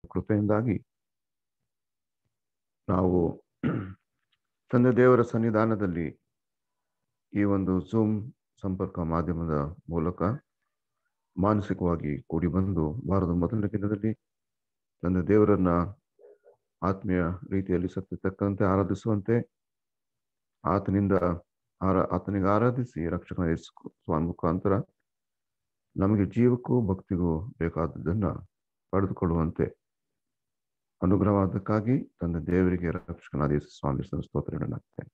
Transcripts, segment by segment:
ಕೃಪೆಯಿಂದಾಗಿ ನಾವು ತಂದೆ ದೇವರ ಸನ್ನಿಧಾನದಲ್ಲಿ ಈ ಒಂದು ಝೂಮ್ ಸಂಪರ್ಕ ಮಾಧ್ಯಮದ ಮೂಲಕ ಮಾನಸಿಕವಾಗಿ ಕೂಡಿ ಬಂದು ವಾರದ ಮೊದಲನೇ ದಿನದಲ್ಲಿ ತಂದೆ ದೇವರನ್ನ ಆತ್ಮೀಯ ರೀತಿಯಲ್ಲಿ ಸತ್ಯ ತಕ್ಕಂತೆ ಆರಾಧಿಸುವಂತೆ ಆತನಿಂದ ಆರ ಆತನಿಗೆ ಆರಾಧಿಸಿ ರಕ್ಷಕನ ಯೇಸು ಮುಖಾಂತರ ನಮಗೆ ಜೀವಕ್ಕೂ ಭಕ್ತಿಗೂ ಬೇಕಾದದ್ದನ್ನ ಪಡೆದುಕೊಳ್ಳುವಂತೆ ಅನುಗ್ರಹವಾದಕ್ಕಾಗಿ ತಂದೆ ದೇವರಿಗೆ ರಕ್ಷಕನಾದ ಯೇಸು ಸ್ವಾಮಿ ಸ್ತೋತ್ರ ನೀಡಲಾಗ್ತೇನೆ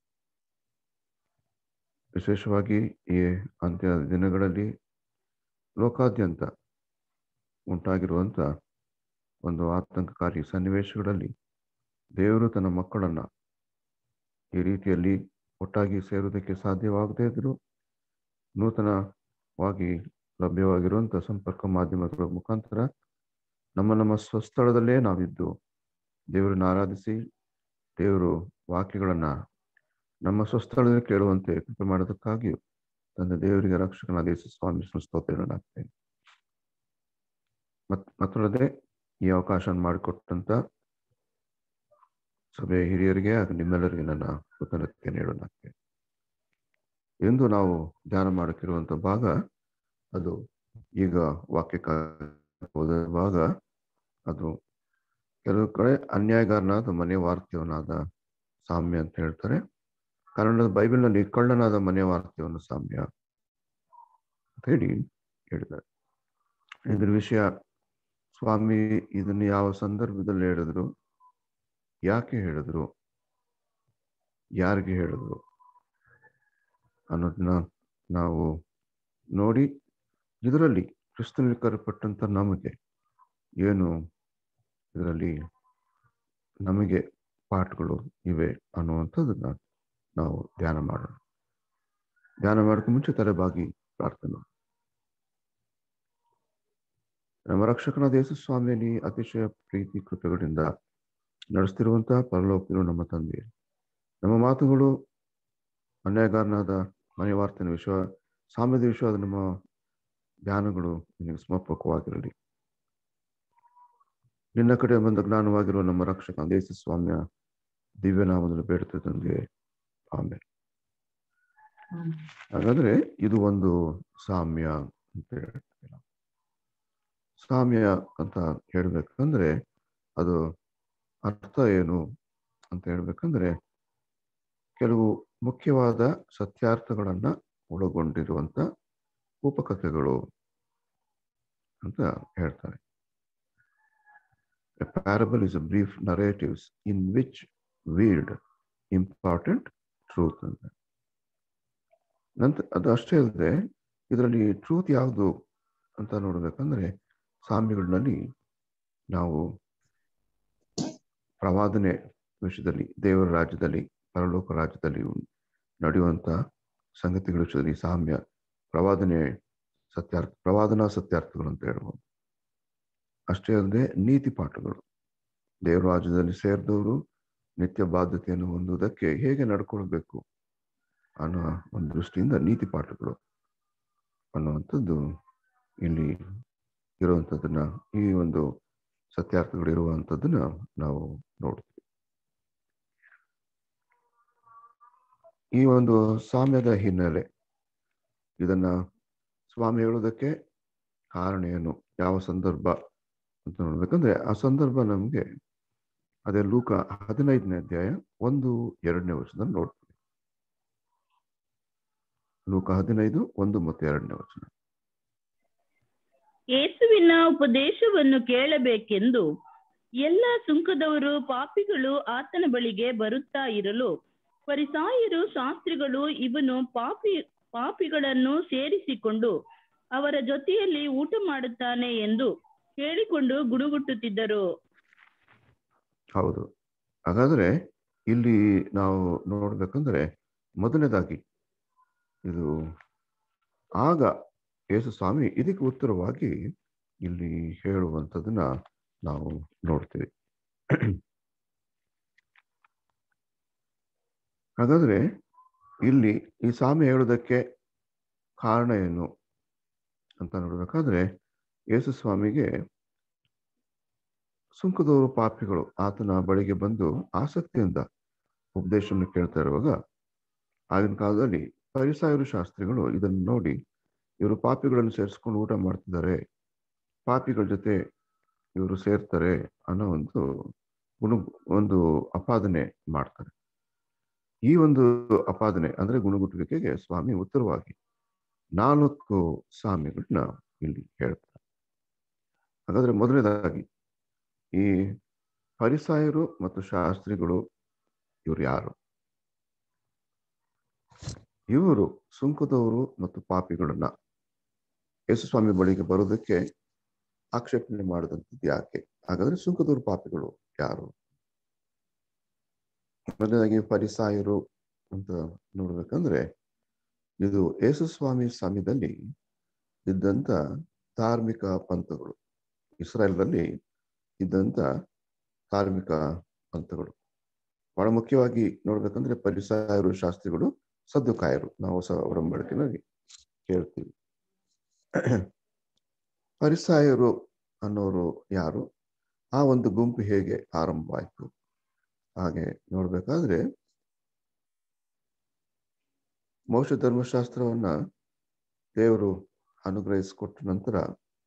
ವಿಶೇಷವಾಗಿ ಈ ಅಂತ್ಯ ದಿನಗಳಲ್ಲಿ ಲೋಕಾದ್ಯಂತ ಉಂಟಾಗಿರುವಂತ ಒಂದು ಆತಂಕಕಾರಿ ಸನ್ನಿವೇಶಗಳಲ್ಲಿ ದೇವರು ತನ್ನ ಮಕ್ಕಳನ್ನ ಈ ರೀತಿಯಲ್ಲಿ ಒಟ್ಟಾಗಿ ಸೇರುವುದಕ್ಕೆ ಸಾಧ್ಯವಾಗದೇ ಇದ್ರು ನೂತನವಾಗಿ ಲಭ್ಯವಾಗಿರುವಂತಹ ಸಂಪರ್ಕ ಮಾಧ್ಯಮಗಳ ಮುಖಾಂತರ ನಮ್ಮ ನಮ್ಮ ಸ್ವಸ್ಥಳದಲ್ಲೇ ನಾವಿದ್ದು ದೇವರನ್ನ ಆರಾಧಿಸಿ ದೇವರು ವಾಕ್ಯಗಳನ್ನ ನಮ್ಮ ಸ್ವಸ್ಥಳದಲ್ಲಿ ಕೇಳುವಂತೆ ಕೃಪೆ ಮಾಡೋದಕ್ಕಾಗಿಯೂ ತಂದೆ ದೇವರಿಗೆ ರಕ್ಷಕನಾದ ಯೇಸು ಸ್ವಾಮಿ ಸ್ತೋತ್ರಗಳಾಗ್ತೇನೆ ಮತ್ ಮತ್ತೊಲ್ಲದೆ ಈ ಅವಕಾಶ ಮಾಡಿಕೊಟ್ಟಂತ ಸಭೆಯ ಹಿರಿಯರಿಗೆ ಹಾಗೂ ನಿಮ್ಮೆಲ್ಲರಿಗೆ ನನ್ನ ಕೃತಜ್ಞತೆ ನೀಡಲಾಗ್ತೇನೆ ಎಂದು ನಾವು ಧ್ಯಾನ ಮಾಡಕ್ಕಿರುವಂತ ಭಾಗ ಅದು ಈಗ ವಾಕ್ಯ ಹೋದ ಭಾಗ ಅದು ಕೆಲವು ಕಡೆ ಅನ್ಯಾಯಗಾರನಾದ ಮನೆ ವಾರ್ತೆಯವನಾದ ಸಾಮ್ಯ ಅಂತ ಹೇಳ್ತಾರೆ ಕನ್ನಡದ ಬೈಬಲ್ನಲ್ಲಿ ಕಳ್ಳನಾದ ಮನೆ ವಾರ್ತೆಯವನ ಸಾಮ್ಯ ಅಂತ ಹೇಳಿ ಹೇಳಿದ್ದಾರೆ ಇದ್ರ ವಿಷಯ ಸ್ವಾಮಿ ಇದನ್ನು ಯಾವ ಸಂದರ್ಭದಲ್ಲಿ ಹೇಳಿದ್ರು ಯಾಕೆ ಹೇಳಿದ್ರು ಯಾರಿಗೆ ಹೇಳಿದ್ರು ಅನ್ನೋದನ್ನ ನಾವು ನೋಡಿ ಇದರಲ್ಲಿ ಕ್ರಿಸ್ತನಲ್ಲಿ ಕರೆಪಟ್ಟಂತ ನಮಗೆ ಏನು ಇದರಲ್ಲಿ ನಮಗೆ ಪಾಠಗಳು ಇವೆ ಅನ್ನುವಂಥದ್ದನ್ನ ನಾವು ಧ್ಯಾನ ಮಾಡೋಣ ಧ್ಯಾನ ಮಾಡೋಕೆ ಮುಂಚೆ ತಲೆಬಾಗಿ ಪ್ರಾರ್ಥನೆ ನಮ್ಮ ರಕ್ಷಕನಾದ ಯೇಸು ಸ್ವಾಮಿಯಲ್ಲಿ ಅತಿಶಯ ಪ್ರೀತಿ ಕೃಪೆಗಳಿಂದ ನಡೆಸ್ತಿರುವಂತಹ ಪರಲೋಕಿರು ನಮ್ಮ ತಂದೆ ನಮ್ಮ ಮಾತುಗಳು ಅನ್ಯಾಯಗಾರನಾದ ಮನೆ ವಾರ್ತೆನ ವಿಶ್ವ ಸಾಮ್ಯದ ವಿಶ್ವದ ನಮ್ಮ ಧ್ಯಾನಗಳು ನಿನಗೆ ಸಮರ್ಪಕವಾಗಿರಲಿ ನಿನ್ನ ಕಡೆ ಬಂದ ಜ್ಞಾನವಾಗಿರುವ ನಮ್ಮ ರಕ್ಷಕ ದೇಶ ಸ್ವಾಮ್ಯ ದಿವ್ಯನಾಮದಲ್ಲಿ ಬೇಡುತ್ತೆ ತಂದೆ ಆಮೇಲೆ ಹಾಗಾದ್ರೆ ಇದು ಒಂದು ಸಾಮ್ಯ ಅಂತ ಹೇಳ್ತೀವಿ ನಾವು ಸಾಮ್ಯ ಅಂತ ಹೇಳ್ಬೇಕಂದ್ರೆ ಅದು ಅರ್ಥ ಏನು ಅಂತ ಹೇಳ್ಬೇಕಂದ್ರೆ ಕೆಲವು ಮುಖ್ಯವಾದ ಸತ್ಯಾರ್ಥಗಳನ್ನ ಒಳಗೊಂಡಿರುವಂತ ಉಪಕಥೆಗಳು ಅಂತ ಹೇಳ್ತಾರೆ A parable is a brief narratives in which weird important truth ಅಂತ ನಂತರ ಅದು ಅಷ್ಟೇ ಅಲ್ಲದೆ ಇದರಲ್ಲಿ ಟ್ರೂತ್ ಯಾವುದು ಅಂತ ನೋಡ್ಬೇಕಂದ್ರೆ ಸಾಮ್ಯಗಳಲ್ಲಿ ನಾವು ಪ್ರವಾದನೆ ವಿಷಯದಲ್ಲಿ ದೇವರ ರಾಜ್ಯದಲ್ಲಿ ಪರಲೋಕ ರಾಜ್ಯದಲ್ಲಿ ನಡೆಯುವಂತ ಸಂಗತಿಗಳ ವಿಷಯದಲ್ಲಿ ಸಾಮ್ಯ ಪ್ರವಾದನೆ ಸತ್ಯಾರ್ಥ ಪ್ರವಾದನಾ ಸತ್ಯಾರ್ಥಗಳು ಅಂತ ಹೇಳ್ಬೋದು ಅಷ್ಟೇ ಅಲ್ಲದೆ ನೀತಿ ಪಾಠಗಳು ದೇವರ ರಾಜ್ಯದಲ್ಲಿ ಸೇರಿದವರು ನಿತ್ಯ ಬಾಧ್ಯತೆಯನ್ನು ಹೊಂದುವುದಕ್ಕೆ ಹೇಗೆ ನಡ್ಕೊಳ್ಬೇಕು ಅನ್ನೋ ಒಂದು ದೃಷ್ಟಿಯಿಂದ ನೀತಿ ಪಾಠಗಳು ಅನ್ನುವಂಥದ್ದು ಇಲ್ಲಿ ಇರುವಂಥದ್ದನ್ನ ಈ ಒಂದು ಸತ್ಯಾರ್ಥಗಳು ಇರುವಂಥದ್ದನ್ನ ನಾವು ನೋಡ್ತೀವಿ ಈ ಒಂದು ಸಾಮ್ಯದ ಹಿನ್ನೆಲೆ ಇದನ್ನ ಸ್ವಾಮಿ ಹೇಳೋದಕ್ಕೆ ಕಾರಣ ಏನು ಯಾವ ಸಂದರ್ಭ ಅಂತ ನೋಡ್ಬೇಕಂದ್ರೆ ಆ ಸಂದರ್ಭ ನಮಗೆ ಅದೇ ಲೂಕ ಹದಿನೈದನೇ ಅಧ್ಯಾಯ ಒಂದು ಎರಡನೇ ವರ್ಷದಲ್ಲಿ ನೋಡ್ತೀವಿ ಲೂಕ ಹದಿನೈದು ಒಂದು ಮತ್ತು ಎರಡನೇ ವಚನ ಯೇಸುವಿನ ಉಪದೇಶವನ್ನು ಕೇಳಬೇಕೆಂದು ಎಲ್ಲ ಸುಂಕದವರು ಪಾಪಿಗಳು ಆತನ ಬಳಿಗೆ ಬರುತ್ತಾ ಇರಲು ಪರಿಸಾಯರು ಶಾಸ್ತ್ರಿಗಳು ಇವನು ಪಾಪಿ ಪಾಪಿಗಳನ್ನು ಸೇರಿಸಿಕೊಂಡು ಅವರ ಜೊತೆಯಲ್ಲಿ ಊಟ ಮಾಡುತ್ತಾನೆ ಎಂದು ಹೇಳಿಕೊಂಡು ಗುಡುಗುಟ್ಟುತ್ತಿದ್ದರು ಹೌದು ಹಾಗಾದ್ರೆ ಇಲ್ಲಿ ನಾವು ನೋಡ್ಬೇಕಂದ್ರೆ ಮೊದಲನೇದಾಗಿ ಇದು ಆಗ ಯೇಸು ಸ್ವಾಮಿ ಇದಕ್ಕೆ ಉತ್ತರವಾಗಿ ಇಲ್ಲಿ ಹೇಳುವಂಥದ್ದನ್ನ ನಾವು ನೋಡ್ತೀವಿ ಹಾಗಾದ್ರೆ ಇಲ್ಲಿ ಈ ಸ್ವಾಮಿ ಹೇಳೋದಕ್ಕೆ ಕಾರಣ ಏನು ಅಂತ ನೋಡ್ಬೇಕಾದ್ರೆ ಯೇಸು ಸ್ವಾಮಿಗೆ ಸುಂಕದವರು ಪಾಪಿಗಳು ಆತನ ಬಳಿಗೆ ಬಂದು ಆಸಕ್ತಿಯಿಂದ ಉಪದೇಶವನ್ನು ಕೇಳ್ತಾ ಇರುವಾಗ ಆಗಿನ ಕಾಲದಲ್ಲಿ ಪರಿಸಾಯರು ಶಾಸ್ತ್ರಿಗಳು ಇದನ್ನು ನೋಡಿ ಇವರು ಪಾಪಿಗಳನ್ನು ಸೇರಿಸ್ಕೊಂಡು ಊಟ ಮಾಡ್ತಿದ್ದಾರೆ ಪಾಪಿಗಳ ಜೊತೆ ಇವರು ಸೇರ್ತಾರೆ ಅನ್ನೋ ಒಂದು ಗುಣ ಒಂದು ಅಪಾದನೆ ಮಾಡ್ತಾರೆ ಈ ಒಂದು ಅಪಾದನೆ ಅಂದ್ರೆ ಗುಣಗುಟ್ಟುವಿಕೆಗೆ ಸ್ವಾಮಿ ಉತ್ತರವಾಗಿ ನಾಲ್ಕು ಸ್ವಾಮಿಗಳನ್ನ ಇಲ್ಲಿ ಹೇಳ್ತಾರೆ ಹಾಗಾದ್ರೆ ಮೊದಲನೇದಾಗಿ ಈ ಪರಿಸಾಯರು ಮತ್ತು ಶಾಸ್ತ್ರಿಗಳು ಇವರು ಯಾರು ಇವರು ಸುಂಕದವರು ಮತ್ತು ಪಾಪಿಗಳನ್ನ ಯೇಸುಸ್ವಾಮಿ ಬಳಿಗೆ ಬರೋದಕ್ಕೆ ಆಕ್ಷೇಪಣೆ ಮಾಡಿದಂಥದ್ದು ಯಾಕೆ ಹಾಗಾದ್ರೆ ಸುಂಕದವರು ಪಾಪಿಗಳು ಯಾರು ಮೊದಲನೇದಾಗಿ ಪರಿಸಾಯರು ಅಂತ ನೋಡ್ಬೇಕಂದ್ರೆ ಇದು ಯೇಸುಸ್ವಾಮಿ ಸಮಯದಲ್ಲಿ ಇದ್ದಂತ ಧಾರ್ಮಿಕ ಪಂಥಗಳು ಇಸ್ರಾಯೇಲ್ನಲ್ಲಿ ಇದ್ದಂತ ಧಾರ್ಮಿಕ ಪಂಥಗಳು ಬಹಳ ಮುಖ್ಯವಾಗಿ ನೋಡ್ಬೇಕಂದ್ರೆ ಪರಿಸಾಯರು ಶಾಸ್ತ್ರಿಗಳು ಸದ್ದುಕಾಯರು ನಾವು ಸಹ ಒಡಂಬಡಿಕೆನಾಗಿ ಕೇಳ್ತೀವಿ ಪರಿಸಾಯರು ಅನ್ನೋರು ಯಾರು ಆ ಒಂದು ಗುಂಪು ಹೇಗೆ ಆರಂಭವಾಯಿತು ಹಾಗೆ ನೋಡ್ಬೇಕಾದ್ರೆ ಮೋಕ್ಷ ಧರ್ಮಶಾಸ್ತ್ರವನ್ನ ದೇವರು ಅನುಗ್ರಹಿಸಿಕೊಟ್ಟ ನಂತರ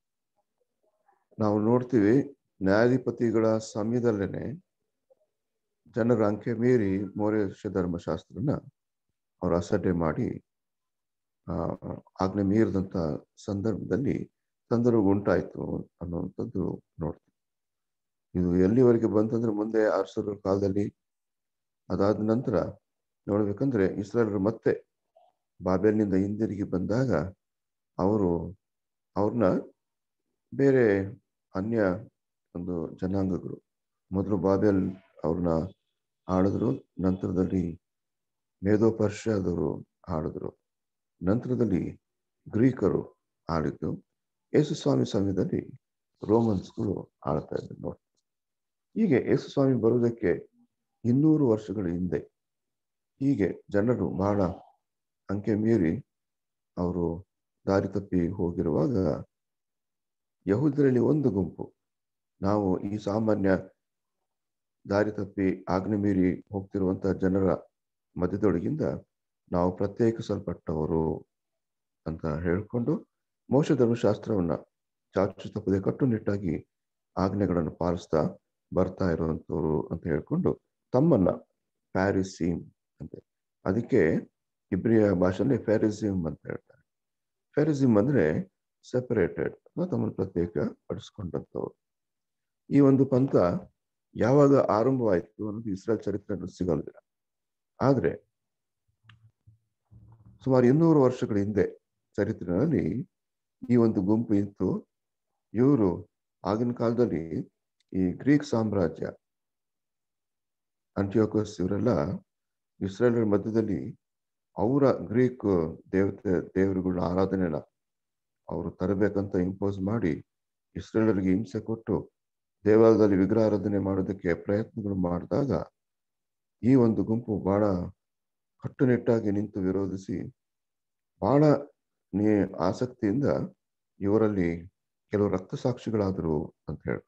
ನಾವು ನೋಡ್ತೀವಿ ನ್ಯಾಯಾಧಿಪತಿಗಳ ಸಮಯದಲ್ಲೇನೆ ಜನರ ಅಂಕೆ ಮೀರಿ ಮೌರ್ಯ ಧರ್ಮಶಾಸ್ತ್ರನ ಅವರು ಅಸಡ್ಡೆ ಮಾಡಿ ಆ ಆಜ್ಞೆ ಮೀರಿದಂತ ಸಂದರ್ಭದಲ್ಲಿ ಸಂದರ್ಭ ಉಂಟಾಯ್ತು ಅನ್ನುವಂಥದ್ದು ನೋಡ್ತೀವಿ ಇದು ಎಲ್ಲಿವರೆಗೆ ಬಂತಂದ್ರೆ ಮುಂದೆ ಅರಸರ ಕಾಲದಲ್ಲಿ ಅದಾದ ನಂತರ ನೋಡ್ಬೇಕಂದ್ರೆ ಇಸ್ರಾಯೇಲರು ಮತ್ತೆ ಬಾಬೆಲ್ನಿಂದ ಹಿಂದಿರುಗಿ ಬಂದಾಗ ಅವರು ಅವ್ರನ್ನ ಬೇರೆ ಅನ್ಯ ಒಂದು ಜನಾಂಗಗಳು ಮೊದಲು ಬಾಬೆಲ್ ಅವ್ರನ್ನ ಆಳಿದ್ರು ನಂತರದಲ್ಲಿ ಮೇಧೋಪರ್ಷದವರು ಆಳಿದ್ರು ನಂತರದಲ್ಲಿ ಗ್ರೀಕರು ಆಳಿದ್ದು ಯೇಸುಸ್ವಾಮಿ ಸಮಯದಲ್ಲಿ ರೋಮನ್ಸ್ಗಳು ಆಳ್ತಾ ಇದ್ರು ನೋಡಿ ಹೀಗೆ ಯೇಸುಸ್ವಾಮಿ ಬರುವುದಕ್ಕೆ ಇನ್ನೂರು ವರ್ಷಗಳ ಹಿಂದೆ ಹೀಗೆ ಜನರು ಬಹಳ ಅಂಕೆ ಮೀರಿ ಅವರು ದಾರಿ ತಪ್ಪಿ ಹೋಗಿರುವಾಗ ಯಹೂದರಲ್ಲಿ ಒಂದು ಗುಂಪು ನಾವು ಈ ಸಾಮಾನ್ಯ ದಾರಿ ತಪ್ಪಿ ಆಜ್ಞೆ ಮೀರಿ ಹೋಗ್ತಿರುವಂತಹ ಜನರ ಮಧ್ಯದೊಳಗಿಂದ ನಾವು ಪ್ರತ್ಯೇಕಿಸಲ್ಪಟ್ಟವರು ಅಂತ ಹೇಳ್ಕೊಂಡು ಮೋಕ್ಷ ಧರ್ಮಶಾಸ್ತ್ರವನ್ನ ಚಾಚು ತಪ್ಪದೆ ಕಟ್ಟುನಿಟ್ಟಾಗಿ ಆಜ್ಞೆಗಳನ್ನು ಪಾಲಿಸ್ತಾ ಬರ್ತಾ ಇರುವಂತವ್ರು ಅಂತ ಹೇಳ್ಕೊಂಡು ತಮ್ಮನ್ನ ಪ್ಯಾರಿಸಿಮ್ ಅಂತ ಅದಕ್ಕೆ ಇಬ್ರಿಯ ಭಾಷೆಯಲ್ಲಿ ಫ್ಯಾರಿಸಿಮ್ ಅಂತ ಹೇಳ್ತಾರೆ ಫ್ಯಾರಿಸಿಮ್ ಅಂದ್ರೆ ಸೆಪರೇಟೆಡ್ ತಮ್ಮನ್ನು ಪ್ರತ್ಯೇಕ ಪಡಿಸ್ಕೊಂಡಂಥವ್ರು ಈ ಒಂದು ಪಂಥ ಯಾವಾಗ ಆರಂಭವಾಯಿತು ಅನ್ನೋದು ಇಸ್ರೇಲ್ ಚರಿತ್ರೆ ಸಿಗಲಿಲ್ಲ ಆದ್ರೆ ಸುಮಾರು ಇನ್ನೂರು ವರ್ಷಗಳ ಹಿಂದೆ ಚರಿತ್ರೆಯಲ್ಲಿ ಈ ಒಂದು ಗುಂಪು ಇತ್ತು ಇವರು ಆಗಿನ ಕಾಲದಲ್ಲಿ ಈ ಗ್ರೀಕ್ ಸಾಮ್ರಾಜ್ಯ ಅಂಟಿಯೋಕಸ್ ಇವರೆಲ್ಲ ಇಸ್ರೇಲರ ಮಧ್ಯದಲ್ಲಿ ಅವರ ಗ್ರೀಕ್ ದೇವತೆ ದೇವರುಗಳ ಆರಾಧನೆನ ಅವರು ತರಬೇಕಂತ ಇಂಪೋಸ್ ಮಾಡಿ ಇಸ್ರೇಲರಿಗೆ ಹಿಂಸೆ ಕೊಟ್ಟು ದೇವಾಲಯದಲ್ಲಿ ವಿಗ್ರಹಾರಾಧನೆ ಮಾಡೋದಕ್ಕೆ ಪ್ರಯತ್ನಗಳು ಮಾಡಿದಾಗ ಈ ಒಂದು ಗುಂಪು ಬಹಳ ಕಟ್ಟುನಿಟ್ಟಾಗಿ ನಿಂತು ವಿರೋಧಿಸಿ ಬಹಳ ನೀ ಆಸಕ್ತಿಯಿಂದ ಇವರಲ್ಲಿ ಕೆಲವು ರಕ್ತಸಾಕ್ಷಿಗಳಾದರು ಅಂತ ಹೇಳಿ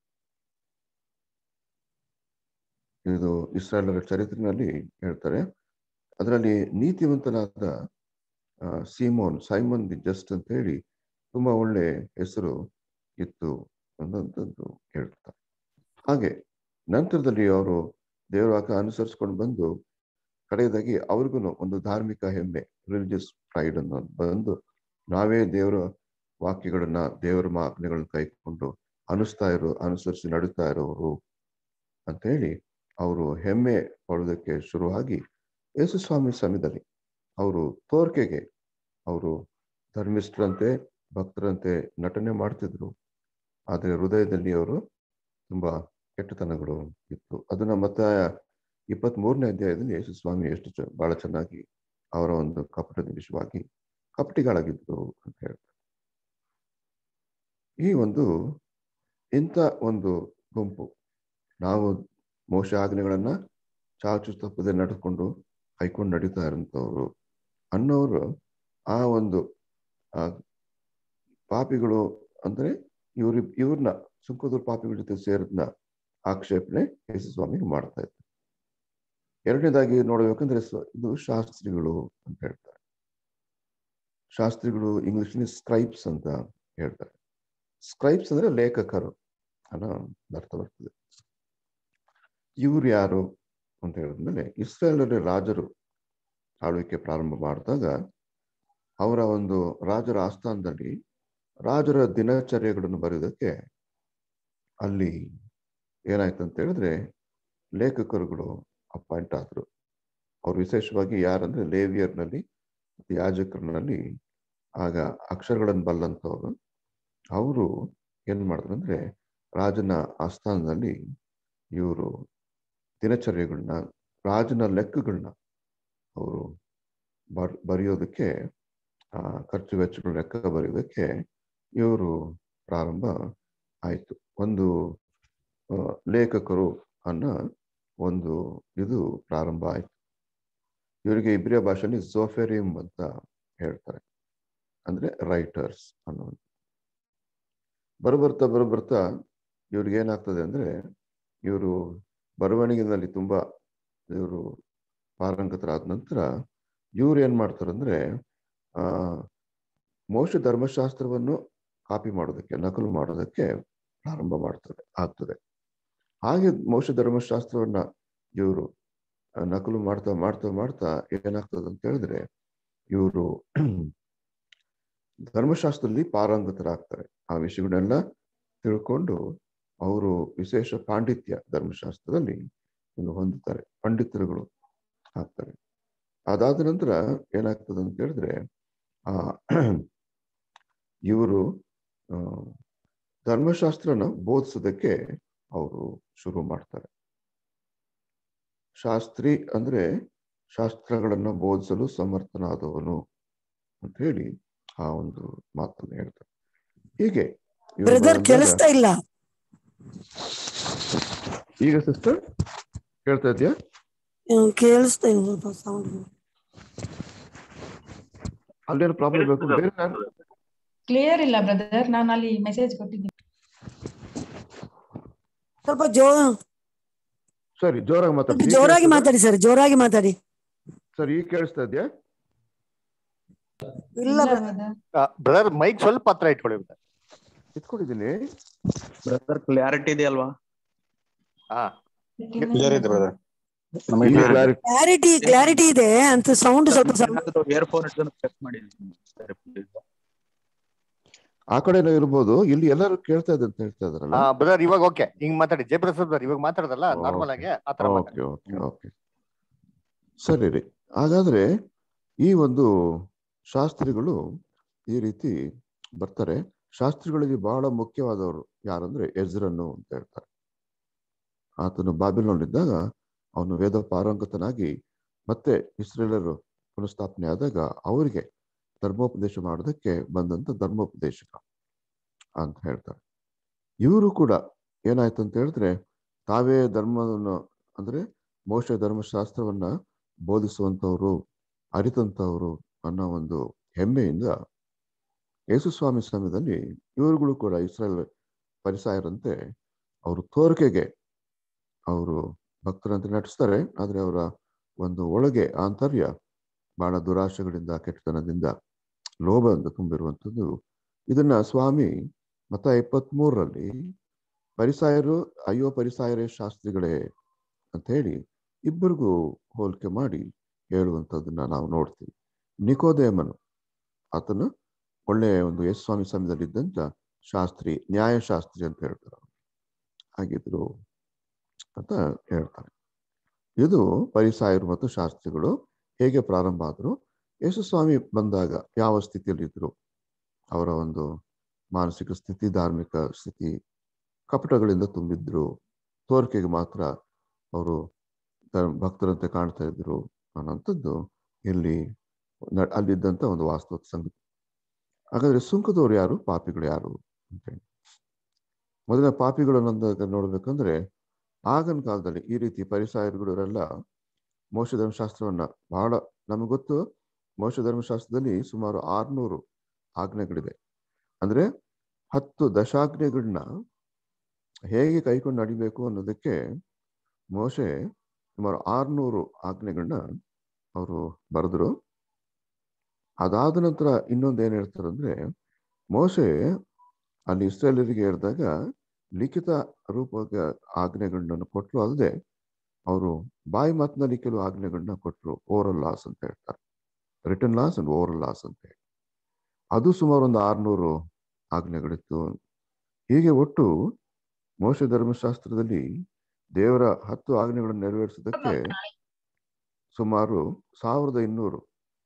ಇದು ಇಸ್ರಾಯೇಲರ ಚರಿತ್ರೆಯಲ್ಲಿ ಹೇಳ್ತಾರೆ ಅದರಲ್ಲಿ ನೀತಿವಂತನಾದ ಸೀಮೋನ್ ಸೈಮನ್ ದಿ ಜಸ್ಟ್ ಅಂತ ಹೇಳಿ ತುಂಬಾ ಒಳ್ಳೆ ಹೆಸರು ಇತ್ತು ಅನ್ನೋಂಥದ್ದು ಹೇಳ್ತಾರೆ ಹಾಗೆ ನಂತರದಲ್ಲಿ ಅವರು ದೇವರ ವಾಕ್ಯ ಅನುಸರಿಸ್ಕೊಂಡು ಬಂದು ಕಡೆಯದಾಗಿ ಅವ್ರಿಗೂ ಒಂದು ಧಾರ್ಮಿಕ ಹೆಮ್ಮೆ ರಿಲಿಜಿಯಸ್ ಪ್ರೈಡ್ ಅನ್ನೋದು ಬಂದು ನಾವೇ ದೇವರ ವಾಕ್ಯಗಳನ್ನ ದೇವರ ಆಜ್ಞೆಗಳನ್ನ ಕೈಕೊಂಡು ಅನಿಸ್ತಾ ಇರೋ ಅನುಸರಿಸಿ ನಡುತ್ತಾ ಇರೋರು ಅಂತ ಹೇಳಿ ಅವರು ಹೆಮ್ಮೆ ಪಡೋದಕ್ಕೆ ಶುರುವಾಗಿ ಯೇಸುಸ್ವಾಮಿ ಸಮಯದಲ್ಲಿ ಅವರು ತೋರ್ಕೆಗೆ ಅವರು ಧರ್ಮಿಷ್ಠರಂತೆ ಭಕ್ತರಂತೆ ನಟನೆ ಮಾಡ್ತಿದ್ರು ಆದರೆ ಹೃದಯದಲ್ಲಿ ಅವರು ತುಂಬಾ ಕೆಟ್ಟತನಗಳು ಇತ್ತು ಅದನ್ನ ಮತ್ತೆ ಇಪ್ಪತ್ತ್ ಮೂರನೇ ಅಧ್ಯಾಯದಲ್ಲಿ ಯೇಸು ಸ್ವಾಮಿ ಎಷ್ಟು ಚ ಬಹಳ ಚೆನ್ನಾಗಿ ಅವರ ಒಂದು ಕಪಟದ ವಿಷಯವಾಗಿ ಕಪಟಿಗಳಾಗಿದ್ರು ಅಂತ ಹೇಳ್ತಾರೆ ಈ ಒಂದು ಇಂಥ ಒಂದು ಗುಂಪು ನಾವು ಮೋಶ ಆಜ್ಞೆಗಳನ್ನ ಚಾಚು ತಪ್ಪದೆ ನಡೆದುಕೊಂಡು ಕೈಕೊಂಡು ನಡೀತಾ ಇರೋಂಥವ್ರು ಅನ್ನೋರು ಆ ಒಂದು ಆ ಪಾಪಿಗಳು ಅಂದ್ರೆ ಇವ್ರ ಇವ್ರನ್ನ ಸುಂಕದೂರು ಪಾಪಿಗಳ ಜೊತೆ ಸೇರಿದ್ನ ಆಕ್ಷೇಪಣೆ ಯೇಸು ಸ್ವಾಮಿಗೆ ಮಾಡ್ತಾ ಇದ್ದಾರೆ ಎರಡನೇದಾಗಿ ನೋಡಬೇಕಂದ್ರೆ ಸ- ಇದು ಶಾಸ್ತ್ರಿಗಳು ಅಂತ ಹೇಳ್ತಾರೆ ಶಾಸ್ತ್ರಿಗಳು ಇಂಗ್ಲಿಷ್ನಲ್ಲಿ ಸ್ಕ್ರೈಬ್ಸ್ ಅಂತ ಹೇಳ್ತಾರೆ ಸ್ಕ್ರೈಬ್ಸ್ ಅಂದ್ರೆ ಲೇಖಕರು ಅನ್ನೋ ಅರ್ಥ ಬರ್ತದೆ ಇವ್ರು ಯಾರು ಅಂತ ಹೇಳಿದ್ಮೇಲೆ ಇಸ್ರೇಲರ ರಾಜರು ಆಳ್ವಿಕೆ ಪ್ರಾರಂಭ ಮಾಡಿದಾಗ ಅವರ ಒಂದು ರಾಜರ ಆಸ್ಥಾನದಲ್ಲಿ ರಾಜರ ದಿನಚರ್ಯಗಳನ್ನು ಬರೆಯೋದಕ್ಕೆ ಅಲ್ಲಿ ಏನಾಯ್ತು ಅಂತ ಹೇಳಿದ್ರೆ ಲೇಖಕರುಗಳು ಅಪಾಯಿಂಟ್ ಆದ್ರು ಅವ್ರು ವಿಶೇಷವಾಗಿ ಯಾರಂದ್ರೆ ಲೇವಿಯರ್ನಲ್ಲಿ ಮತ್ತು ಯಾಜಕರ್ನಲ್ಲಿ ಆಗ ಅಕ್ಷರಗಳನ್ನು ಬಲ್ಲಂಥವ್ರು ಅವರು ಏನ್ ಮಾಡಿದ್ರು ಅಂದ್ರೆ ರಾಜನ ಆಸ್ಥಾನದಲ್ಲಿ ಇವರು ದಿನಚರ್ಯಗಳನ್ನ ರಾಜನ ಲೆಕ್ಕಗಳನ್ನ ಅವರು ಬರ್ ಬರೆಯೋದಕ್ಕೆ ಆ, ಖರ್ಚು ವೆಚ್ಚಗಳ ಲೆಕ್ಕ ಬರೆಯೋದಕ್ಕೆ ಇವರು ಪ್ರಾರಂಭ ಆಯಿತು ಒಂದು ಆ, ಲೇಖಕರು ಅನ್ನೋ ಒಂದು ಇದು ಪ್ರಾರಂಭ ಆಯಿತು ಇವರಿಗೆ ಇಬ್ರಿಯ ಭಾಷೆಯಲ್ಲಿ ಝೋಫೆರಿಮ್ ಅಂತ ಹೇಳ್ತಾರೆ ಅಂದ್ರೆ ರೈಟರ್ಸ್ ಅನ್ನೋದು ಬರಬರ್ತಾ ಬರಬರ್ತಾ ಇವ್ರಿಗೆ ಏನಾಗ್ತದೆ ಅಂದ್ರೆ ಇವರು ಬರವಣಿಗೆನಲ್ಲಿ ತುಂಬಾ ಇವರು ಪಾರಂಗತರಾದ ನಂತರ ಇವ್ರು ಏನ್ ಮಾಡ್ತಾರೆ ಅಂದ್ರೆ ಆ ಮೋಶ ಧರ್ಮಶಾಸ್ತ್ರವನ್ನು ಕಾಪಿ ಮಾಡೋದಕ್ಕೆ ನಕಲು ಮಾಡೋದಕ್ಕೆ ಪ್ರಾರಂಭ ಮಾಡ್ತಾರೆ ಆಗ್ತದೆ ಹಾಗೆ ಮೋಶ ಧರ್ಮಶಾಸ್ತ್ರವನ್ನ ಇವರು ನಕಲು ಮಾಡ್ತಾ ಮಾಡ್ತಾ ಮಾಡ್ತಾ ಏನಾಗ್ತದೆ ಅಂತ ಹೇಳಿದ್ರೆ ಇವರು ಧರ್ಮಶಾಸ್ತ್ರದಲ್ಲಿ ಪಾರಂಗತರಾಗ್ತಾರೆ ಆ ವಿಷಯಗಳನ್ನೆಲ್ಲ ತಿಳ್ಕೊಂಡು ಅವರು ವಿಶೇಷ ಪಾಂಡಿತ್ಯ ಧರ್ಮಶಾಸ್ತ್ರದಲ್ಲಿ ಒಂದು ಹೊಂದುತ್ತಾರೆ ಪಂಡಿತರುಗಳು ಆಗ್ತಾರೆ ಅದಾದ ನಂತರ ಏನಾಗ್ತದೆ ಅಂತ ಹೇಳಿದ್ರೆ ಆ ಇವರು ಆ, ಧರ್ಮಶಾಸ್ತ್ರನ ಬೋಧಿಸೋದಕ್ಕೆ ಅವರು ಶುರು ಮಾಡ್ತಾರೆ ಶಾಸ್ತ್ರಿ ಅಂದ್ರೆ ಶಾಸ್ತ್ರಗಳನ್ನ ಬೋಧಿಸಲು ಸಮರ್ಥನಾದವನು ಅಂತ ಹೇಳಿ ಆ ಒಂದು ಮಾತನ್ನು ಹೇಳ್ತಾರೆ ಹೀಗೆ ಇವರು ಬ್ರದರ್ ಬಂದಾಗ- ಕೇಳಿಸ್ತಾ ಇಲ್ಲ ಈಗ ಸಿಸ್ಟರ್ ಕೇಳ್ತಾ ಇದೆಯಾ ಹ್ಮ್, ಕೇಳಿಸ್ತಾ ಇಲ್ಲ ಸ್ವಲ್ಪ ಸೌಂಡ್ ಅಲ್ಲೇನು ಪ್ರಾಬ್ಲಮ್ ಬೇಕು ಬೇರೆ ಯಾರು- ಕ್ಲಿಯರ್ ಇಲ್ಲ ಬ್ರದರ್ ನಾನು ಅಲ್ಲಿ ಮೆಸೇಜ್ ಕೊಟ್ಟಿದ್ದೀನಿ ಸ್ವಲ್ಪ ಜೋ ಸರಿ ಜೋರಾಗಿ ಮಾತಾಡಿ ಈಗ ಜೋರಾಗಿ ಕೇಳಿಸ್ತಾ ಮಾತಾಡಿ ಸರ್ ಜೋರಾಗಿ ಮಾತಾಡಿ ಸರಿ ಈಗ ಕೇಳಿಸ್ತಾ ಇದೆಯಾ ಇಲ್ಲ ಇಲ್ಲ brother. ಬ್ರದರ್ ಬ್ರದರ್ ಮೈಕ್ ಸ್ವಲ್ಪ ಹತ್ರ ಇಟ್ಕೊಳ್ಳಿ brother. ಇಟ್ಕೊಂಡಿದ್ದೀನಿ ಬ್ರದರ್ ಕ್ಲಾರಿಟಿ ಇದೆ ಅಲ್ವಾ ಹಾ ಕ್ಲಿಯರ್ ಇದೆ ಬ್ರದರ್ ಈಗ clarity- ಕ್ಲಾರಿಟಿ ಕ್ಲಾರಿಟಿ ಇದೆ ಅಂತ ಸೌಂಡ್ ಸ್ವಲ್ಪ sound- ಇಯರ್ಫೋನ್ ಇಟ್ಕೊಂಡು ಪ್ರೆಸ್ ಮಾಡಿ ಸರಿ, please. ಆ ಕಡೆನೂ ಇರ್ಬೋದು ಇಲ್ಲಿ ಎಲ್ಲರೂ ಕೇಳ್ತಾ ಇದೆ ಅಂತ ಹೇಳ್ತಾ ಇದಾರಲ್ಲ ಆ ಬ್ರದರ್ ಇವಾಗ ಓಕೆ ಹಿಂಗ್ ಮಾತಾಡಿ ಜಯಪ್ರಸಾದ್ ಬ್ರದರ್ ಇವಾಗ ಮಾತಾಡದಲ್ಲ ನಾರ್ಮಲ್ ಆಗಿ ಆತರ ಮಾತಾಡಿ ಓಕೆ ಓಕೆ ಓಕೆ ಸರಿ ರೀ ಹಾಗಾದ್ರೆ ಈ ಒಂದು ಶಾಸ್ತ್ರಿಗಳು ಈ ರೀತಿ ಬರ್ತಾರೆ ಶಾಸ್ತ್ರಿಗಳಿಗೆ ಬಹಳ ಮುಖ್ಯವಾದವರು ಯಾರಂದ್ರೆ ಎಜ್ರನ್ನು ಅಂತ ಹೇಳ್ತಾರೆ ಆತನು ಬಾಬಿಲೋನಿದ್ದಾಗ ಅವನು ವೇದ ಪಾರಂಗತನಾಗಿ ಮತ್ತೆ ಇಸ್ರೇಲರು ಪುನಃಸ್ಥಾಪನೆ ಆದಾಗ ಅವರಿಗೆ ಧರ್ಮೋಪದೇಶ ಮಾಡೋದಕ್ಕೆ ಬಂದಂತ ಧರ್ಮೋಪದೇಶಕ ಅಂತ ಹೇಳ್ತಾರೆ ಇವರು ಕೂಡ ಏನಾಯ್ತು ಅಂತ ಹೇಳಿದ್ರೆ ತಾವೇ ಧರ್ಮವನ್ನು ಅಂದ್ರೆ ಮೋಶ ಧರ್ಮಶಾಸ್ತ್ರವನ್ನ ಬೋಧಿಸುವಂತವ್ರು ಅರಿತಂತವ್ರು ಅನ್ನೋ ಒಂದು ಹೆಮ್ಮೆಯಿಂದ ಯೇಸುಸ್ವಾಮಿ ಸಮಯದಲ್ಲಿ ಇವರುಗಳು ಕೂಡ ಇಸ್ರೇಲ್ ಪರಿಸಾಯರಂತೆ ಅವರು ತೋರಿಕೆಗೆ ಅವರು ಭಕ್ತರಂತೆ ನಟಿಸ್ತಾರೆ ಆದ್ರೆ ಅವರ ಒಂದು ಒಳಗೆ ಆಂತರ್ಯ ಬಹಳ ದುರಾಶೆಗಳಿಂದ ಕೆಟ್ಟತನದಿಂದ ಲೋಭದಿಂದ ತುಂಬಿರುವಂಥದ್ದು ಇದನ್ನ ಸ್ವಾಮಿ ಮತ ಇಪ್ಪತ್ತ್ ಮೂರರಲ್ಲಿ ಪರಿಸಾಯರು ಅಯ್ಯೋ ಪರಿಸಾಯರೇ ಶಾಸ್ತ್ರಿಗಳೇ ಅಂತ ಹೇಳಿ ಇಬ್ಬರಿಗೂ ಹೋಲಿಕೆ ಮಾಡಿ ಹೇಳುವಂಥದ್ದನ್ನ ನಾವು ನೋಡ್ತೀವಿ ನಿಕೋದೇಮನು ಆತನು ಒಳ್ಳೆಯ ಒಂದು ಯೇಸು ಸ್ವಾಮಿ ಸಮಯದಲ್ಲಿದ್ದಂತ ಶಾಸ್ತ್ರಿ ನ್ಯಾಯಶಾಸ್ತ್ರಿ ಅಂತ ಹೇಳ್ತಾರೆ ಅವ್ರು. ಹಾಗಿದ್ರು ಅಂತ ಹೇಳ್ತಾರೆ ಇದು ಪರಿಸಾಯರು ಮತ್ತು ಶಾಸ್ತ್ರಿಗಳು ಹೇಗೆ ಪ್ರಾರಂಭ ಆದರು ಯೇಸು ಸ್ವಾಮಿ ಬಂದಾಗ ಯಾವ ಸ್ಥಿತಿಯಲ್ಲಿ ಇದ್ರು ಅವರ ಒಂದು ಮಾನಸಿಕ ಸ್ಥಿತಿ ಧಾರ್ಮಿಕ ಸ್ಥಿತಿ ಕಪಟಗಳಿಂದ ತುಂಬಿದ್ರು ತೋರಿಕೆಗೆ ಮಾತ್ರ ಅವರು ಧರ್ಮ ಭಕ್ತರಂತೆ ಕಾಣ್ತಾ ಇದ್ರು ಅನ್ನೋಂಥದ್ದು ಇಲ್ಲಿ ನ- ಅಲ್ಲಿದ್ದಂತ ಒಂದು ವಾಸ್ತವ ಸಂಗತಿ ಹಾಗಾದ್ರೆ ಸುಂಕದವ್ರು ಯಾರು ಪಾಪಿಗಳು ಯಾರು ಅಂತ ಹೇಳಿ ಮೊದಲ ಪಾಪಿಗಳು ಅನ್ನೋದಾಗ ನೋಡ್ಬೇಕಂದ್ರೆ ಆಗಿನ ಕಾಲದಲ್ಲಿ ಈ ರೀತಿ ಪರಿಸಾಯರುಗಳು ಇವರೆಲ್ಲ ಮೋಶ ಧರ್ಮಶಾಸ್ತ್ರವನ್ನ ಬಹಳ ನಮಗೆ ಗೊತ್ತು ಮೋಶ ಧರ್ಮಶಾಸ್ತ್ರದಲ್ಲಿ ಸುಮಾರು ಆರ್ನೂರು ಆಜ್ಞೆಗಳಿದೆ ಅಂದ್ರೆ ಹತ್ತು ದಶಾಜ್ಞೆಗಳನ್ನ ಹೇಗೆ ಕೈಕೊಂಡು ನಡಿಬೇಕು ಅನ್ನೋದಕ್ಕೆ ಮೋಶೆ ಸುಮಾರು ಆರ್ನೂರು ಆಜ್ಞೆಗಳನ್ನ ಅವರು ಬರೆದ್ರು ಅದಾದ ನಂತರ ಇನ್ನೊಂದು ಏನ್ ಹೇಳ್ತಾರೆ ಅಂದ್ರೆ ಮೋಶೆ ಅಲ್ಲಿ ಇಸ್ರೇಲರಿಗೆ ಹೇಳಿದಾಗ ಲಿಖಿತ ರೂಪದ ಆಜ್ಞೆಗಳನ್ನ ಕೊಟ್ಟರು ಅಲ್ಲದೆ ಅವರು ಬಾಯಿ ಮಾತಿನಲ್ಲಿ ಕೆಲವು ಆಜ್ಞೆಗಳನ್ನ ಕೊಟ್ಟರು ಓರಲ್ ಲಾಸ್ ಅಂತ ಹೇಳ್ತಾರೆ written laws and oral laws ಅಂತ ಹೇಳಿ ಅದು ಸುಮಾರು ಒಂದು ಆರ್ನೂರು ಆಜ್ಞೆಗಳಿತ್ತು ಹೀಗೆ ಒಟ್ಟು ಮೋಶ ಧರ್ಮಶಾಸ್ತ್ರದಲ್ಲಿ ದೇವರ ಹತ್ತು ಆಜ್ಞೆಗಳನ್ನು ನೆರವೇರಿಸೋದಕ್ಕೆ ಸುಮಾರು ಸಾವಿರದ ಇನ್ನೂರು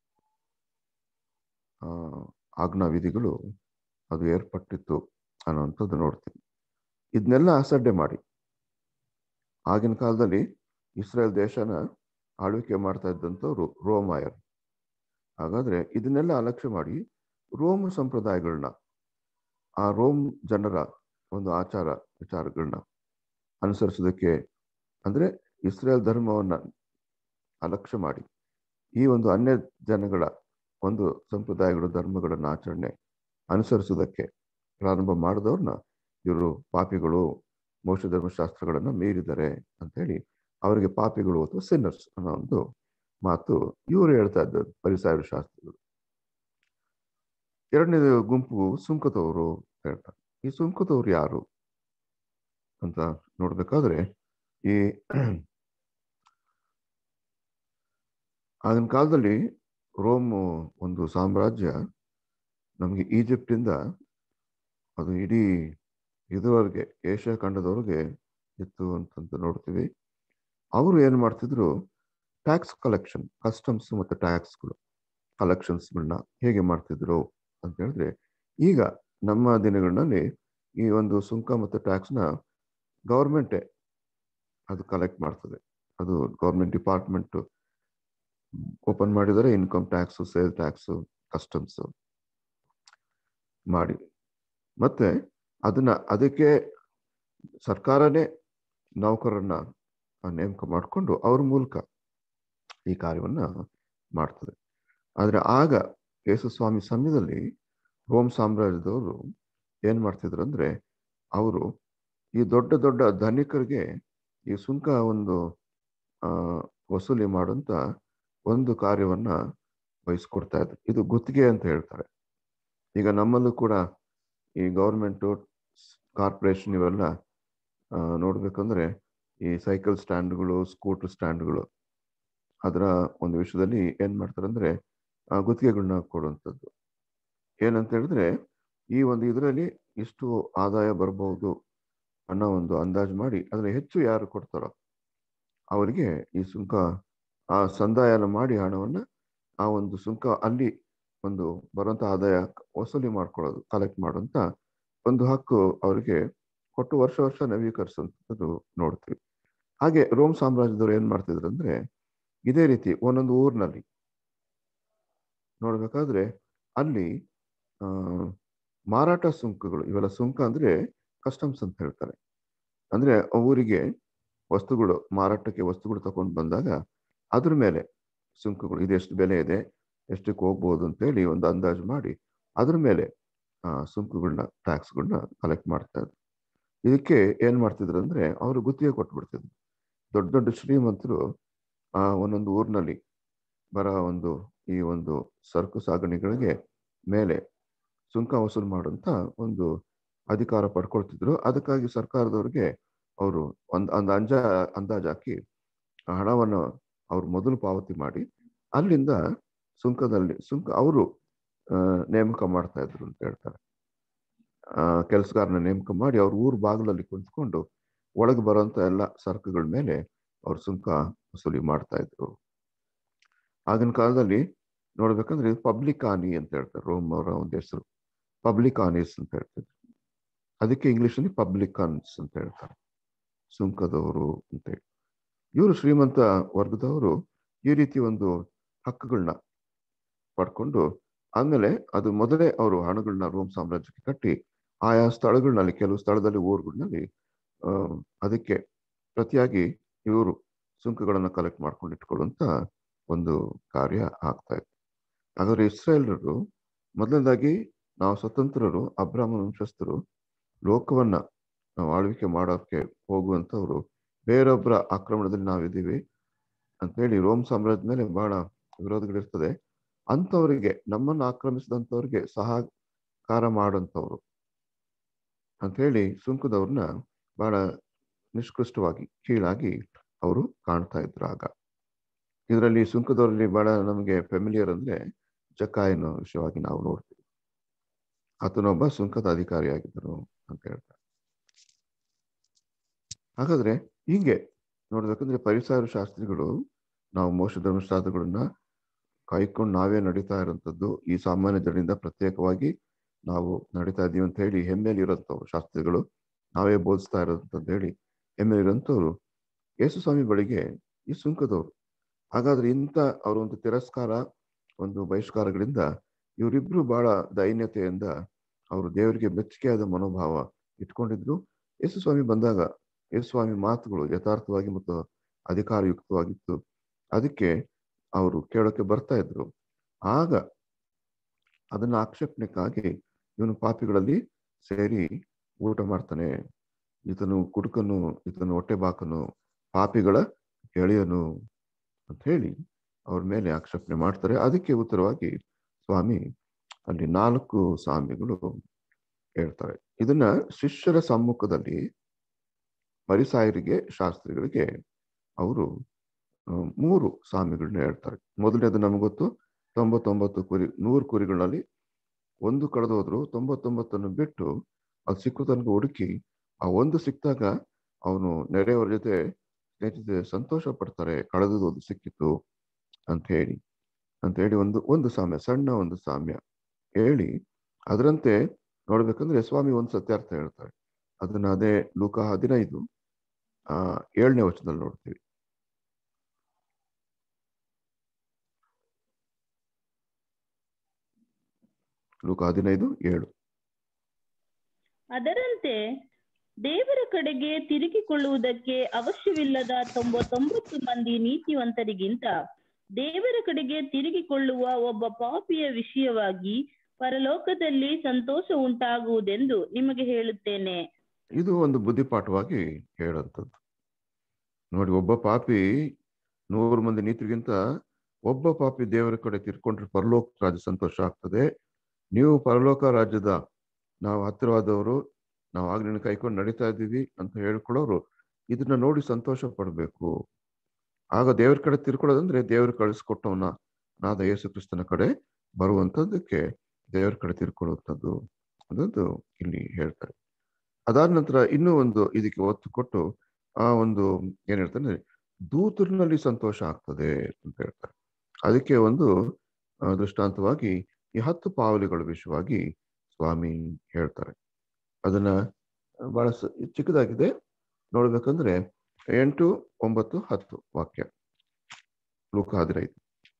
ಆ, ಆಜ್ಞಾ ವಿಧಿಗಳು ಅದು ಏರ್ಪಟ್ಟಿತ್ತು ಅನ್ನೋವಂಥದ್ದು ನೋಡ್ತೀವಿ ಇದನ್ನೆಲ್ಲ ಅಸಡ್ಡೆ ಮಾಡಿ ಆಗಿನ ಕಾಲದಲ್ಲಿ ಇಸ್ರೇಲ್ ದೇಶನ ಆಳ್ವಿಕೆ ಮಾಡ್ತಾ ಇದ್ದಂಥವ್ರು ರೋಮಾಯರ್ ಹಾಗಾದ್ರೆ ಇದನ್ನೆಲ್ಲ ಅಲಕ್ಷ್ಯ ಮಾಡಿ ರೋಮ್ ಸಂಪ್ರದಾಯಗಳನ್ನ ಆ ರೋಮ್ ಜನರ ಒಂದು ಆಚಾರ ವಿಚಾರಗಳನ್ನ ಅನುಸರಿಸೋದಕ್ಕೆ ಅಂದ್ರೆ ಇಸ್ರೇಲ್ ಧರ್ಮವನ್ನ ಅಲಕ್ಷ್ಯ ಮಾಡಿ ಈ ಒಂದು ಅನ್ಯ ಜನಗಳ ಒಂದು ಸಂಪ್ರದಾಯಗಳು ಧರ್ಮಗಳನ್ನ ಆಚರಣೆ ಅನುಸರಿಸುವುದಕ್ಕೆ ಪ್ರಾರಂಭ ಮಾಡಿದವ್ರನ್ನ ಇವರು ಪಾಪಿಗಳು ಮೋಕ್ಷ ಧರ್ಮಶಾಸ್ತ್ರಗಳನ್ನ ಮೀರಿದ್ದಾರೆ ಅಂತ ಹೇಳಿ ಅವರಿಗೆ ಪಾಪಿಗಳು ಅಥವಾ ಸಿನ್ನರ್ಸ್ ಅನ್ನೋ ಒಂದು ಮಾತು ಇವರು ಹೇಳ್ತಾ ಇದ್ದಾರೆ ಪರಿಸಾಯರ ಶಾಸ್ತ್ರಗಳು ಎರಡನೇ ಗುಂಪು ಸುಂಕದವರು ಹೇಳ್ತಾರೆ ಈ ಸುಂಕದವ್ರು ಯಾರು ಅಂತ ನೋಡ್ಬೇಕಾದ್ರೆ ಈ ಆಗಿನ ಕಾಲದಲ್ಲಿ ರೋಮ್ ಒಂದು ಸಾಮ್ರಾಜ್ಯ ನಮಗೆ ಈಜಿಪ್ಟಿಂದ ಅದು ಇಡೀ ಇದುವರೆಗೆ ಏಷ್ಯಾ ಖಂಡದವರೆಗೆ ಇತ್ತು ಅಂತಂತ ನೋಡ್ತೀವಿ ಅವರು ಏನು ಮಾಡ್ತಿದ್ರು ಟ್ಯಾಕ್ಸ್ ಕಲೆಕ್ಷನ್ ಕಸ್ಟಮ್ಸ್ ಮತ್ತು ಟ್ಯಾಕ್ಸ್ಗಳು ಕಲೆಕ್ಷನ್ಸ್ಗಳನ್ನ ಹೇಗೆ ಮಾಡ್ತಿದ್ರು ಅಂತ ಹೇಳಿದ್ರೆ ಈಗ ನಮ್ಮ ದಿನಗಳಲ್ಲಿ ಈ ಒಂದು ಸುಂಕ ಮತ್ತು ಟ್ಯಾಕ್ಸ್ನ ಗೌರ್ಮೆಂಟೇ ಅದು ಕಲೆಕ್ಟ್ ಮಾಡ್ತದೆ ಅದು ಗೌರ್ಮೆಂಟ್ ಡಿಪಾರ್ಟ್ಮೆಂಟ್ ಓಪನ್ ಮಾಡಿದರೆ income tax sale tax customs ಮಾಡಿ ಮತ್ತೆ ಅದನ್ನ ಅದಕ್ಕೆ ಸರ್ಕಾರನೇ ನೌಕರನ್ನ ನೇಮಕ ಮಾಡಿಕೊಂಡು ಅವ್ರ ಮೂಲಕ ಈ ಕಾರ್ಯವನ್ನ ಮಾಡ್ತದೆ ಆದ್ರೆ ಆಗ ಯೇಸುಸ್ವಾಮಿ ಸಮಯದಲ್ಲಿ ರೋಮ್ ಸಾಮ್ರಾಜ್ಯದವರು ಏನ್ ಮಾಡ್ತಿದ್ರು ಅಂದ್ರೆ ಅವರು ಈ ದೊಡ್ಡ ದೊಡ್ಡ ಧನಿಕರಿಗೆ ಈ ಸುಂಕ ಒಂದು ಆ ವಸೂಲಿ ಮಾಡುವಂತ ಒಂದು ಕಾರ್ಯವನ್ನ ವಹಿಸ್ಕೊಡ್ತಾ ಇದ್ರು ಇದು ಗುತ್ತಿಗೆ ಅಂತ ಹೇಳ್ತಾರೆ ಈಗ ನಮ್ಮಲ್ಲೂ ಕೂಡ ಈ ಗೌರ್ಮೆಂಟು ಕಾರ್ಪೊರೇಷನ್ ಇವೆಲ್ಲ ಆ, ನೋಡ್ಬೇಕಂದ್ರೆ ಈ ಸೈಕಲ್ ಸ್ಟ್ಯಾಂಡ್ಗಳು ಸ್ಕೂಟರ್ ಸ್ಟ್ಯಾಂಡ್ಗಳು ಅದರ ಒಂದು ವಿಷಯದಲ್ಲಿ ಏನ್ ಮಾಡ್ತಾರೆ ಅಂದ್ರೆ ಆ, ಗುತ್ತಿಗೆಗಳನ್ನ ಕೊಡುವಂಥದ್ದು ಏನಂತ ಹೇಳಿದ್ರೆ ಈ ಒಂದು ಇದರಲ್ಲಿ ಇಷ್ಟು ಆದಾಯ ಬರಬಹುದು ಅನ್ನೋ ಒಂದು ಅಂದಾಜು ಮಾಡಿ ಅದ್ರ ಹೆಚ್ಚು ಯಾರು ಕೊಡ್ತಾರೋ ಅವರಿಗೆ ಈ ಸುಂಕ ಆ ಸಂದಾಯನ ಮಾಡಿ ಹಣವನ್ನ ಆ ಒಂದು ಸುಂಕ ಅಲ್ಲಿ ಒಂದು ಬರುವಂತ ಆದಾಯ ವಸೂಲಿ ಮಾಡ್ಕೊಳ್ಳೋದು ಕಲೆಕ್ಟ್ ಮಾಡುವಂತ ಒಂದು ಹಕ್ಕು ಅವರಿಗೆ ಕೊಟ್ಟು ವರ್ಷ ವರ್ಷ ನವೀಕರಿಸುವಂಥದ್ದು ನೋಡ್ತೀವಿ ಹಾಗೆ ರೋಮ್ ಸಾಮ್ರಾಜ್ಯದವರು ಏನ್ ಮಾಡ್ತಿದ್ರು ಅಂದ್ರೆ ಇದೇ ರೀತಿ ಒಂದೊಂದು ಊರಿನಲ್ಲಿ ನೋಡ್ಬೇಕಾದ್ರೆ ಅಲ್ಲಿ ಆ ಮಾರಾಟ ಸುಂಕಗಳು ಇವೆಲ್ಲ ಸುಂಕ ಅಂದ್ರೆ ಕಸ್ಟಮ್ಸ್ ಅಂತ ಹೇಳ್ತಾರೆ ಅಂದ್ರೆ ಆ ಊರಿಗೆ ವಸ್ತುಗಳು ಮಾರಾಟಕ್ಕೆ ವಸ್ತುಗಳು ತಗೊಂಡು ಬಂದಾಗ ಅದ್ರ ಮೇಲೆ ಸುಂಕಗಳು ಇದೆಷ್ಟು ಬೆಲೆ ಇದೆ ಎಷ್ಟಕ್ಕೆ ಹೋಗ್ಬೋದು ಅಂತೇಳಿ ಒಂದು ಅಂದಾಜು ಮಾಡಿ ಅದ್ರ ಮೇಲೆ ಆ ಸುಂಕಗಳನ್ನ ಟ್ಯಾಕ್ಸ್ಗಳನ್ನ ಕಲೆಕ್ಟ್ ಮಾಡ್ತಾ ಇದ್ರು ಇದಕ್ಕೆ ಏನ್ ಮಾಡ್ತಿದ್ರು ಅಂದ್ರೆ ಅವರು ಗುತ್ತಿಗೆ ಕೊಟ್ಬಿಡ್ತಿದ್ರು ದೊಡ್ಡ ದೊಡ್ಡ ಶ್ರೀಮಂತರು ಆ ಒಂದೊಂದು ಊರಿನಲ್ಲಿ ಬರ ಒಂದು ಈ ಒಂದು ಸರಕು ಸಾಗಣೆಗಳಿಗೆ ಮೇಲೆ ಸುಂಕ ವಸೂಲು ಮಾಡುವಂತ ಒಂದು ಅಧಿಕಾರ ಪಡ್ಕೊಳ್ತಿದ್ರು ಅದಕ್ಕಾಗಿ ಸರ್ಕಾರದವ್ರಿಗೆ ಅವರು ಒಂದ್ ಒಂದು ಅಂಜ ಅಂದಾಜು ಹಾಕಿ ಆ ಹಣವನ್ನು ಅವ್ರು ಮೊದಲು ಪಾವತಿ ಮಾಡಿ ಅಲ್ಲಿಂದ ಸುಂಕದಲ್ಲಿ ಸುಂಕ ಅವರು ನೇಮಕ ಮಾಡ್ತಾ ಇದ್ರು ಅಂತ ಹೇಳ್ತಾರೆ ಆ ಕೆಲಸಗಾರನ ನೇಮಕ ಮಾಡಿ ಅವ್ರ ಊರ್ ಬಾಗಿಲಲ್ಲಿ ಕುಂತ್ಕೊಂಡು ಒಳಗೆ ಬರುವಂತ ಎಲ್ಲ ಸರಕುಗಳ ಮೇಲೆ ಅವ್ರು ಸುಂಕ ವಸೂಲಿ ಮಾಡ್ತಾ ಇದ್ರು ಆಗಿನ ಕಾಲದಲ್ಲಿ ನೋಡ್ಬೇಕಂದ್ರೆ ಪಬ್ಲಿಕ್ ಆನಿ ಅಂತ ಹೇಳ್ತಾರೆ ರೋಮ್ ಅವರ ಒಂದು ಹೆಸರು ಪಬ್ಲಿಕ್ ಆನೀಸ್ ಅಂತ ಹೇಳ್ತಿದ್ರು ಅದಕ್ಕೆ ಇಂಗ್ಲಿಷಲ್ಲಿ ಪಬ್ಲಿಕನ್ಸ್ ಅಂತ ಹೇಳ್ತಾರೆ ಸುಂಕದವರು ಅಂತ ಹೇಳಿ ಇವರು ಶ್ರೀಮಂತ ವರ್ಗದವರು ಈ ರೀತಿ ಒಂದು ಹಕ್ಕುಗಳನ್ನ ಪಡ್ಕೊಂಡು ಆದ್ಮೇಲೆ ಅದು ಮೊದಲೇ ಅವರು ಹಣಗಳನ್ನ ರೋಮ್ ಸಾಮ್ರಾಜ್ಯಕ್ಕೆ ಕಟ್ಟಿ ಆಯಾ ಸ್ಥಳಗಳಲ್ಲಿ ಕೆಲವು ಸ್ಥಳದಲ್ಲಿ ಊರುಗಳಲ್ಲಿ ಆ ಅದಕ್ಕೆ ಪ್ರತಿಯಾಗಿ ಇವರು ಸುಂಕಗಳನ್ನ ಕಲೆಕ್ಟ್ ಮಾಡ್ಕೊಂಡು ಇಟ್ಕೊಳ್ಳುವಂತ ಒಂದು ಕಾರ್ಯ ಆಗ್ತಾ ಇತ್ತು ಹಾಗಾದ್ರೆ ಇಸ್ರಾಯೇಲರು ಮೊದಲನೇದಾಗಿ ನಾವು ಸ್ವತಂತ್ರರು ಅಬ್ರಾಹ್ಮಣ ವಂಶಸ್ಥರು ಲೋಕವನ್ನ ನಾವು ಆಳ್ವಿಕೆ ಮಾಡೋಕ್ಕೆ ಹೋಗುವಂಥವ್ರು ಬೇರೊಬ್ಬರ ಆಕ್ರಮಣದಲ್ಲಿ ನಾವಿದ್ದೀವಿ ಅಂತೇಳಿ ರೋಮ್ ಸಾಮ್ರಾಜ್ಯದ ಮೇಲೆ ಬಹಳ ವಿರೋಧಗಳಿರ್ತದೆ ಅಂಥವರಿಗೆ ನಮ್ಮನ್ನು ಆಕ್ರಮಿಸಿದಂಥವ್ರಿಗೆ ಸಹಕಾರ ಮಾಡೋಂಥವ್ರು ಅಂಥೇಳಿ ಸುಂಕದವ್ರನ್ನ ಬಹಳ ನಿಷ್ಕೃಷ್ಟವಾಗಿ ಕೀಳಾಗಿ ಅವರು ಕಾಣ್ತಾ ಇದ್ರು ಆಗ ಇದರಲ್ಲಿ ಸುಂಕದವರಲ್ಲಿ ಬಹಳ ನಮಗೆ ಫೆಮಿಲಿಯರ್ ಅಂದ್ರೆ ಜಕಾಯನ ವಿಷಯವಾಗಿ ನಾವು ನೋಡ್ತೀವಿ ಆತನೊಬ್ಬ ಸುಂಕದ ಅಧಿಕಾರಿಯಾಗಿದ್ದರು ಅಂತ ಹೇಳ್ತಾರೆ ಹಾಗಾದ್ರೆ ಹೀಗೆ ನೋಡ್ಬೇಕಂದ್ರೆ ಪರಿಸರ ಶಾಸ್ತ್ರಿಗಳು ನಾವು ಮೋಶ ಧರ್ಮಶಾಸ್ತ್ರಗಳನ್ನ ಕಾಯ್ಕೊಂಡು ನಾವೇ ನಡೀತಾ ಇರೋಂಥದ್ದು ಈ ಸಾಮಾನ್ಯ ಜನರಿಂದ ಪ್ರತ್ಯೇಕವಾಗಿ ನಾವು ನಡೀತಾ ಇದೀವಿ ಅಂತ ಹೇಳಿ ಹೆಮ್ಮೆಯಲ್ಲಿ ಇರೋಂಥವ್ರು ಶಾಸ್ತ್ರಿಗಳು ನಾವೇ ಬೋಧಿಸ್ತಾ ಇರೋದಂತ ಹೇಳಿ ಹೆಮ್ಮೆಯಲ್ಲಿ ಇರೋಂಥವ್ರು ಯೇಸು ಸ್ವಾಮಿ ಬಳಿಗೆ ಈ ಸುಂಕದವರು ಹಾಗಾದ್ರೆ ಇಂಥ ಅವರ ಒಂದು ತಿರಸ್ಕಾರ ಒಂದು ಬಹಿಷ್ಕಾರಗಳಿಂದ ಇವರಿಬ್ರು ಬಹಳ ದೈನ್ಯತೆಯಿಂದ ಅವರು ದೇವರಿಗೆ ಮೆಚ್ಚುಗೆಯಾದ ಮನೋಭಾವ ಇಟ್ಕೊಂಡಿದ್ರು ಯೇಸು ಸ್ವಾಮಿ ಬಂದಾಗ ಯೇಸು ಸ್ವಾಮಿ ಮಾತುಗಳು ಯಥಾರ್ಥವಾಗಿ ಮತ್ತು ಅಧಿಕಾರಯುಕ್ತವಾಗಿತ್ತು ಅದಕ್ಕೆ ಅವರು ಕೇಳೋಕೆ ಬರ್ತಾ ಇದ್ರು ಆಗ ಅದನ್ನ ಆಕ್ಷೇಪಣೆಗಾಗಿ ಇವನು ಪಾಪಿಗಳಲ್ಲಿ ಸೇರಿ ಊಟ ಮಾಡ್ತಾನೆ ಈತನು ಕುಡುಕನು ಈತನು ಹೊಟ್ಟೆ ಬಾಕನು ಪಾಪಿಗಳ ಗೆಳೆಯನು ಅಂತ ಹೇಳಿ ಅವ್ರ ಮೇಲೆ ಆಕ್ಷೇಪಣೆ ಮಾಡ್ತಾರೆ ಅದಕ್ಕೆ ಉತ್ತರವಾಗಿ ಸ್ವಾಮಿ ಅಲ್ಲಿ ನಾಲ್ಕು ಸ್ವಾಮಿಗಳು ಹೇಳ್ತಾರೆ ಇದನ್ನ ಶಿಷ್ಯರ ಸಮ್ಮುಖದಲ್ಲಿ ಪರಿಸಾಯರಿಗೆ ಶಾಸ್ತ್ರಿಗಳಿಗೆ ಅವರು ಮೂರು ಸ್ವಾಮಿಗಳನ್ನ ಹೇಳ್ತಾರೆ ಮೊದಲನೇದು ನಮ್ಗೆ ಗೊತ್ತು ತೊಂಬತ್ತೊಂಬತ್ತು ಕುರಿ ನೂರು ಕುರಿಗಳಲ್ಲಿ ಒಂದು ಕಳೆದೋದ್ರು ತೊಂಬತ್ತೊಂಬತ್ತನ್ನು ಬಿಟ್ಟು ಅದು ಸಿಕ್ಕು ತನಕ ಹುಡುಕಿ ಆ ಒಂದು ಸಿಕ್ಕಿದಾಗ ಅವನು ನೆರೆಯವರ ಜೊತೆ ಸ್ನೇಹಿತ ಸಂತೋಷ ಪಡ್ತಾರೆ ಕಳೆದದು ಒಂದು ಸಿಕ್ಕಿತು ಅಂತ ಹೇಳಿ ಅಂತ ಹೇಳಿ ಒಂದು ಒಂದು ಸಾಮ್ಯ ಸಣ್ಣ ಒಂದು ಸಾಮ್ಯ ಹೇಳಿ ಅದರಂತೆ ನೋಡ್ಬೇಕಂದ್ರೆ ಸ್ವಾಮಿ ಒಂದು ಸತ್ಯಾರ್ಥ ಹೇಳ್ತಾರೆ ಅದನ್ನ ಅದೇ ಲೂಕ ಹದಿನೈದು ಆ ಏಳನೇ ವಚನದಲ್ಲಿ ನೋಡ್ತೀವಿ ಲೂಕ ಹದಿನೈದು ಏಳು ಅದರಂತೆ ದೇವರ ಕಡೆಗೆ ತಿರುಗಿಕೊಳ್ಳುವುದಕ್ಕೆ ಅವಶ್ಯವಿಲ್ಲದ ತೊಂಬತ್ತೊಂಬತ್ತು ಮಂದಿ ನೀತಿವಂತರಿಗಿಂತ ದೇವರ ಕಡೆಗೆ ತಿರುಗಿಕೊಳ್ಳುವ ಒಬ್ಬ ಪಾಪಿಯ ವಿಷಯವಾಗಿ ಪರಲೋಕದಲ್ಲಿ ಸಂತೋಷ ಉಂಟಾಗುವುದೆಂದು ನಿಮಗೆ ಹೇಳುತ್ತೇನೆ ಇದು ಒಂದು ಬುದ್ಧಿಪಾಠವಾಗಿ ಹೇಳಂಥದ್ದು ನೋಡಿ ಒಬ್ಬ ಪಾಪಿ ನೂರು ಮಂದಿ ನೀತಿಗಿಂತ ಒಬ್ಬ ಪಾಪಿ ದೇವರ ಕಡೆ ತಿರ್ಕೊಂಡ್ರೆ ಪರಲೋಕ ರಾಜ್ಯ ಸಂತೋಷ ಆಗ್ತದೆ ನೀವು ಪರಲೋಕ ರಾಜ್ಯದ ನಾವು ಹತ್ತಿರವಾದವರು ನಾವು ಆಜ್ಞೆನ ಕೈಕೊಂಡು ನಡೀತಾ ಇದ್ದೀವಿ ಅಂತ ಹೇಳ್ಕೊಳ್ಳೋರು ಇದನ್ನ ನೋಡಿ ಸಂತೋಷ ಪಡಬೇಕು ಆಗ ದೇವರ ಕಡೆ ತಿರ್ಕೊಳ್ಳೋದಂದ್ರೆ ದೇವರು ಕಳಿಸ್ಕೊಟ್ಟವನ ನಾದ ಯೇಸು ಕ್ರಿಸ್ತನ ಕಡೆ ಬರುವಂತದ್ದಕ್ಕೆ ದೇವರ ಕಡೆ ತಿರ್ಕೊಳ್ಳುವಂಥದ್ದು ಅನ್ನೋದು ಇಲ್ಲಿ ಹೇಳ್ತಾರೆ ಅದಾದ ನಂತರ ಇನ್ನೂ ಒಂದು ಇದಕ್ಕೆ ಒತ್ತು ಕೊಟ್ಟು ಆ ಒಂದು ಏನ್ ಹೇಳ್ತಾರೆ ದೂತರಿನಲ್ಲಿ ಸಂತೋಷ ಆಗ್ತದೆ ಅಂತ ಹೇಳ್ತಾರೆ ಅದಕ್ಕೆ ಒಂದು ದೃಷ್ಟಾಂತವಾಗಿ ಈ ಹತ್ತು ಪಾವಲಿಗಳ ವಿಷಯವಾಗಿ ಸ್ವಾಮಿ ಹೇಳ್ತಾರೆ ಅದನ್ನ ಬಹಳ ಚಿಕ್ಕದಾಗಿದೆ ನೋಡ್ಬೇಕಂದ್ರೆ ಎಂಟು ಒಂಬತ್ತು ಹತ್ತು ವಾಕ್ಯ ಲೂಕ ಹದಿನೈದು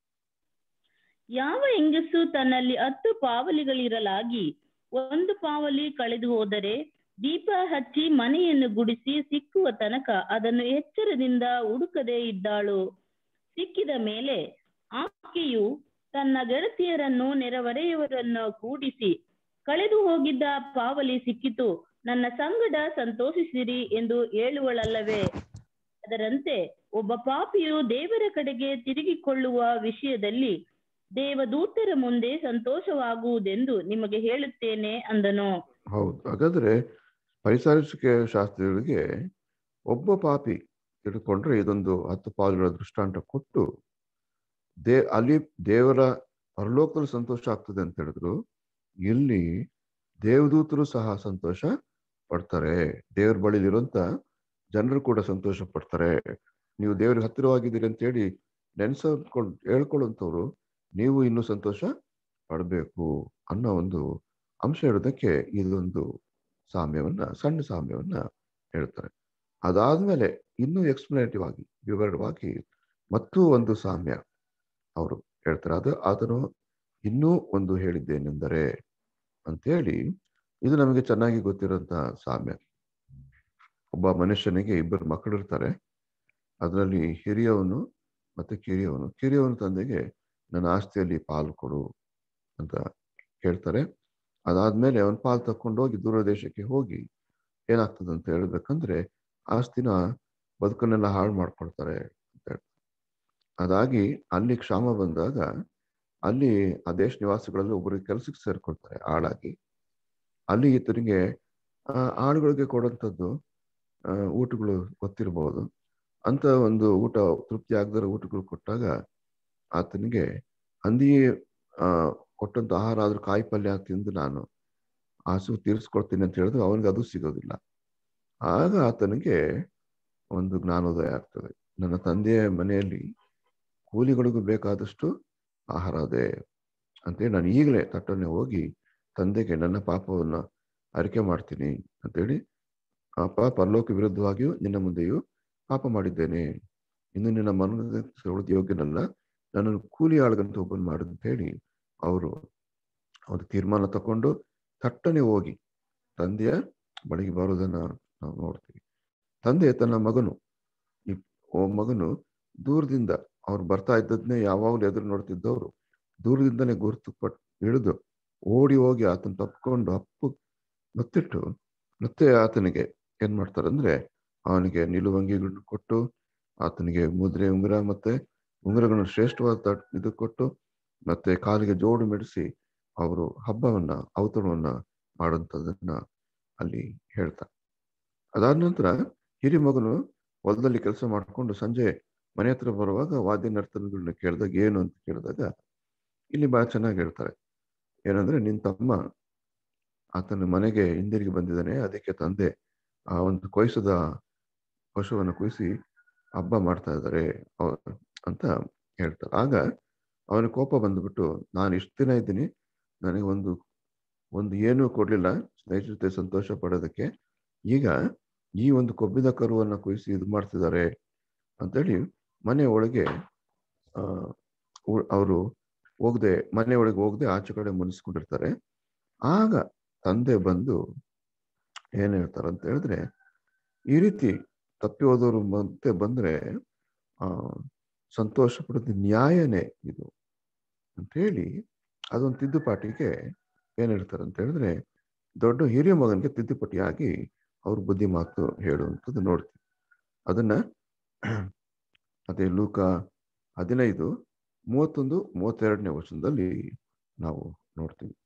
ಯಾವ ಹೆಂಗಸು ತನ್ನಲ್ಲಿ ಹತ್ತು ಪಾವಲಿಗಳಿರಲಾಗಿ ಒಂದು ಪಾವಲಿ ಕಳೆದು ಹೋದರೆ ದೀಪ ಹಚ್ಚಿ ಮನೆಯನ್ನು ಗುಡಿಸಿ ಸಿಕ್ಕುವ ತನಕ ಅದನ್ನು ಎಚ್ಚರದಿಂದ ಹುಡುಕದೇ ಇದ್ದಾಳು ಸಿಕ್ಕಿದ ಮೇಲೆ ಆಕೆಯು ತನ್ನ ಗೆಳತಿಯರನ್ನು ನೆರೆಹೊರೆಯವರನ್ನು ಕೂಡಿಸಿ ಕಳೆದು ಹೋಗಿದ್ದ ಪಾವಲಿ ಸಿಕ್ಕಿತು ನನ್ನ ಸಂಗಡ ಸಂತೋಷಿಸಿರಿ ಎಂದು ಹೇಳುವಳಲ್ಲವೇ ಅದರಂತೆ ಒಬ್ಬ ಪಾಪಿಯು ದೇವರ ಕಡೆಗೆ ತಿರುಗಿಕೊಳ್ಳುವ ವಿಷಯದಲ್ಲಿ ದೇವದೂತರ ಮುಂದೆ ಸಂತೋಷವಾಗುವುದೆಂದು ನಿಮಗೆ ಹೇಳುತ್ತೇನೆ ಅಂದನು ಹೌದು ಹಾಗಾದ್ರೆ ಪರಿಸರಿಕೆ ಶಾಸ್ತ್ರಿಗಳಿಗೆ ಒಬ್ಬ ಪಾಪಿ ತಿಳ್ಕೊಂಡ್ರೆ ಇದೊಂದು ಹತ್ತು ಪಾಲುಗಳ ದೃಷ್ಟಾಂತ ಕೊಟ್ಟು ದೇ ಅಲ್ಲಿ ದೇವರ ಪರಲೋಕದಲ್ಲಿ ಸಂತೋಷ ಆಗ್ತದೆ ಅಂತ ಹೇಳಿದ್ರು ಇಲ್ಲಿ ದೇವದೂತರು ಸಹ ಸಂತೋಷ ಪಡ್ತಾರೆ ದೇವ್ರ ಬಳಿಲಿರುವಂತ ಜನರು ಕೂಡ ಸಂತೋಷ ಪಡ್ತಾರೆ ನೀವು ದೇವ್ರಿಗೆ ಹತ್ತಿರವಾಗಿದ್ದೀರಿ ಅಂತ ಹೇಳಿ ನೆನ್ಸ್ಕೊಂಡು ಹೇಳ್ಕೊಳ್ಳುವಂಥವ್ರು ನೀವು ಇನ್ನೂ ಸಂತೋಷ ಪಡಬೇಕು ಅನ್ನೋ ಒಂದು ಅಂಶ ಇರೋದಕ್ಕೆ ಇದೊಂದು ಸಾಮ್ಯವನ್ನ ಸಣ್ಣ ಸಾಮ್ಯವನ್ನ ಹೇಳ್ತಾರೆ ಅದಾದ್ಮೇಲೆ ಇನ್ನೂ ಎಕ್ಸ್ಪ್ಲನೇಟಿವ್ ಆಗಿ ವಿವರವಾಗಿ ಮತ್ತೂ ಒಂದು ಸಾಮ್ಯ ಅವರು ಹೇಳ್ತಾರೆ ಅದು ಅದನ್ನು ಇನ್ನೂ ಒಂದು ಹೇಳಿದ್ದೇನೆಂದರೆ ಅಂತೇಳಿ ಇದು ನಮಗೆ ಚೆನ್ನಾಗಿ ಗೊತ್ತಿರೋಂಥ ಸಾಮ್ಯ ಒಬ್ಬ ಮನುಷ್ಯನಿಗೆ ಇಬ್ಬರು ಮಕ್ಕಳಿರ್ತಾರೆ ಅದರಲ್ಲಿ ಹಿರಿಯವನು ಮತ್ತೆ ಕಿರಿಯವನು ಕಿರಿಯವನ ತಂದೆಗೆ ನನ್ನ ಆಸ್ತಿಯಲ್ಲಿ ಪಾಲು ಕೊಡು ಅಂತ ಕೇಳ್ತಾರೆ ಅದಾದ್ಮೇಲೆ ಅವನ ಪಾಲು ತಕೊಂಡೋಗಿ ದೂರ ದೇಶಕ್ಕೆ ಹೋಗಿ ಏನಾಗ್ತದೆ ಅಂತ ಹೇಳ್ಬೇಕಂದ್ರೆ ಆಸ್ತಿನ ಬದುಕನ್ನೆಲ್ಲ ಹಾಳು ಮಾಡ್ಕೊಳ್ತಾರೆ ಅಂತ ಹೇಳ್ತಾರೆ ಅದಾಗಿ ಅಲ್ಲಿ ಕ್ಷಾಮ ಬಂದಾಗ ಅಲ್ಲಿ ಆ ದೇಶ ನಿವಾಸಿಗಳಲ್ಲಿ ಒಬ್ಬರಿಗೆ ಕೆಲಸಕ್ಕೆ ಸೇರ್ಕೊಳ್ತಾರೆ ಆಳಾಗಿ ಅಲ್ಲಿ ಈತನಿಗೆ ಆ, ಆಳುಗಳಿಗೆ ಕೊಡುವಂಥದ್ದು ಆ, ಊಟಗಳು ಗೊತ್ತಿರಬಹುದು ಅಂತ ಒಂದು ಊಟ ತೃಪ್ತಿ ಆಗದಿರೋ ಊಟಗಳು ಕೊಟ್ಟಾಗ ಆತನಿಗೆ ಹಂದಿ ಆ ಕೊಟ್ಟಂತ ಆಹಾರ ಆದ್ರೂ ಕಾಯಿ ಪಲ್ಯ ತಿಂದು ನಾನು ಹಸು ತೀರಿಸ್ಕೊಳ್ತೀನಿ ಅಂತ ಹೇಳಿದ್ರೆ ಅವನಿಗೆ ಅದು ಸಿಗೋದಿಲ್ಲ ಆಗ ಆತನಿಗೆ ಒಂದು ಜ್ಞಾನೋದಯ ಆಗ್ತದೆ ನನ್ನ ತಂದೆಯ ಮನೆಯಲ್ಲಿ ಕೂಲಿಗಳಿಗೂ ಬೇಕಾದಷ್ಟು ಆಹಾರ ಇದೆ ಅಂತೇಳಿ ನಾನು ಈಗಲೇ ತಟ್ಟನೆ ಹೋಗಿ ತಂದೆಗೆ ನನ್ನ ಪಾಪವನ್ನ ಅರಿಕೆ ಮಾಡ್ತೀನಿ ಅಂತೇಳಿ ಅಪ್ಪ ಪರಲೋಕ ವಿರುದ್ಧವಾಗಿಯೂ ನಿನ್ನ ಮುಂದೆಯೂ ಪಾಪ ಮಾಡಿದ್ದೇನೆ ಇನ್ನು ನಿನ್ನ ಮನದ ಯೋಗ್ಯನಲ್ಲ ನನ್ನನ್ನು ಕೂಲಿ ಆಳ್ಗಂತ ಒಬ್ಬನ್ ಮಾಡು ಅಂತ ಹೇಳಿ ಅವರು ಒಂದು ತೀರ್ಮಾನ ತಕೊಂಡು ತಟ್ಟನೆ ಹೋಗಿ ತಂದೆಯ ಬಳಿಗೆ ಬರೋದನ್ನ ನಾವು ನೋಡ್ತೀವಿ ತಂದೆ ತನ್ನ ಮಗನು ಈ ಓ ಮಗನು ದೂರದಿಂದ ಅವ್ರು ಬರ್ತಾ ಇದ್ದದ್ನೇ ಯಾವಾಗಲೂ ಎದುರು ನೋಡ್ತಿದ್ದವರು ದೂರದಿಂದನೇ ಗುರುತು ಪಟ್ ಹಿಡಿದು ಓಡಿ ಹೋಗಿ ಆತನ ತಪ್ಕೊಂಡು ಅಪ್ಪು ಮತ್ತಿಟ್ಟು ಮತ್ತೆ ಆತನಿಗೆ ಏನ್ ಮಾಡ್ತಾರಂದ್ರೆ ಅವನಿಗೆ ನಿಲುವಂಗಿಗಳನ್ನು ಕೊಟ್ಟು ಆತನಿಗೆ ಮುದ್ರೆ ಉಂಗುರ ಮತ್ತೆ ಉಂಗುರಗಳನ್ನು ಶ್ರೇಷ್ಠವಾದ ತಟ್- ಇದು ಕೊಟ್ಟು ಮತ್ತೆ ಕಾಲಿಗೆ ಜೋಡು ಮೆಡಿಸಿ ಅವರು ಹಬ್ಬವನ್ನ ಔತಣವನ್ನ ಮಾಡುವಂಥದ್ದನ್ನ ಅಲ್ಲಿ ಹೇಳ್ತಾರೆ ಅದಾದ ನಂತರ ಹಿರಿ ಮಗನು ಹೊಲದಲ್ಲಿ ಕೆಲಸ ಮಾಡಿಕೊಂಡು ಸಂಜೆ ಮನೆ ಹತ್ರ ಬರುವಾಗ ವಾದ್ಯ ನರ್ತನಗಳನ್ನ ಕೇಳಿದಾಗ ಏನು ಅಂತ ಕೇಳಿದಾಗ ಇಲ್ಲಿ ಬಹಳ ಚೆನ್ನಾಗಿ ಹೇಳ್ತಾರೆ ಏನಂದ್ರೆ ನಿನ್ ತಮ್ಮ ಆತನ ಮನೆಗೆ ಹಿಂದಿರುಗಿ ಬಂದಿದ್ದಾನೆ ಅದಕ್ಕೆ ತಂದೆ ಆ ಒಂದು ಕೊಯ್ಸದ ಪಶುವನ್ನು ಕೊಯ್ಸಿ ಹಬ್ಬ ಮಾಡ್ತಾ ಇದ್ದಾರೆ ಅವ- ಅಂತ ಹೇಳ್ತಾರೆ ಆಗ ಅವನ ಕೋಪ ಬಂದ್ಬಿಟ್ಟು ನಾನು ಇಷ್ಟು ದಿನ ಇದ್ದೀನಿ ನನಗೆ ಒಂದು ಒಂದು ಏನೂ ಕೊಡ್ಲಿಲ್ಲ ಸ್ನೇಹಿತರ ಜೊತೆ ಸಂತೋಷ ಪಡೋದಕ್ಕೆ ಈಗ ಈ ಒಂದು ಕೊಬ್ಬಿದ ಕರುವನ್ನ ಕೊಯ್ಸಿ ಇದು ಮಾಡ್ತಿದ್ದಾರೆ ಅಂತೇಳಿ ಮನೆ ಒಳಗೆ ಆ ಅವರು ಹೋಗದೆ ಮನೆ ಒಳಗೆ ಹೋಗದೆ ಆಚೆ ಕಡೆ ಮುನಿಸ್ಕೊಂಡಿರ್ತಾರೆ ಆಗ ತಂದೆ ಬಂದು ಏನ್ ಹೇಳ್ತಾರೆ ಅಂತ ಹೇಳಿದ್ರೆ ಈ ರೀತಿ ತಪ್ಪಿ ಹೋದವರು ಮತ್ತೆ ಬಂದ್ರೆ ಆ ಸಂತೋಷ ಪಡೋದು ನ್ಯಾಯನೇ ಇದು ಅಂತ ಹೇಳಿ ಅದೊಂದು ತಿದ್ದುಪಾಟಿಗೆ ಏನ್ ಹೇಳ್ತಾರೆ ಅಂತ ಹೇಳಿದ್ರೆ ದೊಡ್ಡ ಹಿರಿಯ ಮಗನಿಗೆ ತಿದ್ದುಪಟಿಯಾಗಿ ಅವ್ರ ಬುದ್ಧಿ ಮಾತು ಹೇಳುವಂಥದ್ದು ನೋಡ್ತೀವಿ ಅದನ್ನ ಅದೇ ಲೂಕ ಹದಿನೈದು ಮೂವತ್ತೊಂದು ಮೂವತ್ತೆರಡನೇ ವರ್ಷದಲ್ಲಿ ನಾವು ನೋಡ್ತೀವಿ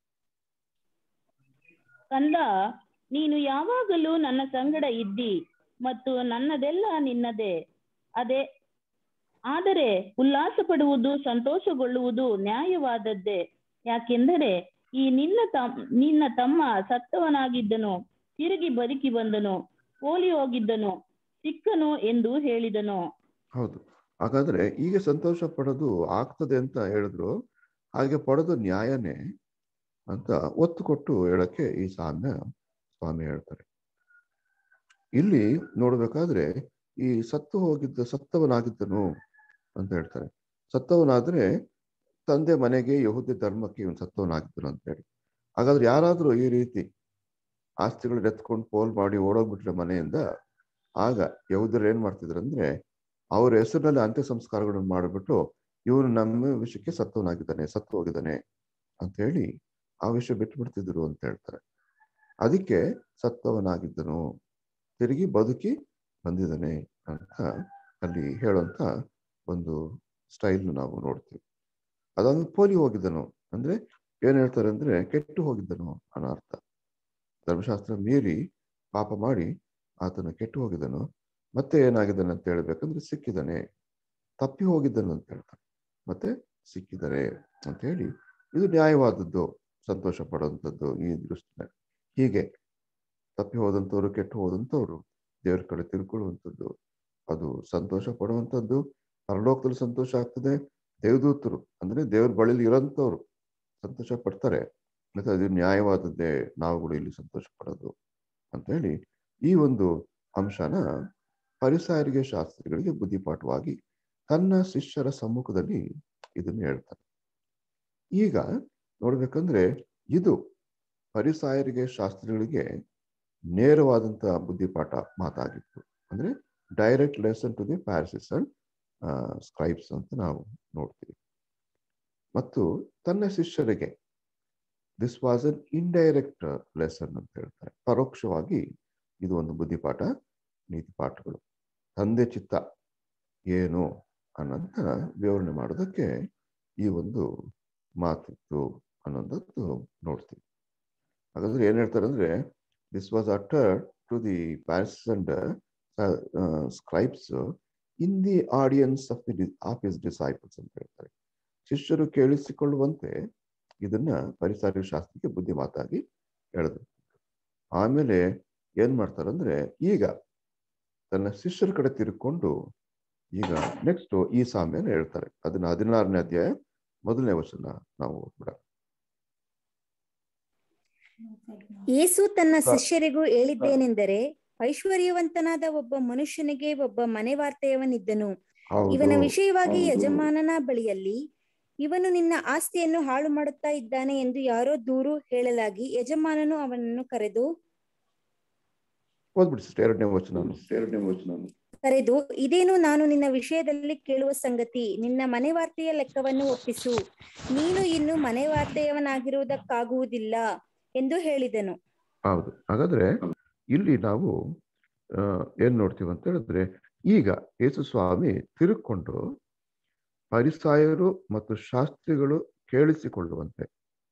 ಕಂದ ನೀನು ಯಾವಾಗಲೂ ನನ್ನ ಸಂಗಡ ಇದ್ದಿ ಮತ್ತು ನನ್ನದೆಲ್ಲ ನಿನ್ನದೇ ಅದೇ ಆದರೆ ಉಲ್ಲಾಸ ಪಡುವುದು ಸಂತೋಷಗೊಳ್ಳುವುದು ನ್ಯಾಯವಾದದ್ದೇ ಯಾಕೆಂದರೆ ಈ ನಿನ್ನ ತಮ್ ನಿನ್ನ ತಮ್ಮ ಸತ್ತವನಾಗಿದ್ದನು ತಿರುಗಿ ಬದುಕಿ ಬಂದನು ಓಲಿ ಹೋಗಿದ್ದನು ಸಿಕ್ಕನು ಎಂದು ಹೇಳಿದನು ಹೌದು ಹಾಗಾದ್ರೆ ಈಗ ಸಂತೋಷ ಪಡೋದು ಆಗ್ತದೆ ಅಂತ ಹೇಳಿದ್ರು ಹಾಗೆ ಪಡೋದು ನ್ಯಾಯನೇ ಅಂತ ಒತ್ತು ಕೊಟ್ಟು ಹೇಳಕ್ಕೆ ಈ ಸಾಮ್ಯ ಸ್ವಾಮಿ ಹೇಳ್ತಾರೆ ಇಲ್ಲಿ ನೋಡ್ಬೇಕಾದ್ರೆ ಈ ಸತ್ತು ಹೋಗಿದ್ದ ಸತ್ತವನಾಗಿದ್ದನು ಅಂತ ಹೇಳ್ತಾರೆ ಸತ್ತವನಾದ್ರೆ ತಂದೆ ಮನೆಗೆ ಯಹೂದಿ ಧರ್ಮಕ್ಕೆ ಇವನು ಸತ್ತವನಾಗಿದ್ದನು ಅಂತ ಹೇಳಿ ಹಾಗಾದ್ರೆ ಯಾರಾದ್ರೂ ಈ ರೀತಿ ಆಸ್ತಿಗಳು ಎತ್ಕೊಂಡು ಪೋಲ್ ಮಾಡಿ ಓಡೋಗ್ಬಿಟ್ರೆ ಮನೆಯಿಂದ ಆಗ ಯಹೂದರು ಏನ್ ಮಾಡ್ತಿದ್ರು ಅಂದ್ರೆ ಅವ್ರ ಹೆಸರಿನಲ್ಲಿ ಅಂತ್ಯ ಸಂಸ್ಕಾರಗಳನ್ನು ಮಾಡಿಬಿಟ್ಟು ಇವನು ನಮ್ಮ ವಿಷಯಕ್ಕೆ ಸತ್ತವನಾಗಿದ್ದಾನೆ ಸತ್ತು ಹೋಗಿದ್ದಾನೆ ಅಂತ ಹೇಳಿ ಆ ವಿಷಯ ಬಿಟ್ಟು ಬಿಡ್ತಿದ್ರು ಅಂತ ಹೇಳ್ತಾರೆ ಅದಕ್ಕೆ ಸತ್ತವನಾಗಿದ್ದನು ತಿರುಗಿ ಬದುಕಿ ಬಂದಿದ್ದಾನೆ ಅಂತ ಅಲ್ಲಿ ಹೇಳುವಂತ ಒಂದು ಸ್ಟೈಲ್ ನಾವು ನೋಡ್ತೀವಿ ಅದೊಂದು ಪೋಲಿ ಹೋಗಿದ್ದನು ಅಂದ್ರೆ ಏನ್ ಹೇಳ್ತಾರೆ ಅಂದ್ರೆ ಕೆಟ್ಟು ಹೋಗಿದ್ದನು ಅನ್ನೋ ಅರ್ಥ ಧರ್ಮಶಾಸ್ತ್ರ ಮೀರಿ ಪಾಪ ಮಾಡಿ ಆತನು ಕೆಟ್ಟು ಹೋಗಿದ್ದನು ಮತ್ತೆ ಏನಾಗಿದ್ದಾನೆ ಅಂತ ಹೇಳ್ಬೇಕಂದ್ರೆ ಸಿಕ್ಕಿದ್ದಾನೆ ತಪ್ಪಿ ಹೋಗಿದ್ದನು ಅಂತ ಹೇಳ್ತಾನೆ ಮತ್ತೆ ಸಿಕ್ಕಿದ್ದಾರೆ ಅಂತ ಹೇಳಿ ಇದು ನ್ಯಾಯವಾದದ್ದು ಸಂತೋಷ ಪಡುವಂಥದ್ದು ಈ ದೃಷ್ಟಿನ ಹೀಗೆ ತಪ್ಪಿ ಹೋದಂಥವ್ರು ಕೆಟ್ಟು ಹೋದಂಥವ್ರು ದೇವ್ರ ಕಡೆ ತಿಳ್ಕೊಳ್ಳುವಂಥದ್ದು ಅದು ಸಂತೋಷ ಪಡುವಂಥದ್ದು ಪರಲೋಕದಲ್ಲಿ ಸಂತೋಷ ಆಗ್ತದೆ ದೇವದೂತರು ಅಂದ್ರೆ ದೇವ್ರ ಬಳಿಲಿ ಇರೋಂಥವ್ರು ಸಂತೋಷ ಪಡ್ತಾರೆ ಮತ್ತೆ ಅದು ನ್ಯಾಯವಾದದ್ದೇ ನಾವುಗಳು ಇಲ್ಲಿ ಸಂತೋಷ ಪಡೋದು ಅಂತ ಹೇಳಿ ಈ ಒಂದು ಅಂಶನ ಪರಿಸಾರಿಗೆ ಶಾಸ್ತ್ರಿಗಳಿಗೆ ಬುದ್ಧಿಪಾಠವಾಗಿ ತನ್ನ ಶಿಷ್ಯರ ಸಮ್ಮುಖದಲ್ಲಿ ಇದನ್ನು ಹೇಳ್ತಾನೆ ಈಗ ನೋಡ್ಬೇಕಂದ್ರೆ ಇದು ಪರಿಸಾಯರಿಗೆ ಶಾಸ್ತ್ರಿಗಳಿಗೆ ನೇರವಾದಂತ ಬುದ್ಧಿಪಾಠ ಮಾತಾಗಿತ್ತು ಅಂದ್ರೆ direct lesson to the Pharisees and scribes ಅಂತ ನಾವು ನೋಡ್ತೀವಿ ಮತ್ತು ತನ್ನ ಶಿಷ್ಯರಿಗೆ this was an indirect lesson ಅಂತ ಹೇಳ್ತಾರೆ ಪರೋಕ್ಷವಾಗಿ ಇದು ಒಂದು ಬುದ್ಧಿಪಾಠ ನೀತಿ ಪಾಠಗಳು ತಂದೆ ಚಿತ್ತ ಏನು ಅನ್ನೋದನ್ನ ವಿವರಣೆ ಮಾಡೋದಕ್ಕೆ ಈ ಒಂದು ಮಾತಿತ್ತು ಅನ್ನೋದದ್ದು ನೋಡ್ತೀವಿ ಹಾಗಾದ್ರೆ ಏನ್ ಹೇಳ್ತಾರೆ ಅಂದ್ರೆ this was uttered to the Pharisees and scribes in the audience of the of his disciples ಅಂತ ಹೇಳ್ತಾರೆ ಶಿಷ್ಯರು ಕೇಳಿಸಿಕೊಳ್ಳುವಂತೆ ಇದನ್ನ ಪರಿಸರ ಶಾಸ್ತ್ರಕ್ಕೆ ಬುದ್ಧಿ ಮಾತಾಗಿ ಹೇಳಿದ್ರು ಆಮೇಲೆ ಏನ್ ಮಾಡ್ತಾರೆ ಅಂದ್ರೆ ಈಗ ತನ್ನ ಶಿಷ್ಯರ ಕಡೆ ತಿರುಕೊಂಡು ಈಗ ನೆಕ್ಸ್ಟ್ ಈ ಸಾಮ್ಯನ ಹೇಳ್ತಾರೆ ಅದನ್ನ ಹದಿನಾರನೇ ಅಧ್ಯಾಯ ಮೊದಲನೇ ವಚನ ನಾವು ಓದ್ಬಿಡ ಯೇಸು ತನ್ನ ಸ- ಶಿಷ್ಯರಿಗೂ ಹೇಳಿದ್ದೇನೆಂದರೆ ಐಶ್ವರ್ಯವಂತನಾದ ಒಬ್ಬ ಮನುಷ್ಯನಿಗೆ ಒಬ್ಬ ಮನೆವಾರ್ತೆಯವನಿದ್ದನು ಇವನ ಹೌದು ವಿಷಯವಾಗಿ ಹೌದು. ಯಜಮಾನನ ಬಳಿಯಲ್ಲಿ ಇವನು ನಿನ್ನ ಆಸ್ತಿಯನ್ನು ಹಾಳು ಮಾಡುತ್ತಾ ಇದ್ದಾನೆ ಎಂದು ಯಾರೋ ದೂರು ಹೇಳಲಾಗಿ ಯಜಮಾನನು ಅವನನ್ನು ಕರೆದು ಓದ್ಬಿಡಿ ಸಿಸ್ಟರ್ ಎರಡನೇ ವಚನ ಎರಡನೇ ವಚನ ಕರೆದು ಇದೇನು ನಾನು ನಿನ್ನ ವಿಷಯದಲ್ಲಿ ಕೇಳುವ ಸಂಗತಿ ನಿನ್ನ ಮನೆವಾರ್ತೆಯ ಲೆಕ್ಕವನ್ನು ಒಪ್ಪಿಸು ನೀನು ಇನ್ನು ಮನೆವಾರ್ತೆಯವನಾಗಿರುವುದಕ್ಕಾಗುವುದಿಲ್ಲ ಎಂದು ಹೇಳಿದನು ಹೌದು ಹಾಗಾದ್ರೆ ಇಲ್ಲಿ ನಾವು ಆ, ಏನ್ ನೋಡ್ತೀವಿ ಅಂತ ಹೇಳಿದ್ರೆ ಈಗ ಯೇಸು ಸ್ವಾಮಿ ತಿರುಕೊಂಡು ಪರಿಸಾಯರು ಮತ್ತು ಶಾಸ್ತ್ರಿಗಳು ಕೇಳಿಸಿಕೊಳ್ಳುವಂತೆ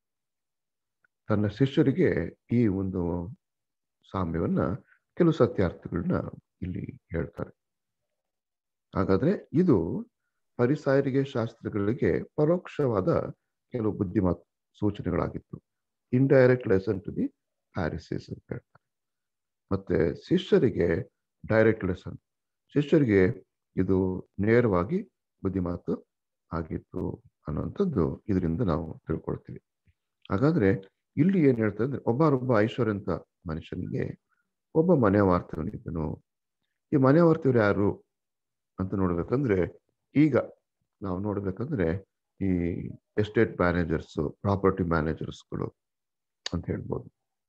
ತನ್ನ ಶಿಷ್ಯರಿಗೆ ಈ ಒಂದು ಸಾಮ್ಯವನ್ನ ಕೆಲವು ಸತ್ಯಾರ್ಥಗಳನ್ನ ಇಲ್ಲಿ ಹೇಳ್ತಾರೆ ಹಾಗಾದ್ರೆ ಇದು ಪರಿಸಾಯರಿಗೆ ಶಾಸ್ತ್ರಿಗಳಿಗೆ ಪರೋಕ್ಷವಾದ ಕೆಲವು ಬುದ್ಧಿಮಾತ್ ಸೂಚನೆಗಳಾಗಿತ್ತು indirect lesson to the Pharisees ಅಂತ ಹೇಳ್ತಾರೆ ಮತ್ತೆ ಶಿಷ್ಯರಿಗೆ ಡೈರೆಕ್ಟ್ ಲೆಸನ್ ಶಿಷ್ಯರಿಗೆ ಇದು ನೇರವಾಗಿ ಬುದ್ಧಿಮಾತು ಆಗಿತ್ತು ಅನ್ನುವಂಥದ್ದು ಇದರಿಂದ ನಾವು ತಿಳ್ಕೊಳ್ತೀವಿ ಹಾಗಾದ್ರೆ ಇಲ್ಲಿ ಏನ್ ಹೇಳ್ತಾರೆ ಅಂದ್ರೆ ಒಬ್ಬರೊಬ್ಬ ಐಶ್ವರ್ಯಂತ ಮನುಷ್ಯನಿಗೆ ಒಬ್ಬ ಮನೆ ವಾರ್ತವನಿದ್ದನು ಈ ಮನೆ ವಾರ್ತವ್ರು ಯಾರು ಅಂತ ನೋಡ್ಬೇಕಂದ್ರೆ ಈಗ ನಾವು ನೋಡ್ಬೇಕಂದ್ರೆ ಈ ಎಸ್ಟೇಟ್ ಮ್ಯಾನೇಜರ್ಸ್ ಪ್ರಾಪರ್ಟಿ ಮ್ಯಾನೇಜರ್ಸ್ಗಳು ಅಂತ ಹೇಳ್ಬೋದು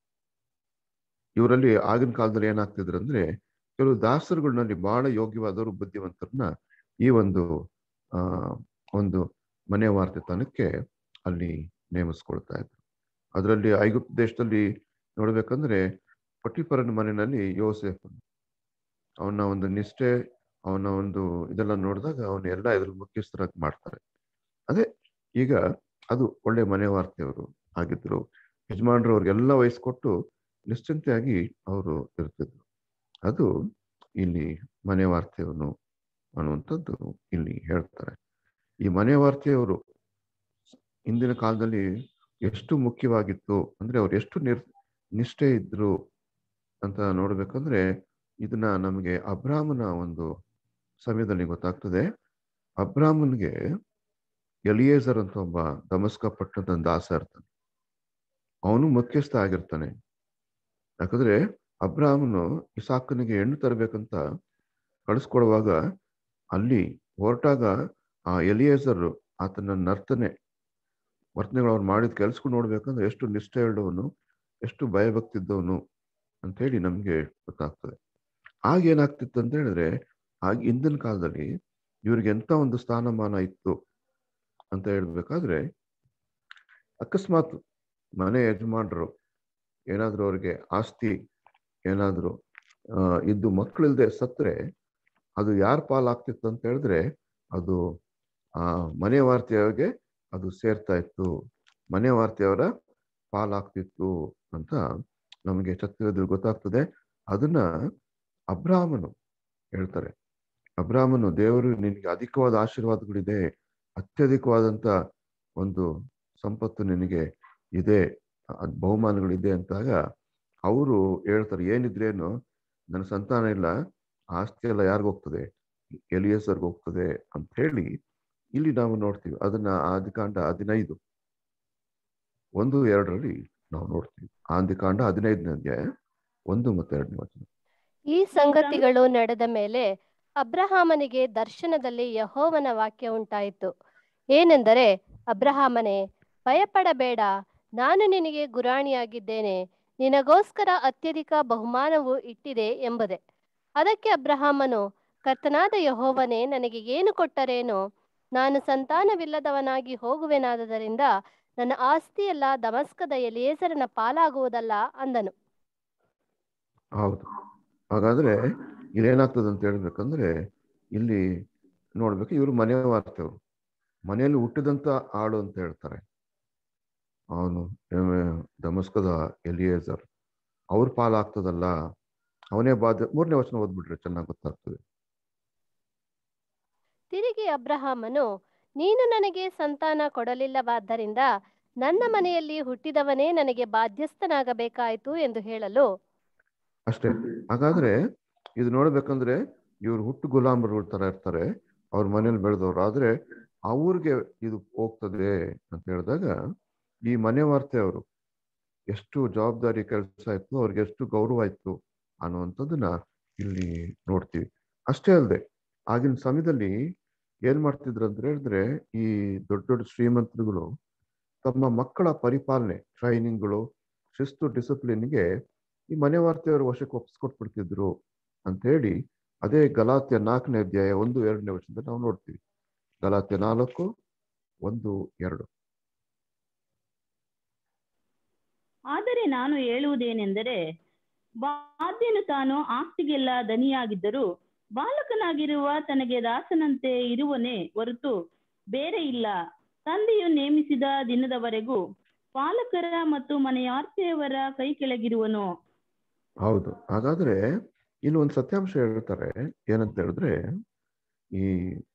ಇವರಲ್ಲಿ ಆಗಿನ ಕಾಲದಲ್ಲಿ ಏನಾಗ್ತಿದ್ರು ಅಂದ್ರೆ ಕೆಲವು ದಾಸರುಗಳಲ್ಲಿ ಬಹಳ ಯೋಗ್ಯವಾದವರು ಬುದ್ಧಿವಂತರನ್ನ ಈ ಒಂದು ಆ ಒಂದು ಮನೆ ವಾರ್ತೆತನಕ್ಕೆ ಅಲ್ಲಿ ನೇಮಿಸ್ಕೊಳ್ತಾ ಇದ್ರು ಅದರಲ್ಲಿ ಐಗುಪ್ತ ದೇಶದಲ್ಲಿ ನೋಡ್ಬೇಕಂದ್ರೆ ಪಟಿಪರನ ಮನೆಯಲ್ಲಿ ಯೋಸೇಫ್ ಅವನ ಒಂದು ನಿಷ್ಠೆ ಅವನ ಒಂದು ಇದೆಲ್ಲ ನೋಡಿದಾಗ ಅವನ ಎಲ್ಲ ಇದ್ರ ಮುಖ್ಯಸ್ಥರಾಗಿ ಮಾಡ್ತಾರೆ ಅದೇ ಈಗ ಅದು ಒಳ್ಳೆ ಮನೆ ವಾರ್ತೆಯವರು ಆಗಿದ್ರು ಯಜಮಾನ್ರು ಅವ್ರಿಗೆಲ್ಲ ವಹಿಸ್ಕೊಟ್ಟು ನಿಶ್ಚಿಂತೆಯಾಗಿ ಅವರು ಇರ್ತಿದ್ರು ಅದು ಇಲ್ಲಿ ಮನೆ ವಾರ್ತೆಯವನು ಅನ್ನುವಂಥದ್ದು ಇಲ್ಲಿ ಹೇಳ್ತಾರೆ ಈ ಮನೆ ವಾರ್ತೆಯವರು ಇಂದಿನ ಕಾಲದಲ್ಲಿ ಎಷ್ಟು ಮುಖ್ಯವಾಗಿತ್ತು ಅಂದ್ರೆ ಅವ್ರು ಎಷ್ಟು ನಿರ್ ನಿಷ್ಠೆ ಇದ್ರು ಅಂತ ನೋಡ್ಬೇಕಂದ್ರೆ ಇದನ್ನ ನಮಗೆ ಅಬ್ರಾಮನ ಒಂದು ಸಮಯದಲ್ಲಿ ಗೊತ್ತಾಗ್ತದೆ ಅಬ್ರಾಮನ್ಗೆ ಎಲಿಯೇಸರ್ ಅಂತ ಒಬ್ಬ ದಮಸ್ಕ ಪಟ್ಟಣದ ದಾಸ ಇರ್ತಾನೆ ಅವನು ಮುಖ್ಯಸ್ಥ ಆಗಿರ್ತಾನೆ ಯಾಕಂದ್ರೆ ಅಬ್ರಾಹ್ಮನು ಇಸಾಕನಿಗೆ ಹೆಣ್ಣು ತರಬೇಕಂತ ಕಳಿಸ್ಕೊಡುವಾಗ ಅಲ್ಲಿ ಹೊರಟಾಗ ಆ ಎಲಿಯೇಸರ್ ಆತನ ನರ್ತನೆ ವರ್ತನೆಗಳು ಅವ್ರು ಮಾಡಿದ ಕೆಲ್ಸಗಳು ನೋಡ್ಬೇಕಂದ್ರೆ ಎಷ್ಟು ನಿಷ್ಠೆ ಉಳ್ಳವನು ಎಷ್ಟು ಭಯಭಕ್ತಿ ಇದ್ದವನು ಅಂತ ಹೇಳಿ ನಮ್ಗೆ ಗೊತ್ತಾಗ್ತದೆ ಆಗ ಏನಾಗ್ತಿತ್ತು ಅಂತ ಹೇಳಿದ್ರೆ ಆಗ ಹಿಂದಿನ ಕಾಲದಲ್ಲಿ ಇವ್ರಿಗೆ ಎಂತ ಒಂದು ಸ್ಥಾನಮಾನ ಇತ್ತು ಅಂತ ಹೇಳ್ಬೇಕಾದ್ರೆ ಅಕಸ್ಮಾತ್ ಮನೆ ಯಜಮಾನರು ಏನಾದ್ರೂ ಅವ್ರಿಗೆ ಆಸ್ತಿ ಏನಾದ್ರು ಆ, ಇದ್ದು ಮಕ್ಕಳಿಲ್ದೆ ಸತ್ರೆ ಅದು ಯಾರ ಪಾಲಾಗ್ತಿತ್ತು ಅಂತ ಹೇಳಿದ್ರೆ ಅದು ಆ ಮನೆ ವಾರ್ತೆಯವರಿಗೆ ಅದು ಸೇರ್ತಾ ಇತ್ತು ಮನೆ ವಾರ್ತೆಯವರ ಪಾಲಾಗ್ತಿತ್ತು ಅಂತ ನಮಗೆ ಸತ್ಯದಲ್ಲಿ ಗೊತ್ತಾಗ್ತದೆ ಅದನ್ನ ಅಬ್ರಾಹ್ಮನು ಹೇಳ್ತಾರೆ ಅಬ್ರಾಹ್ಮನು ದೇವರು ನಿನಗೆ ಅಧಿಕವಾದ ಆಶೀರ್ವಾದಗಳಿದೆ ಅತ್ಯಧಿಕವಾದಂತ ಒಂದು ಸಂಪತ್ತು ನಿನಗೆ ಇದೆ ಅದ್ ಬಹುಮಾನಗಳಿದೆ ಅಂತಾಗ ಅವರು ಹೇಳ್ತಾರೆ ಏನಿದ್ರೇನು ನನ್ನ ಸಂತಾನ ಇಲ್ಲ ಆಸ್ತಿ ಎಲ್ಲ ಯಾರಿಗ ಹೋಗ್ತದೆ ಎಲಿಯಸರ್ಗೆ ಹೋಗ್ತದೆ ಅಂತ ಹೇಳಿ ಇಲ್ಲಿ ನಾವು ನೋಡ್ತೀವಿ ಅದನ್ನ ಆದಿಕಾಂಡ ಹದಿನೈದು ಒಂದು ಎರಡರಲ್ಲಿ ನಾವು ನೋಡ್ತೀವಿ ಆದಿಕಾಂಡ ಹದಿನೈದನೇ ಅಧ್ಯಾಯ ಒಂದು ಮತ್ತು ಎರಡನೇ ವಚನ ಈ ಸಂಗತಿಗಳು ನಡೆದ ಮೇಲೆ ಅಬ್ರಹಾಮನಿಗೆ ದರ್ಶನದಲ್ಲಿ ಯಹೋವನ ವಾಕ್ಯ ಉಂಟಾಯಿತು ಏನೆಂದರೆ ಅಬ್ರಹಾಮನೇ ಭಯಪಡಬೇಡ ನಾನು ನಿನಗೆ ಗುರಾಣಿಯಾಗಿದ್ದೇನೆ ನಿನಗೋಸ್ಕರ ಅತ್ಯಧಿಕ ಬಹುಮಾನವು ಇಟ್ಟಿದೆ ಎಂಬುದೇ ಅದಕ್ಕೆ ಅಬ್ರಹಾಮನು ಕರ್ತನಾದ ಯಹೋವನೇ ನನಗೆ ಏನು ಕೊಟ್ಟರೇನೋ ನಾನು ಸಂತಾನವಿಲ್ಲದವನಾಗಿ ಹೋಗುವೆನಾದದರಿಂದ ನನ್ನ ಆಸ್ತಿಯೆಲ್ಲ ದಮಸ್ಕದ ಎಲಿಯೇಸರನ ಪಾಲಾಗುವುದಲ್ಲ ಅಂದನು ಹೌದು ಹಾಗಾದ್ರೆ ಇಲ್ಲೇನಾಗ್ತದೆ ಅಂತ ಹೇಳ್ಬೇಕಂದ್ರೆ ಇಲ್ಲಿ ನೋಡ್ಬೇಕು ಇವರು ಮನೆ ವಾರ್ತೆಯವರು ಮನೆಯಲ್ಲಿ ಹುಟ್ಟಿದಂತ ಆಳು ಅಂತ ಹೇಳ್ತಾರೆ ಅವನು ದಮಸ್ಕದ ಎಲಿಯೇಸರ್ ಅವ್ರ ಪಾಲಾಗ್ತದಲ್ಲ ಅವನೇ ಬಾಧ್ಯ ಮೂರನೇ ವಚನ ಓದ್ಬಿಟ್ರೆ ಚೆನ್ನಾಗಿ ಗೊತ್ತಾಗ್ತದೆ ತಿರುಗಿ ಅಬ್ರಹಾಮನು ನೀನು ನನಗೆ ಸಂತಾನ ಕೊಡಲಿಲ್ಲವಾದ್ದರಿಂದ ನನ್ನ ಮನೆಯಲ್ಲಿ ಹುಟ್ಟಿದವನೇ ನನಗೆ ಬಾಧ್ಯಸ್ಥನಾಗಬೇಕಾಯಿತು ಎಂದು ಹೇಳಲು ಅಷ್ಟೇ ಹಾಗಾದ್ರೆ ಇದು ನೋಡ್ಬೇಕಂದ್ರೆ ಇವ್ರು ಹುಟ್ಟು ಗುಲಾಮರುಗಳ ತರ ಇರ್ತಾರೆ ಅವ್ರ ಮನೇಲಿ ಬೆಳೆದವ್ರು ಆದ್ರೆ ಅವ್ರಿಗೆ ಇದು ಹೋಗ್ತದೆ ಅಂತ ಹೇಳಿದಾಗ ಈ ಮನೆ ವಾರ್ತೆ ಅವರು ಎಷ್ಟು ಜವಾಬ್ದಾರಿ ಕೆಲಸ ಇತ್ತು ಅವ್ರಿಗೆ ಎಷ್ಟು ಗೌರವ ಇತ್ತು ಅನ್ನುವಂಥದ್ದನ್ನ ಇಲ್ಲಿ ನೋಡ್ತೀವಿ ಅಷ್ಟೇ ಅಲ್ಲದೆ ಆಗಿನ ಸಮಯದಲ್ಲಿ ಏನ್ ಮಾಡ್ತಿದ್ರು ಅಂತ ಹೇಳಿದ್ರೆ ಈ ದೊಡ್ಡ ದೊಡ್ಡ ಶ್ರೀಮಂತರುಗಳು ತಮ್ಮ ಮಕ್ಕಳ ಪರಿಪಾಲನೆ ಟ್ರೈನಿಂಗ್ಗಳು ಶಿಸ್ತು ಡಿಸಿಪ್ಲಿನ್ಗೆ ಈ ಮನೆ ವಾರ್ತೆಯವರು ವಶಕ್ಕೆ ಒಪ್ಪಿಸ್ಕೊಟ್ಬಿಡ್ತಿದ್ರು ಅಂತ ಹೇಳಿ ಅದೇ ಗಲಾತ್ಯ ನಾಲ್ಕನೇ ಅಧ್ಯಾಯ ಒಂದು ಎರಡನೇ ವರ್ಷದಿಂದ ನಾವು ನೋಡ್ತೀವಿ ಗಲಾತ್ಯ ನಾಲ್ಕು ಒಂದು ಎರಡು ಆದರೆ ನಾನು ಹೇಳುವುದೇನೆಂದರೆ ಬಾಧ್ಯನು ತಾನು ಆಸ್ತಿಗೆಲ್ಲ ದನಿಯಾಗಿದ್ದರೂ ಬಾಲಕನಾಗಿರುವ ತನಗೆ ದಾಸನಂತೆ ಇರುವನೇ ಹೊರತು ಬೇರೆ ಇಲ್ಲ ತಂದೆಯು ನೇಮಿಸಿದ ದಿನದವರೆಗೂ ಪಾಲಕರ ಮತ್ತು ಮನೆಯಾರ್ತೆಯವರ ಕೈ ಕೆಳಗಿರುವನು ಹೌದು ಹಾಗಾದ್ರೆ ಇಲ್ಲಿ ಒಂದು ಸತ್ಯಾಂಶ ಹೇಳ್ತಾರೆ ಏನಂತ ಹೇಳಿದ್ರೆ ಈ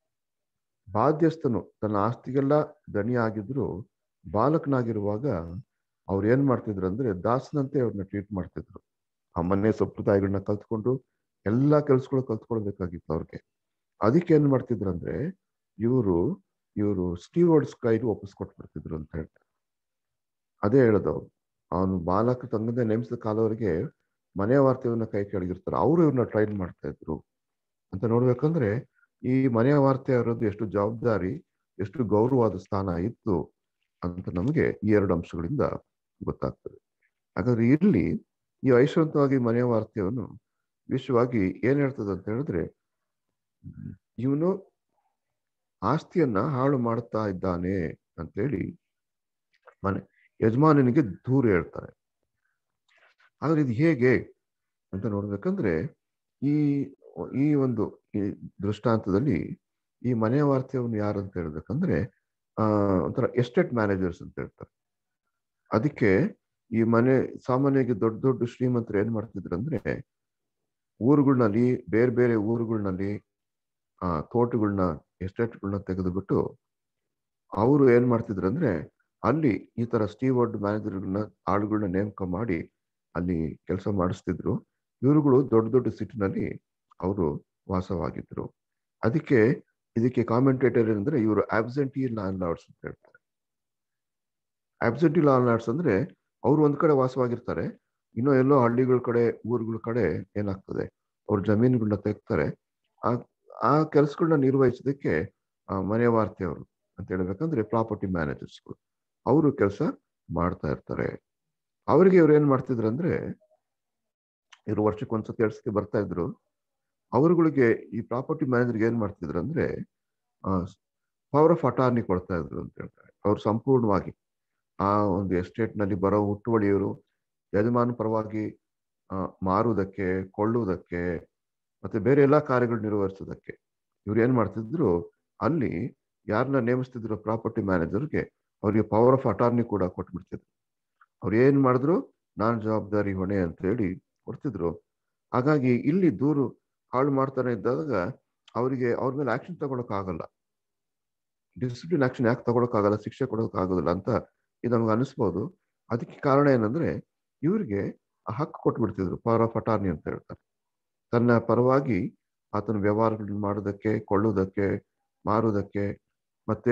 ಬಾಧ್ಯಸ್ಥನು ತನ್ನ ಆಸ್ತಿಗೆಲ್ಲ ದಣಿ ಆಗಿದ್ರು ಬಾಲಕನಾಗಿರುವಾಗ ಅವ್ರು ಏನ್ ಮಾಡ್ತಿದ್ರು ಅಂದ್ರೆ ದಾಸನಂತೆ ಅವ್ರನ್ನ ಟ್ರೀಟ್ ಮಾಡ್ತಿದ್ರು ಆ ಮನೆ ಸಂಪ್ರದಾಯಗಳನ್ನ ಕಲ್ತ್ಕೊಂಡು ಎಲ್ಲಾ ಕೆಲ್ಸಗಳು ಕಲ್ತ್ಕೊಳ್ಬೇಕಾಗಿತ್ತು ಅವ್ರಿಗೆ ಅದಕ್ಕೆ ಏನ್ ಮಾಡ್ತಿದ್ರು ಅಂದ್ರೆ ಇವರು ಇವರು ಸ್ಟೀವರ್ಡ್ಸ್ ಕೈಲಿ ಒಪ್ಪಿಸ್ಕೊಟ್ಬಿಡ್ತಿದ್ರು ಅಂತ ಹೇಳ್ತಾರೆ ಅದೇ ಹೇಳೋದು ಅವನು ಬಾಲಕ ತಂಗದೆ ನೇಮಿಸಿದ ಕಾಲವರೆಗೆ ಮನೆ ವಾರ್ತೆಯನ್ನ ಕೈ ಕೆಳಗಿರ್ತಾರೆ ಅವರು ಇವ್ರನ್ನ ಟ್ರೈನ್ ಮಾಡ್ತಾ ಇದ್ರು ಅಂತ ನೋಡ್ಬೇಕಂದ್ರೆ ಈ ಮನೆ ವಾರ್ತೆ ಇರೋದು ಎಷ್ಟು ಜವಾಬ್ದಾರಿ ಎಷ್ಟು ಗೌರವವಾದ ಸ್ಥಾನ ಇತ್ತು ಅಂತ ನಮಗೆ ಈ ಎರಡು ಅಂಶಗಳಿಂದ ಗೊತ್ತಾಗ್ತದೆ ಹಾಗಾದ್ರೆ ಇಲ್ಲಿ ಈ ಐಶ್ವರ್ಯವಾಗಿ ಮನೆ ವಾರ್ತೆಯವನು ವಿಶ್ವವಾಗಿ ಏನ್ ಹೇಳ್ತದೆ ಅಂತ ಹೇಳಿದ್ರೆ ಇವನು ಆಸ್ತಿಯನ್ನ ಹಾಳು ಮಾಡ್ತಾ ಇದ್ದಾನೆ ಅಂತೇಳಿ ಮನೆ ಯಜಮಾನನಿಗೆ ದೂರ ಹೇಳ್ತಾರೆ ಆದ್ರೆ ಇದು ಹೇಗೆ ಅಂತ ನೋಡ್ಬೇಕಂದ್ರೆ ಈ ಈ ಒಂದು ಈ ದೃಷ್ಟಾಂತದಲ್ಲಿ ಈ ಮನೆ ವಾರ್ತೆಯವನು ಯಾರು ಅಂತ ಹೇಳ್ಬೇಕಂದ್ರೆ ಆ ಒಂಥರ ಎಸ್ಟೇಟ್ ಮ್ಯಾನೇಜರ್ಸ್ ಅಂತ ಹೇಳ್ತಾರೆ ಅದಕ್ಕೆ ಈ ಮನೆ ಸಾಮಾನ್ಯವಾಗಿ ದೊಡ್ಡ ದೊಡ್ಡ ಶ್ರೀಮಂತರು ಏನ್ ಮಾಡ್ತಿದ್ರು ಅಂದ್ರೆ ಊರುಗಳನ್ನಲ್ಲಿ ಬೇರೆ ಬೇರೆ ಊರುಗಳನ್ನಲ್ಲಿ ಆ ತೋಟಗಳನ್ನ ಎಸ್ಟೇಟ್ಗಳನ್ನ ತೆಗೆದುಬಿಟ್ಟು ಅವರು ಏನ್ ಮಾಡ್ತಿದ್ರು ಅಂದ್ರೆ ಅಲ್ಲಿ ಈ ತರ ಸ್ಟೀವರ್ಡ್ ಮ್ಯಾನೇಜರ್ಗಳನ್ನ ಆಳುಗಳನ್ನ ನೇಮಕ ಮಾಡಿ ಅಲ್ಲಿ ಕೆಲಸ ಮಾಡಿಸ್ತಿದ್ರು ಇವರುಗಳು ದೊಡ್ಡ ದೊಡ್ಡ ಸಿಟಿನಲ್ಲಿ ಅವರು ವಾಸವಾಗಿದ್ರು ಅದಕ್ಕೆ ಇದಕ್ಕೆ ಕಾಮೆಂಟೇಟರ್ ಅಂದ್ರೆ ಇವರು ಆಬ್ಸೆಂಟಿ ಲ್ಯಾಂಡ್ ಲಾರ್ಡ್ಸ್ ಅಂತ ಹೇಳ್ತಾರೆ ಆಬ್ಸೆಂಟಿ ಲ್ಯಾಂಡ್ ಲಾರ್ಡ್ಸ್ ಅಂದ್ರೆ ಅವ್ರು ಒಂದ್ ಕಡೆ ವಾಸವಾಗಿರ್ತಾರೆ ಇನ್ನೂ ಎಲ್ಲೋ ಹಳ್ಳಿಗಳ ಕಡೆ ಊರುಗಳ ಕಡೆ ಏನಾಗ್ತದೆ ಅವ್ರ ಜಮೀನುಗಳನ್ನ ತೆಗ್ತಾರೆ ಆ ಆ ಕೆಲಸಗಳನ್ನ ನಿರ್ವಹಿಸೋದಕ್ಕೆ ಮನೆ ವಾರ್ತೆಯವರು ಅಂತ ಹೇಳ್ಬೇಕಂದ್ರೆ ಪ್ರಾಪರ್ಟಿ ಮ್ಯಾನೇಜರ್ಸ್ಗಳು ಅವರು ಕೆಲಸ ಮಾಡ್ತಾ ಇರ್ತಾರೆ ಅವರಿಗೆ ಇವ್ರು ಏನ್ ಮಾಡ್ತಿದ್ರು ಅಂದ್ರೆ ಇವರು ವರ್ಷಕ್ಕೆ ಒಂದ್ಸತಿ ಎರಡು ಸತಿ ಬರ್ತಾ ಇದ್ರು ಅವರುಗಳಿಗೆ ಈ ಪ್ರಾಪರ್ಟಿ ಮ್ಯಾನೇಜರ್ಗೆ ಏನ್ ಮಾಡ್ತಿದ್ರು ಅಂದ್ರೆ ಪವರ್ ಆಫ್ ಅಟಾರ್ನಿ ಕೊಡ್ತಾ ಇದ್ರು ಅಂತ ಹೇಳ್ತಾರೆ ಅವ್ರು ಸಂಪೂರ್ಣವಾಗಿ ಆ ಒಂದು ಎಸ್ಟೇಟ್ ನಲ್ಲಿ ಬರೋ ಹುಟ್ಟುವಳಿಯವರು ಯಜಮಾನ ಪರವಾಗಿ ಮಾರುವುದಕ್ಕೆ ಕೊಳ್ಳುವುದಕ್ಕೆ ಮತ್ತೆ ಬೇರೆ ಎಲ್ಲಾ ಕಾರ್ಯಗಳು ನಿರ್ವಹಿಸೋದಕ್ಕೆ ಇವ್ರು ಏನ್ ಮಾಡ್ತಿದ್ರು ಅಲ್ಲಿ ಯಾರನ್ನ ನೇಮಿಸ್ತಿದ್ರು ಪ್ರಾಪರ್ಟಿ ಮ್ಯಾನೇಜರ್ಗೆ ಅವ್ರಿಗೆ ಪವರ್ ಆಫ್ ಅಟಾರ್ನಿ ಕೂಡ ಕೊಟ್ಬಿಡ್ತಿದ್ರು ಅವ್ರು ಏನ್ ಮಾಡಿದ್ರು ನಾನ್ ಜವಾಬ್ದಾರಿ ಹೊಣೆ ಅಂತ ಹೇಳಿ ಕೊಡ್ತಿದ್ರು ಹಾಗಾಗಿ ಇಲ್ಲಿ ದೂರು ಹಾಳು ಮಾಡ್ತಾನೆ ಇದ್ದಾಗ ಅವರಿಗೆ ಅವ್ರ ಮೇಲೆ ಆಕ್ಷನ್ ತಗೊಳಕ್ ಆಗಲ್ಲ ಡಿಸಿಪ್ಲಿನ್ ಆಕ್ಷನ್ ಯಾಕೆ ತಗೊಳಕ್ ಆಗಲ್ಲ ಶಿಕ್ಷೆ ಕೊಡೋಕ್ ಆಗೋದಿಲ್ಲ ಅಂತ ಇದು ನಮ್ಗೆ ಅನಿಸ್ಬೋದು ಅದಕ್ಕೆ ಕಾರಣ ಏನಂದ್ರೆ ಇವ್ರಿಗೆ ಆ ಹಕ್ಕು ಕೊಟ್ಬಿಡ್ತಿದ್ರು ಪವರ್ ಆಫ್ ಅಟಾರ್ನಿ ಅಂತ ಹೇಳ್ತಾರೆ ತನ್ನ ಪರವಾಗಿ ಆತನ ವ್ಯವಹಾರಗಳನ್ನ ಮಾಡೋದಕ್ಕೆ ಕೊಳ್ಳುವುದಕ್ಕೆ ಮಾರುವುದಕ್ಕೆ ಮತ್ತೆ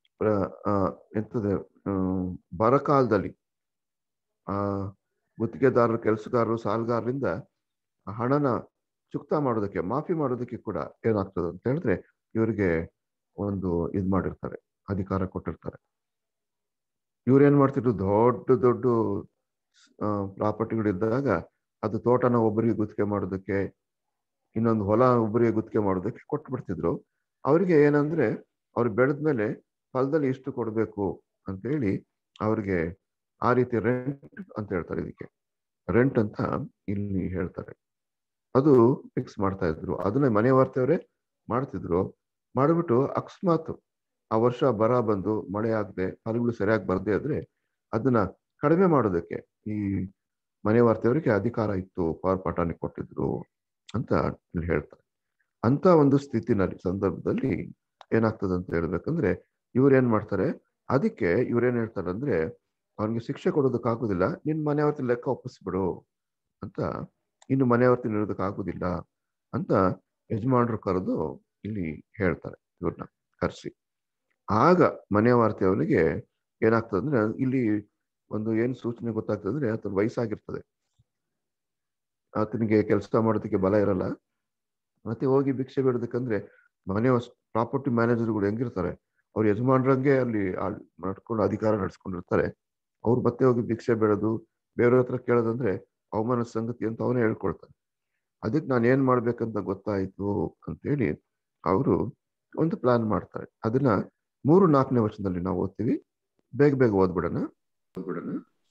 ಎಂತದೆ ಬರಕಾಲದಲ್ಲಿ ಆ ಗುತ್ತಿಗೆದಾರರು ಕೆಲಸಗಾರರು ಸಾಲಗಾರರಿಂದ ಹಣನ ಚುಕ್ತಾ ಮಾಡೋದಕ್ಕೆ ಮಾಫಿ ಮಾಡೋದಕ್ಕೆ ಕೂಡ ಏನಾಗ್ತದೆ ಅಂತ ಹೇಳಿದ್ರೆ ಇವರಿಗೆ ಒಂದು ಇದ್ ಮಾಡಿರ್ತಾರೆ ಅಧಿಕಾರ ಕೊಟ್ಟಿರ್ತಾರೆ ಇವ್ರು ಏನ್ ಮಾಡ್ತಿದ್ರು ದೊಡ್ಡ ದೊಡ್ಡ ಪ್ರಾಪರ್ಟಿಗಳಿದ್ದಾಗ ಅದು ತೋಟನ ಒಬ್ಬರಿಗೆ ಗುತ್ತಿಗೆ ಮಾಡೋದಕ್ಕೆ ಇನ್ನೊಂದು ಹೊಲ ಒಬ್ಬರಿಗೆ ಗುತ್ತಿಗೆ ಮಾಡೋದಕ್ಕೆ ಕೊಟ್ಟು ಬಿಡ್ತಿದ್ರು ಅವರಿಗೆ ಏನಂದ್ರೆ ಅವ್ರು ಬೆಳೆದ್ಮೇಲೆ ಫಲದಲ್ಲಿ ಇಷ್ಟು ಕೊಡಬೇಕು ಅಂತ ಹೇಳಿ ಅವ್ರಿಗೆ ಆ ರೀತಿ ರೆಂಟ್ ಅಂತ ಹೇಳ್ತಾರೆ ಇದಕ್ಕೆ ರೆಂಟ್ ಅಂತ ಇಲ್ಲಿ ಹೇಳ್ತಾರೆ ಅದು ಫಿಕ್ಸ್ ಮಾಡ್ತಾ ಇದ್ರು ಅದನ್ನ ಮನೆ ವಾರ್ತೆಯವರೇ ಮಾಡ್ತಿದ್ರು ಮಾಡಿಬಿಟ್ಟು ಅಕಸ್ಮಾತ್ ಆ ವರ್ಷ ಬರ ಬಂದು ಮಳೆ ಆಗದೆ ಫಲಗಳು ಸರಿಯಾಗಿ ಬರದೇ ಇದ್ರೆ ಅದನ್ನ ಕಡಿಮೆ ಮಾಡೋದಕ್ಕೆ ಈ ಮನೆ ವಾರ್ತೆಯವರಿಗೆ ಅಧಿಕಾರ ಇತ್ತು ಪವರ್ ಪಟಾಣಿ ಕೊಟ್ಟಿದ್ರು ಅಂತ ಇಲ್ಲಿ ಹೇಳ್ತಾರೆ ಅಂತ ಒಂದು ಸ್ಥಿತಿನಲ್ಲಿ ಸಂದರ್ಭದಲ್ಲಿ ಏನಾಗ್ತದೆ ಅಂತ ಹೇಳ್ಬೇಕಂದ್ರೆ ಇವ್ರು ಏನ್ ಮಾಡ್ತಾರೆ ಅದಕ್ಕೆ ಇವ್ರೇನ್ ಹೇಳ್ತಾರೆ ಅಂದ್ರೆ ಅವನಿಗೆ ಶಿಕ್ಷೆ ಕೊಡೋದಕ್ಕಾಗೋದಿಲ್ಲ ನಿನ್ ಮನೆಯವರ್ತಿ ಲೆಕ್ಕ ಒಪ್ಪಿಸ್ಬಿಡು ಅಂತ ಇನ್ನು ಮನೆಯವರ್ತಿ ನೀಡೋದಕ್ಕಾಗೋದಿಲ್ಲ ಅಂತ ಯಜಮಾನರು ಕರೆದು ಇಲ್ಲಿ ಹೇಳ್ತಾರೆ ಇವ್ರನ್ನ ಕರೆಸಿ ಆಗ ಮನೆವಾರ್ತೆ ಅವನಿಗೆ ಏನಾಗ್ತದೆ ಅಂದ್ರೆ ಇಲ್ಲಿ ಒಂದು ಏನ್ ಸೂಚನೆ ಗೊತ್ತಾಗ್ತದೆ ಅಂದ್ರೆ ಆತನ ವಯಸ್ಸಾಗಿರ್ತದೆ ಆತನಿಗೆ ಕೆಲಸ ಮಾಡೋದಕ್ಕೆ ಬಲ ಇರಲ್ಲ ಮತ್ತೆ ಹೋಗಿ ಭಿಕ್ಷೆ ಬೇಡೋದಕ್ಕಂದ್ರೆ ಮನೆ ಪ್ರಾಪರ್ಟಿ ಮ್ಯಾನೇಜರ್ಗಳು ಹೆಂಗಿರ್ತಾರೆ ಅವ್ರ ಯಜಮಾನ್ರಂಗೆ ಅಲ್ಲಿ ನಡ್ಕೊಂಡು ಅಧಿಕಾರ ನಡೆಸ್ಕೊಂಡಿರ್ತಾರೆ ಅವ್ರು ಮತ್ತೆ ಹೋಗಿ ಭಿಕ್ಷೆ ಬೇಡೋದು ಬೇರೆಯವ್ರ ಹತ್ರ ಕೇಳೋದಂದ್ರೆ ಅವಮಾನ ಸಂಗತಿ ಅಂತ ಅವನೇ ಹೇಳ್ಕೊಳ್ತಾನೆ ಅದಕ್ಕೆ ನಾನು ಏನ್ ಮಾಡ್ಬೇಕಂತ ಗೊತ್ತಾಯ್ತು ಅಂತೇಳಿ ಅವರು ಒಂದು ಪ್ಲಾನ್ ಮಾಡ್ತಾರೆ ಅದನ್ನ ಮೂರು ನಾಲ್ಕನೇ ವರ್ಷದಲ್ಲಿ ನಾವು ಓದ್ತೀವಿ ಬೇಗ ಬೇಗ ಓದ್ಬಿಡೋಣ ಓದ್ಬಿಡೋಣ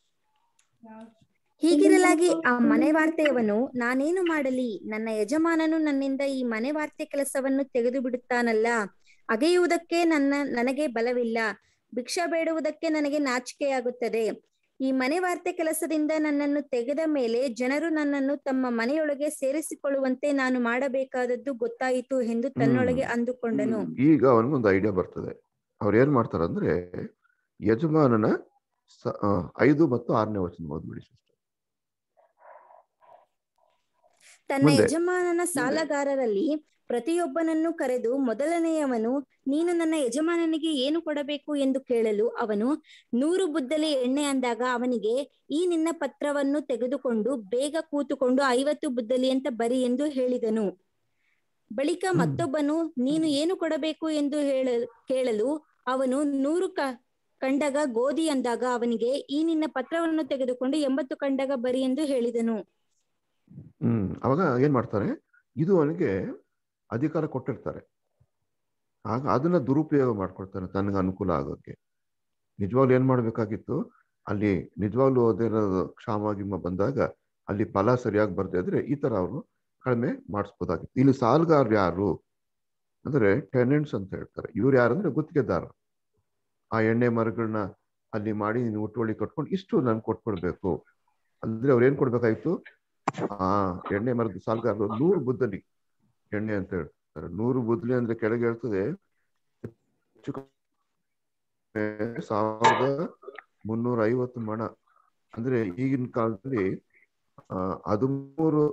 ಹೀಗಿರಲಾಗಿ ಆ ಮನೆ ವಾರ್ತೆಯವನು ನಾನೇನು ಮಾಡಲಿ ನನ್ನ ಯಜಮಾನನು ನನ್ನಿಂದ ಈ ಮನೆ ವಾರ್ತೆ ಕೆಲಸವನ್ನು ತೆಗೆದು ಬಿಡುತ್ತಾನಲ್ಲ ಅಗೆಯುವುದಕ್ಕೆ ನನ್ನ ನನಗೆ ಬಲವಿಲ್ಲ ಭಿಕ್ಷಾ ಬೇಡುವುದಕ್ಕೆ ನನಗೆ ನಾಚಿಕೆಯಾಗುತ್ತದೆ ಈ ಮನೆ ವಾರ್ತೆ ಕೆಲಸದಿಂದ ನನ್ನನ್ನು ತೆಗೆದ ಮೇಲೆ ಜನರು ನನ್ನನ್ನು ತಮ್ಮ ಮನೆಯೊಳಗೆ ಸೇರಿಸಿಕೊಳ್ಳುವಂತೆ ನಾನು ಮಾಡಬೇಕಾದದ್ದು ಗೊತ್ತಾಯಿತು ಎಂದು ತನ್ನೊಳಗೆ ಅಂದುಕೊಂಡನು ಈಗ ಅವನಿಗೊಂದು ಐಡಿಯಾ ಬರ್ತದೆ ಅವ್ರು ಏನ್ ಮಾಡ್ತಾರಂದ್ರೆ ಯಜಮಾನನ ಸ- ಆ, ಐದು ಮತ್ತು ಆರನೇ ವಚನ ಓದ್ಬಿಡಿ sister. ತನ್ನ ಮುಂದೆ. ಯಜಮಾನನ ಸಾಲಗಾರರಲ್ಲಿ ಪ್ರತಿಯೊಬ್ಬನನ್ನು ಕರೆದು ಮೊದಲನೆಯವನು ನೀನು ನನ್ನ ಯಜಮಾನನಿಗೆ ಏನು ಕೊಡಬೇಕು ಎಂದು ಕೇಳಲು ಅವನು ನೂರು ಬುದ್ದಲಿ ಎಣ್ಣೆ ಅಂದಾಗ ಅವನಿಗೆ ಈ ನಿನ್ನ ಪತ್ರವನ್ನು ತೆಗೆದುಕೊಂಡು ಬೇಗ ಕೂತುಕೊಂಡು ಐವತ್ತು ಬುದ್ದಲಿ ಅಂತ ಬರಿ ಎಂದು ಹೇಳಿದನು ಬಳಿಕ ಮತ್ತೊಬ್ಬನು ನೀನು ಏನು ಕೊಡಬೇಕು ಎಂದು ಹೇಳ ಕೇಳಲು ಅವನು ನೂರು ಕ ಕಂಡಗ ಗೋಧಿ ಅಂದಾಗ ಅವನಿಗೆ ಈ ನಿನ್ನ ಪತ್ರವನ್ನು ತೆಗೆದುಕೊಂಡು ಎಂಬತ್ತು ಕಂಡಗ ಬರಿ ಎಂದು ಹೇಳಿದನು ಹ್ಮ್ ಅವಾಗ ಏನ್ ಮಾಡ್ತಾರೆ ಇದು ಅವನಿಗೆ ಅಧಿಕಾರ ಕೊಟ್ಟಿರ್ತಾರೆ ಆಗ ಅದನ್ನ ದುರುಪಯೋಗ ಮಾಡ್ಕೊಳ್ತಾನೆ ತನಗೆ ಅನುಕೂಲ ಆಗೋಕೆ ನಿಜವಾಗ್ಲೂ ಏನ್ ಮಾಡ್ಬೇಕಾಗಿತ್ತು ಅಲ್ಲಿ ನಿಜವಾಗ್ಲೂ ಅದೇನಾದ್ರು ಕ್ಷಾಮ ಗಿಮ ಬಂದಾಗ ಅಲ್ಲಿ ಫಲ ಸರಿಯಾಗಿ ಬರ್ದೇ ಇದ್ರೆ ಈ ತರ ಅವರು ಕಡಿಮೆ ಮಾಡಿಸ್ಬೋದಾಗಿತ್ತು ಇಲ್ಲಿ ಸಾಲಗಾರರು ಯಾರು ಅಂದ್ರೆ ಟೆನೆಂಟ್ಸ್ ಅಂತ ಹೇಳ್ತಾರೆ ಇವ್ರು ಯಾರಂದ್ರೆ ಗುತ್ತಿಗೆದಾರ ಆ ಎಣ್ಣೆ ಮರಗಳನ್ನ ಅಲ್ಲಿ ಮಾಡಿ ನೀನು ಒಟ್ಟುವಳಿ ಕಟ್ಕೊಂಡು ಇಷ್ಟು ನನ್ಗೆ ಕೊಟ್ಕೊಡ್ಬೇಕು ಅಂದ್ರೆ ಅವ್ರು ಏನ್ ಕೊಡ್ಬೇಕಾಯ್ತು ಆ ಎಣ್ಣೆ ಮರದ ಸಾಲಗಾರರು ನೂರು ಬುದ್ದಲಿ ಎಣ್ಣೆ ಅಂತ ಹೇಳ್ತಾರೆ ನೂರು ಬುದ್ಲಿ ಅಂದ್ರೆ ಕೆಳಗೆ ಹೇಳ್ತದೆ ಹೆಚ್ಚು ಕಡಿಮೆ ಸಾವಿರದ ಮುನ್ನೂರ ಐವತ್ತು ಮಣ ಅಂದ್ರೆ ಈಗಿನ ಕಾಲದಲ್ಲಿ ಆ, ಹದಿಮೂರು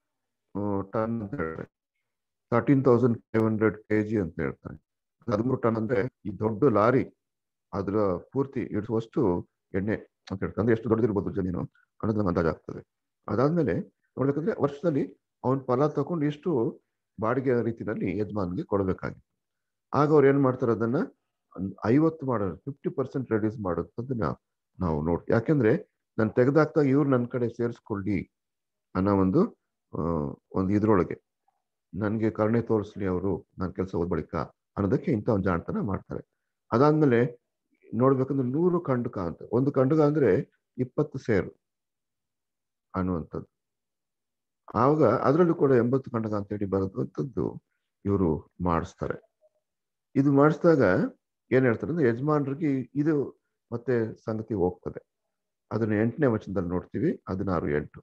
ಟನ್ ಅಂತ ಹೇಳ್ತಾರೆ thirteen thousand five hundred K G ಅಂತ ಹೇಳ್ತಾರೆ ಹದಿಮೂರು ಟನ್ ಅಂದ್ರೆ ಈ ದೊಡ್ಡ ಲಾರಿ ಅದ್ರ ಪೂರ್ತಿ ಇಡಿಸುವಷ್ಟು ಎಣ್ಣೆ ಅಂತ ಹೇಳ್ತಾರೆ ಅಂದ್ರೆ ಎಷ್ಟು ದೊಡ್ಡದಿರ್ಬೋದು ಜಮೀನು ಅನ್ನೋದು ನಮ್ಗೆ ಅಂದಾಜಾಗ್ತದೆ ಅದಾದ್ಮೇಲೆ ನೋಡ್ಬೇಕಂದ್ರೆ ವರ್ಷದಲ್ಲಿ ಅವನ್ ಫಲ ತಗೊಂಡು ಎಷ್ಟು ಬಾಡಿಗೆ ರೀತಿಯಲ್ಲಿ ಯಜಮಾನ್ಗೆ ಕೊಡಬೇಕಾಗಿತ್ತು ಆಗ ಅವ್ರು ಏನ್ ಮಾಡ್ತಾರೆ ಅದನ್ನ ಒಂದ್ ಐವತ್ತು ಮಾಡೋದು ಫಿಫ್ಟಿ ಪರ್ಸೆಂಟ್ ರೆಡ್ಯೂಸ್ ಮಾಡೋದನ್ನ ನಾವು ನೋಡಿ ಯಾಕೆಂದ್ರೆ ನಾನು ತೆಗೆದಾಕ್ದಾಗ ಇವ್ರು ನನ್ನ ಕಡೆ ಸೇರಿಸ್ಕೊಳ್ಳಿ ಅನ್ನೋ ಒಂದು ಆ, ಒಂದು ಇದ್ರೊಳಗೆ ನನಗೆ ಕರುಣೆ ತೋರಿಸ್ಲಿ ಅವರು ನನ್ನ ಕೆಲಸ ಹೋದ ಬಳಿಕ ಅನ್ನೋದಕ್ಕೆ ಇಂಥ ಒಂದು ಜಾಣತನ ಮಾಡ್ತಾರೆ ಅದಾದ್ಮೇಲೆ ನೋಡ್ಬೇಕಂದ್ರೆ ನೂರು ಕಂಡಕ ಅಂತ ಒಂದು ಕಂಡಕ ಅಂದ್ರೆ ಇಪ್ಪತ್ತು ಸೇರು ಅನ್ನುವಂಥದ್ದು ಆವಾಗ ಅದರಲ್ಲೂ ಕೂಡ ಎಂಬತ್ತು ಕಂಡಕ ಅಂತ ಹೇಳಿ ಬರೋದಂಥದ್ದು ಇವರು ಮಾಡಿಸ್ತಾರೆ ಇದು ಮಾಡಿಸಿದಾಗ ಏನ್ ಹೇಳ್ತಾರೆ ಅಂದ್ರೆ ಯಜಮಾನರಿಗೆ ಇದು ಮತ್ತೆ ಸಂಗತಿ ಹೋಗ್ತದೆ ಅದನ್ನ ಎಂಟನೇ ವಚನದಲ್ಲಿ ನೋಡ್ತೀವಿ ಹದಿನಾರು ಎಂಟು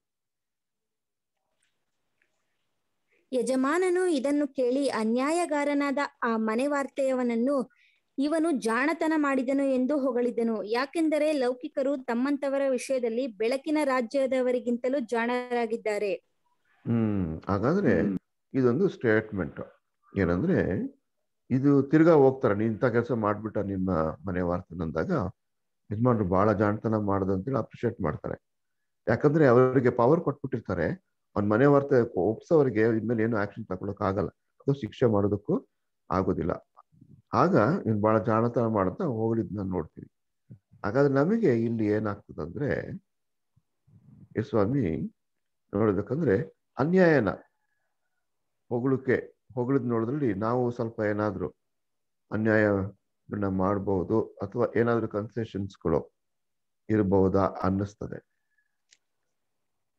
ಯಜಮಾನನು ಇದನ್ನು ಕೇಳಿ ಅನ್ಯಾಯಗಾರನಾದ ಆ ಮನೆ ವಾರ್ತೆಯವನನ್ನು ಇವನು ಜಾಣತನ ಮಾಡಿದನು ಎಂದು ಹೊಗಳಿದನು ಯಾಕೆಂದರೆ ಲೌಕಿಕರು ತಮ್ಮಂತವರ ವಿಷಯದಲ್ಲಿ ಬೆಳಕಿನ ರಾಜ್ಯದವರಿಗಿಂತಲೂ ಜಾಣರಾಗಿದ್ದಾರೆ ಹ್ಮ್ ಹಾಗಾದ್ರೆ ಇದೊಂದು ಸ್ಟೇಟ್ಮೆಂಟ್ ಏನಂದ್ರೆ ಇದು ತಿರ್ಗಾ ಹೋಗ್ತಾರೆ ನೀನ್ ಇಂಥ ಕೆಲಸ ಮಾಡ್ಬಿಟ್ಟ ನಿಮ್ಮ ಮನೆ ವಾರ್ತನ ಅಂದಾಗ ಯಜಮಾನ್ರು ಬಹಳ ಜಾಣತನ ಮಾಡೋದಂತೇಳಿ ಅಪ್ರಿಶಿಯೇಟ್ ಮಾಡ್ತಾರೆ ಯಾಕಂದ್ರೆ ಅವರಿಗೆ ಪವರ್ ಕೊಟ್ಬಿಟ್ಟಿರ್ತಾರೆ ಅವ್ನ ಮನೆ ವಾರ್ತೆ ಒಪ್ಸೋರಿಗೆ ಇನ್ಮೇಲೆ ಏನು ಆಕ್ಷನ್ ತಗೊಳಕ್ ಆಗಲ್ಲ ಅದು ಶಿಕ್ಷೆ ಮಾಡೋದಕ್ಕೂ ಆಗೋದಿಲ್ಲ ಆಗ ನೀನ್ ಬಹಳ ಜಾಣತನ ಮಾಡ್ತಾ ಹೋಗಳಿದ್ನ ನೋಡ್ತೀವಿ ಹಾಗಾದ್ರೆ ನಮಗೆ ಇಲ್ಲಿ ಏನಾಗ್ತದಂದ್ರೆ ಏ ಸ್ವಾಮಿ ನೋಡ್ಬೇಕಂದ್ರೆ ಅನ್ಯಾಯನ ಹೊಗಳಿಕೆ ಹೊಗಳಿದ್ ನೋಡಿದ್ರಲ್ಲಿ ನಾವು ಸ್ವಲ್ಪ ಏನಾದ್ರು ಅನ್ಯಾಯಗಳನ್ನ ಮಾಡಬಹುದು ಅಥವಾ ಏನಾದ್ರೂ ಕನ್ಸೆಷನ್ಸ್ಗಳು ಇರಬಹುದಾ ಅನ್ನಿಸ್ತದೆ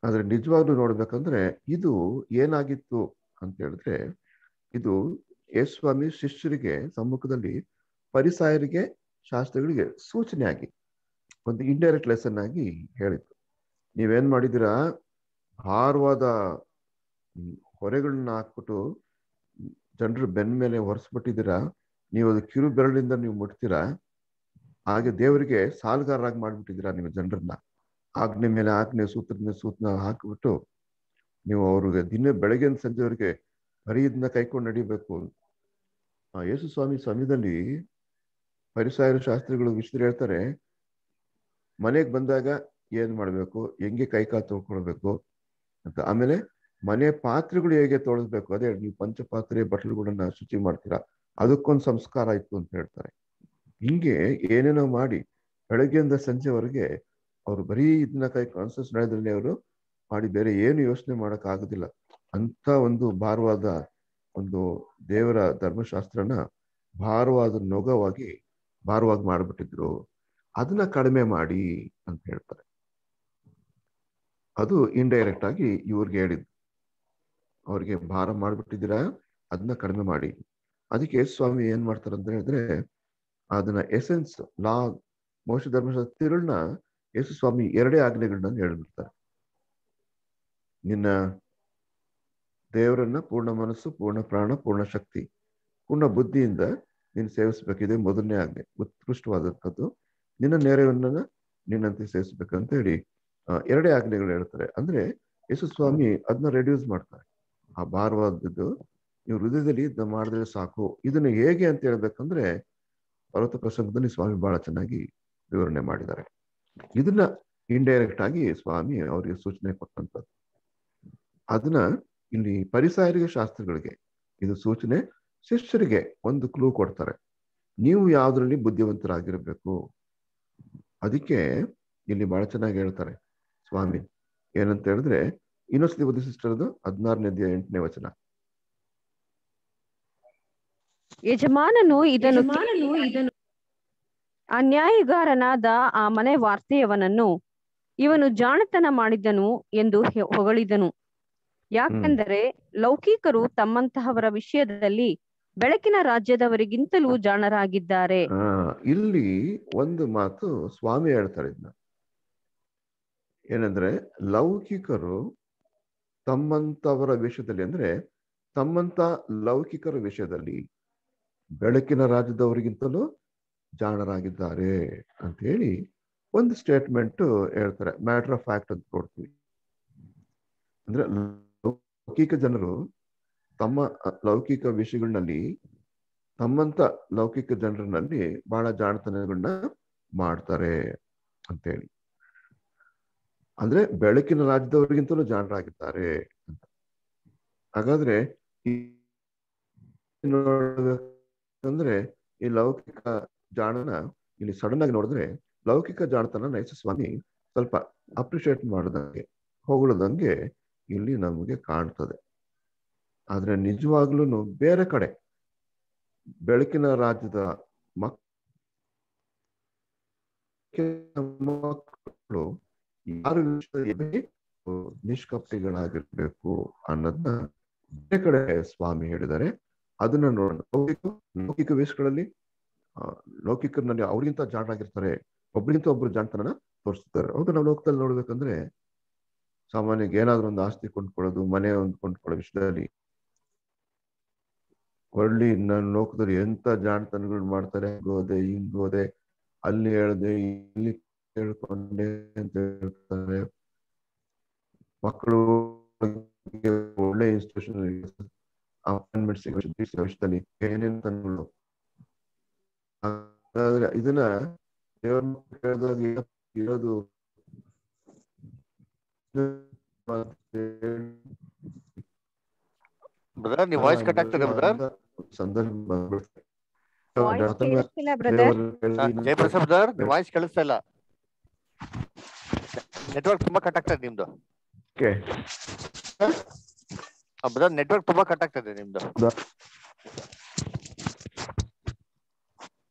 ಆದ್ರೆ ನಿಜವಾಗ್ಲೂ ನೋಡ್ಬೇಕಂದ್ರೆ ಇದು ಏನಾಗಿತ್ತು ಅಂತ ಹೇಳಿದ್ರೆ ಇದು ಯೇಸ್ವಾಮಿ ಶಿಷ್ಯರಿಗೆ ಸಮ್ಮುಖದಲ್ಲಿ ಪರಿಸಾಯರಿಗೆ ಶಾಸ್ತ್ರಗಳಿಗೆ ಸೂಚನೆ ಆಗಿ ಒಂದು ಇಂಡೈರೆಕ್ಟ್ ಲೆಸನ್ ಆಗಿ ಹೇಳಿತ್ತು ನೀವೇನ್ ಮಾಡಿದ್ದೀರಾ ಭಾರವಾದ ಹ್ಮ್, ಹೊರೆಗಳನ್ನ ಹಾಕ್ಬಿಟ್ಟು ಜನರು ಬೆನ್ನ ಮೇಲೆ ಹೊರಿಸ್ಬಿಟ್ಟಿದ್ದೀರಾ ನೀವು ಅದು ಕಿರು ಬೆರಳಿಂದ ನೀವು ಮುಟ್ತೀರಾ ಹಾಗೆ ದೇವರಿಗೆ ಸಾಲಗಾರರಾಗಿ ಮಾಡ್ಬಿಟ್ಟಿದ್ದೀರಾ ನೀವು ಜನರನ್ನ ಆಜ್ಞೆ ಮೇಲೆ ಆಜ್ಞೆ ಸೂತ್ರದ ಮೇಲೆ ಸೂತ್ರ ಹಾಕಿಬಿಟ್ಟು ನೀವು ಅವ್ರಿಗೆ ದಿನ ಬೆಳಗ್ಗಿನ ಸಂಜೆವರೆಗೆ ಬರೀ ಇದನ್ನ ಕೈಕೊಂಡು ನಡಿಬೇಕು ಆ ಯೇಸು ಸ್ವಾಮಿ ಸಮಯದಲ್ಲಿ ಪರಿಸಾಯರ ಶಾಸ್ತ್ರಿಗಳು ವಿಶ್ವ ಹೇಳ್ತಾರೆ ಮನೆಗೆ ಬಂದಾಗ ಏನ್ ಮಾಡ್ಬೇಕು ಹೆಂಗೆ ಕೈಕಾಲು ತೊಳ್ಕೊಳ್ಬೇಕು ಅಂತ ಆಮೇಲೆ ಮನೆ ಪಾತ್ರೆಗಳು ಹೇಗೆ ತೊಳೆದ್ಬೇಕು ಅದೇ ನೀವು ಪಂಚಪಾತ್ರೆ ಬಟ್ಲುಗಳನ್ನ ಶುಚಿ ಮಾಡ್ತೀರಾ ಅದಕ್ಕೊಂದು ಸಂಸ್ಕಾರ ಇತ್ತು ಅಂತ ಹೇಳ್ತಾರೆ ಹಿಂಗೆ ಏನೇನೋ ಮಾಡಿ ಬೆಳಗ್ಗೆಯಿಂದ ಸಂಜೆವರೆಗೆ ಅವರು ಬರೀ ಇದನ್ನ ಕೈ ಕಾನ್ಸಸ್ ನಡೆದಲ್ಲಿ ಅವರು ಮಾಡಿ ಬೇರೆ ಏನು ಯೋಚನೆ ಮಾಡಕ್ ಆಗುದಿಲ್ಲ ಅಂತ ಒಂದು ಭಾರವಾದ ಒಂದು ದೇವರ ಧರ್ಮಶಾಸ್ತ್ರನ ಭಾರವಾದ ನೊಗವಾಗಿ ಭಾರವಾಗಿ ಮಾಡಿಬಿಟ್ಟಿದ್ರು ಅದನ್ನ ಕಡಿಮೆ ಮಾಡಿ ಅಂತ ಹೇಳ್ತಾರೆ ಅದು ಇಂಡೈರೆಕ್ಟ್ ಆಗಿ ಇವ್ರಿಗೆ ಹೇಳಿದ್ದು ಅವ್ರಿಗೆ ಭಾರ ಮಾಡಿಬಿಟ್ಟಿದ್ದೀರಾ ಅದನ್ನ ಕಡಿಮೆ ಮಾಡಿ ಅದಕ್ಕೆ ಸ್ವಾಮಿ ಏನ್ ಮಾಡ್ತಾರೆ ಅಂತ ಹೇಳಿದ್ರೆ ಅದನ್ನ ಎಸೆನ್ಸ್ ಲಾ ಮೋಶ ಧರ್ಮಶಾಸ್ತ್ರ ತಿರುಳನ್ನ ಯೇಸು ಸ್ವಾಮಿ ಎರಡೇ ಆಜ್ಞೆಗಳನ್ನ ಹೇಳ್ಬಿಡ್ತಾರೆ ನಿನ್ನ ದೇವರನ್ನ ಪೂರ್ಣ ಮನಸ್ಸು ಪೂರ್ಣ ಪ್ರಾಣ ಪೂರ್ಣ ಶಕ್ತಿ ಪೂರ್ಣ ಬುದ್ಧಿಯಿಂದ ನೀನು ಸೇವಿಸ್ಬೇಕಿದೆ ಮೊದಲನೇ ಆಜ್ಞೆ ಉತ್ಕೃಷ್ಟವಾದಂಥದ್ದು ನಿನ್ನ ನೆರವನ್ನ ನಿನ್ನಂತೆ ಸೇವಿಸ್ಬೇಕಂತ ಹೇಳಿ ಆ, ಎರಡೇ ಆಜ್ಞೆಗಳು ಹೇಳ್ತಾರೆ ಅಂದ್ರೆ ಯೇಸು ಸ್ವಾಮಿ ಅದನ್ನ ರೆಡ್ಯೂಸ್ ಮಾಡ್ತಾರೆ ಆ ಭಾರವಾದದ್ದು ನೀವು ಹೃದಯದಲ್ಲಿ ಇದನ್ನ ಮಾಡಿದ್ರೆ ಸಾಕು ಇದನ್ನ ಹೇಗೆ ಅಂತ ಹೇಳ್ಬೇಕಂದ್ರೆ ಪರ್ವತ ಪ್ರಸಂಗದಲ್ಲಿ ಸ್ವಾಮಿ ಬಹಳ ಚೆನ್ನಾಗಿ ವಿವರಣೆ ಮಾಡಿದ್ದಾರೆ ಇದನ್ನ ಇಂಡೈರೆಕ್ಟ್ ಆಗಿ ಸ್ವಾಮಿ ಅವರಿಗೆ ಸೂಚನೆ ಕೊಟ್ಟಂತದ್ದು ಅದನ್ನ ಇಲ್ಲಿ ಪರಿಸಾಯರಿಗೆ ಶಾಸ್ತ್ರಗಳಿಗೆ ಇದು ಸೂಚನೆ ಶಿಷ್ಯರಿಗೆ ಒಂದು ಕ್ಲೂ ಕೊಡ್ತಾರೆ ನೀವು ಯಾವ್ದ್ರಲ್ಲಿ ಬುದ್ಧಿವಂತರಾಗಿರ್ಬೇಕು ಅದಕ್ಕೆ ಇಲ್ಲಿ ಬಹಳ ಚೆನ್ನಾಗಿ ಹೇಳ್ತಾರೆ ಸ್ವಾಮಿ ಏನಂತ ಹೇಳಿದ್ರೆ ಇನ್ನೊಂದ್ಸತಿ ಬುದ್ಧಿ ಸಿಸ್ಟರ್ದು ಹದಿನಾರನೇ ಅಧ್ಯಾಯ ಎಂಟನೇ ವಚನ ಯಜಮಾನನು ಇದನ್ನು ಇದನ್ನು ಅನ್ಯಾಯಗಾರನಾದ ಆ ಮನೆ ವಾರ್ತೆಯವನನ್ನು ಇವನು ಜಾಣತನ ಮಾಡಿದನು ಎಂದು ಹೆ- ಹೊಗಳಿದನು ಯಾಕೆಂದರೆ ಲೌಕಿಕರು ತಮ್ಮಂತಹವರ ವಿಷಯದಲ್ಲಿ ಬೆಳಕಿನ ರಾಜ್ಯದವರಿಗಿಂತಲೂ ಜಾಣರಾಗಿದ್ದಾರೆ ಆ ಇಲ್ಲಿ ಒಂದು ಮಾತು ಸ್ವಾಮಿ ಹೇಳ್ತಾರೆ ಇದನ್ನ ಏನಂದ್ರೆ ಲೌಕಿಕರು ತಮ್ಮಂತವರ ವಿಷಯದಲ್ಲಿ ಅಂದ್ರೆ ತಮ್ಮಂತ ಲೌಕಿಕರ ವಿಷಯದಲ್ಲಿ ಬೆಳಕಿನ ರಾಜ್ಯದವರಿಗಿಂತಲೂ ಜಾಣರಾಗಿದ್ದಾರೆ ಅಂತ ಹೇಳಿ ಒಂದು ಸ್ಟೇಟ್ಮೆಂಟ್ ಹೇಳ್ತಾರೆ ಮ್ಯಾಟರ್ ಆಫ್ ಫ್ಯಾಕ್ಟ್ ಅಂತ ಕೊಡ್ತೀವಿ ಅಂದ್ರೆ ಲೌಕಿಕ ಜನರು ತಮ್ಮ ಲೌಕಿಕ ವಿಷಯಗಳಲ್ಲಿ ತಮ್ಮಂತ ಲೌಕಿಕ ಜನರಿನಲ್ಲಿ ಬಹಳ ಜಾಣತನಗಳನ್ನ ಮಾಡ್ತಾರೆ ಅಂತೇಳಿ ಅಂದ್ರೆ ಬೆಳಕಿನ ರಾಜ್ಯದವರಿಗಿಂತಲೂ ಜಾಣರಾಗಿದ್ದಾರೆ ಅಂತ ಹಾಗಾದ್ರೆ ಈ ನೋಡ್ಬೇಕಂದ್ರೆ ಈ ಲೌಕಿಕ ಜಾಣನ ಇಲ್ಲಿ ಸಡನ್ ಆಗಿ ನೋಡಿದ್ರೆ ಲೌಕಿಕ ಜಾಣತನ ನೈಸ ಸ್ವಾಮಿ ಸ್ವಲ್ಪ ಅಪ್ರಿಶಿಯೇಟ್ ಮಾಡದಂಗೆ ಹೊಗಳದಂಗೆ ಇಲ್ಲಿ ನಮಗೆ ಕಾಣ್ತದೆ ಆದ್ರೆ ನಿಜವಾಗ್ಲೂ ಬೇರೆ ಕಡೆ ಬೆಳಕಿನ ರಾಜ್ಯದ ಮಕ್ ಮಕ್ಕಳು ಯಾರ ವಿಷಯದಲ್ಲಿ ನಿಷ್ಕಪಟಿಗಳಾಗಿರ್ಬೇಕು ಅನ್ನೋದನ್ನ ಬೇರೆ ಕಡೆ ಸ್ವಾಮಿ ಹೇಳಿದ್ದಾರೆ ಅದನ್ನ ನೋಡೋಣ ಲೌಕಿಕ ಲೌಕಿಕ ವಿಷಯಗಳಲ್ಲಿ ಆ, ಲೌಕಿಕರಲ್ಲಿ ಅವ್ರಿಗಿಂತ ಜಾಣರಾಗಿರ್ತಾರೆ ಒಬ್ರಿಗಿಂತ ಒಬ್ರು ಜಾಣತನ ತೋರಿಸ್ತಾರೆ ಹೌದು ನಾವು ಲೋಕದಲ್ಲಿ ನೋಡ್ಬೇಕಂದ್ರೆ ಸಾಮಾನ್ಯವಾಗಿ ಏನಾದ್ರೂ ಒಂದು ಆಸ್ತಿ ಕೊಂಡ್ಕೊಳ್ಳೋದು ಮನೆ ಒಂದು ಕೊಂಡ್ಕೊಳ್ಳೋ ವಿಷಯದಲ್ಲಿ ಒಳ್ಳಿ ನನ್ನ ಲೋಕದಲ್ಲಿ ಎಂತ ಜಾಣತನಗಳು ಮಾಡ್ತಾರೆ ಹೋದೆ ಹಿಂಗ್ ಹೋದೆ ಅಲ್ಲಿ ಹೇಳ್ದೆ ಇಲ್ಲಿ ಹೇಳ್ಕೊಂಡೆ ಅಂತ ಹೇಳ್ತಾರೆ ಮಕ್ಕಳು ಒಳ್ಳೆ ಇನ್ಸ್ಟಿಟ್ಯೂಷನ್ ಅಪಾಯಿಂಟ್ಮೆಂಟ್ ಸಿಗೋ ವಿಷಯದಲ್ಲಿ ಏನೇನು ತನಗಳು ಹಾಗಾದ್ರೆ ಇದನ್ನ ದೇವ್ರ ಮಕ್ಳು ಕೇಳಿದಾಗ ಇರೋದು ಬ್ರದರ್ ನೀವು ವಾಯ್ಸ್ ಕಟ್ ಆಗ್ತದೆ ಬ್ರದರ್ ಸಂದರ್ಭ ಬಂದ್ಬಿಡುತ್ತೆ. Voice ಜಾತಕ ಕೇಳಿಸ್ತಿಲ್ಲ brother. ದೇವರ ಕೇಳಿ ಜಯಪ್ರಸಾದ್ ಬ್ರದರ್ ನೀವು ವಾಯ್ಸ್ ಕೇಳಿಸ್ತಾ ಇಲ್ಲ ನೆಟ್ವರ್ಕ್ ತುಂಬಾ ಕಟ್ ಆಗ್ತದೆ ನಿಮ್ದು Okay. ಬ್ರದರ್ ನೆಟ್ವರ್ಕ್ ತುಂಬಾ ಕಟ್ ಆಗ್ತದೆ ನಿಮ್ದು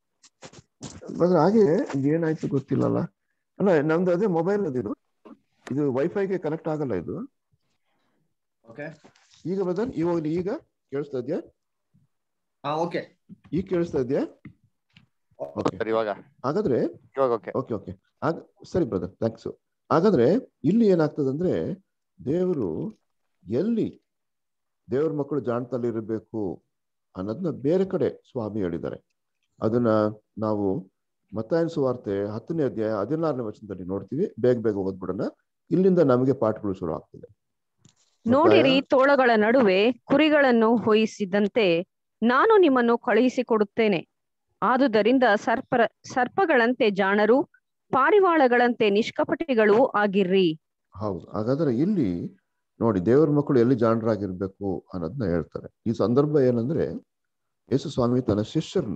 ಬಂದ್ರೆ ಹಾಗೆ ಏನಾಯ್ತು ಗೊತ್ತಿಲ್ಲಲ್ಲ ಅಲ್ಲ ನಮ್ದು ಅದೇ ಮೊಬೈಲ್ ಅದಿದು ಇದು ವೈಫೈಗೆ ಕನೆಕ್ಟ್ ಆಗಲ್ಲ ಇದು ಓಕೆ ಈಗ ಬ್ರದರ್ ಇವಾಗ ಈಗ ಕೇಳಿಸ್ತಾ ಇದೆಯಾ ಹಾ ಓಕೆ ಈಗ ಕೇಳಿಸ್ತಾ ಇದೆಯಾ ಓಕೆ ಸರ್ ಇವಾಗ ಹಾಗಾದ್ರೆ ಇವಾಗ ಓಕೆ ಓಕೆ ಓಕೆ ಆಗ ಸರಿ ಬ್ರದರ್ ಥ್ಯಾಂಕ್ಸ್ ಹಾಗಾದ್ರೆ ಇಲ್ಲಿ ಏನಾಗ್ತದೆ ಅಂದ್ರೆ ದೇವರು ಎಲ್ಲಿ ದೇವ್ರ ಮಕ್ಕಳು ಜಾಣ್ತಲ್ಲಿ ಇರಬೇಕು ಅನ್ನೋದನ್ನ ಬೇರೆ ಕಡೆ ಸ್ವಾಮಿ ಹೇಳಿದ್ದಾರೆ ಅದನ್ನ ನಾವು ಮತ್ತಾಯನ ಸುವಾರ್ತೆ ಹತ್ತನೇ ಅಧ್ಯಾಯ ಹದಿನಾರನೇ ವಚನದಲ್ಲಿ ನೋಡ್ತೀವಿ ಬೇಗ ಬೇಗ ಓದ್ಬಿಡೋಣ ಇಲ್ಲಿಂದ ನಮಗೆ ಪಾಠಗಳು ಶುರು ಆಗ್ತದೆ ನೋಡಿರಿ ತೋಳಗಳ ನಡುವೆ ಕುರಿಗಳನ್ನು ಹೊಯಿಸಿದಂತೆ ನಾನು ನಿಮ್ಮನ್ನು ಕಳುಹಿಸಿಕೊಡುತ್ತೇನೆ ಆದುದರಿಂದ ಸರ್ಪ ಸರ್ಪಗಳಂತೆ ಜಾಣರು ಪಾರಿವಾಳಗಳಂತೆ ನಿಷ್ಕಪಟಿಗಳೂ ಆಗಿರ್ರಿ ಹೌದು ಹಾಗಾದ್ರೆ ಇಲ್ಲಿ ನೋಡಿ ದೇವರ ಮಕ್ಕಳು ಎಲ್ಲಿ ಜಾಣರಾಗಿರ್ಬೇಕು ಅನ್ನೋದನ್ನ ಹೇಳ್ತಾರೆ ಈ ಸಂದರ್ಭ ಏನಂದ್ರೆ ಯೇಸು ಸ್ವಾಮಿ ತನ್ನ ಶಿಷ್ಯರನ್ನ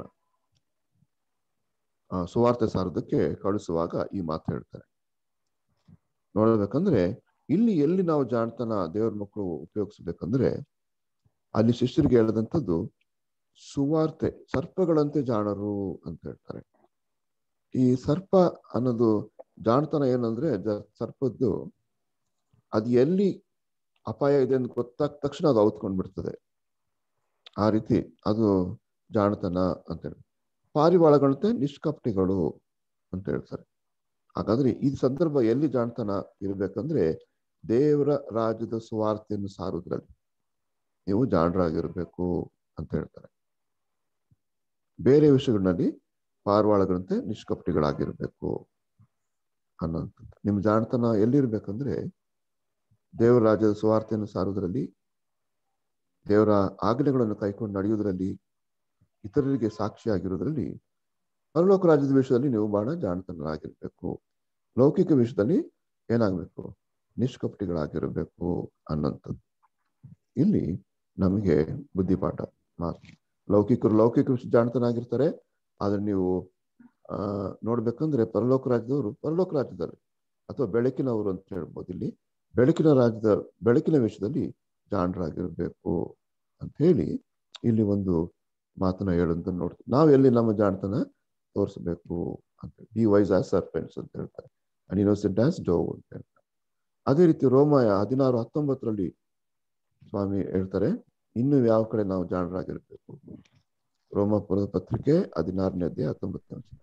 ಆ, ಸುವಾರ್ತೆ ಸಾರೋದಕ್ಕೆ ಕಳಿಸುವಾಗ ಈ ಮಾತು ಹೇಳ್ತಾರೆ ನೋಡ್ಬೇಕಂದ್ರೆ ಇಲ್ಲಿ ಎಲ್ಲಿ ನಾವು ಜಾಣತನ ದೇವರ ಮಕ್ಕಳು ಉಪಯೋಗಿಸ್ಬೇಕಂದ್ರೆ ಅಲ್ಲಿ ಶಿಷ್ಯರಿಗೆ ಹೇಳಿದಂಥದ್ದು ಸುವಾರ್ತೆ ಸರ್ಪಗಳಂತೆ ಜಾಣರು ಅಂತ ಹೇಳ್ತಾರೆ ಈ ಸರ್ಪ ಅನ್ನೋದು ಜಾಣತನ ಏನಂದ್ರೆ ಜ- ಸರ್ಪದ್ದು ಅದು ಎಲ್ಲಿ ಅಪಾಯ ಇದೆ ಅಂತ ಗೊತ್ತಾದ ತಕ್ಷಣ ಅದು ಔತ್ಕೊಂಡ್ ಬಿಡ್ತದೆ ಆ ರೀತಿ ಅದು ಜಾಣತನ ಅಂತ ಹೇಳಿ ಪಾರಿವಾಳಗಳಂತೆ ನಿಷ್ಕಪಟಿಗಳು ಅಂತ ಹೇಳ್ತಾರೆ ಹಾಗಾದ್ರೆ ಈ ಸಂದರ್ಭ ಎಲ್ಲಿ ಜಾಣತನ ಇರ್ಬೇಕಂದ್ರೆ ದೇವರ ರಾಜ್ಯದ ಸುವಾರ್ತೆಯನ್ನು ಸಾರುವುದ್ರಲ್ಲಿ ನೀವು ಜಾಣರಾಗಿರ್ಬೇಕು ಅಂತ ಹೇಳ್ತಾರೆ ಬೇರೆ ವಿಷಯಗಳಲ್ಲಿ ಪಾರಿವಾಳಗಳಂತೆ ನಿಷ್ಕಪಟಿಗಳಾಗಿರ್ಬೇಕು ಅನ್ನೋಂಥದ್ದು ನಿಮ್ ಜಾಣತನ ಎಲ್ಲಿರ್ಬೇಕಂದ್ರೆ ದೇವರ ರಾಜ್ಯದ ಸುವಾರ್ತೆಯನ್ನು ಸಾರುವುದರಲ್ಲಿ ದೇವರ ಆಜ್ಞೆಗಳನ್ನು ಕೈಕೊಂಡು ನಡೆಯುವುದರಲ್ಲಿ ಇತರರಿಗೆ ಸಾಕ್ಷಿಯಾಗಿರುವುದರಲ್ಲಿ ಪರಲೋಕ ರಾಜ್ಯದ ವಿಷಯದಲ್ಲಿ ನೀವು ಬಹಳ ಜಾಣತನರಾಗಿರ್ಬೇಕು ಲೌಕಿಕ ವಿಷಯದಲ್ಲಿ ಏನಾಗಬೇಕು ನಿಷ್ಕಪಟಿಗಳಾಗಿರಬೇಕು ಅನ್ನೋಂಥದ್ದು ಇಲ್ಲಿ ನಮಗೆ ಬುದ್ಧಿಪಾಠ ಮಾತು ಲೌಕಿಕರು ಲೌಕಿಕ ವಿಷಯ ಜಾಣತನಾಗಿರ್ತಾರೆ ಆದ್ರೆ ನೀವು ಆ ನೋಡ್ಬೇಕಂದ್ರೆ ಪರಲೋಕ ರಾಜ್ಯದವರು ಪರಲೋಕ ರಾಜ್ಯದಲ್ಲಿ ಅಥವಾ ಬೆಳಕಿನವರು ಅಂತ ಹೇಳ್ಬೋದು ಇಲ್ಲಿ ಬೆಳಕಿನ ರಾಜ್ಯದ ಬೆಳಕಿನ ವಿಷಯದಲ್ಲಿ ಜಾಣರಾಗಿರ್ಬೇಕು ಅಂತ ಹೇಳಿ ಇಲ್ಲಿ ಒಂದು ಮಾತನ್ನ ಹೇಳುವಂತ ನೋಡ್ತೀವಿ ನಾವು ಎಲ್ಲಿ ನಮ್ಮ ಜಾಣತನ ತೋರಿಸ್ಬೇಕು ಅಂತ ಬಿ ವೈಸ್ ಆಸ್ ಸರ್ಪೆಂಟ್ಸ್ ಅಂತ ಹೇಳ್ತಾರೆ ಅಂಡ್ ಇನ್ನೋಸೆಂಟ್ ಆಸ್ ಡೋವ್ ಅಂತ ಹೇಳ್ತಾರೆ ಅದೇ ರೀತಿ ರೋಮಾಯ ಹದಿನಾರು ಹತ್ತೊಂಬತ್ತರಲ್ಲಿ ಸ್ವಾಮಿ ಹೇಳ್ತಾರೆ ಇನ್ನು ಯಾವ ಕಡೆ ನಾವು ಜಾಣರಾಗಿರ್ಬೇಕು ರೋಮಾಪುರದ ಪತ್ರಿಕೆ ಹದಿನಾರನೇ ಅಧ್ಯಾಯ ಹತ್ತೊಂಬತ್ತನೇ ವಚನ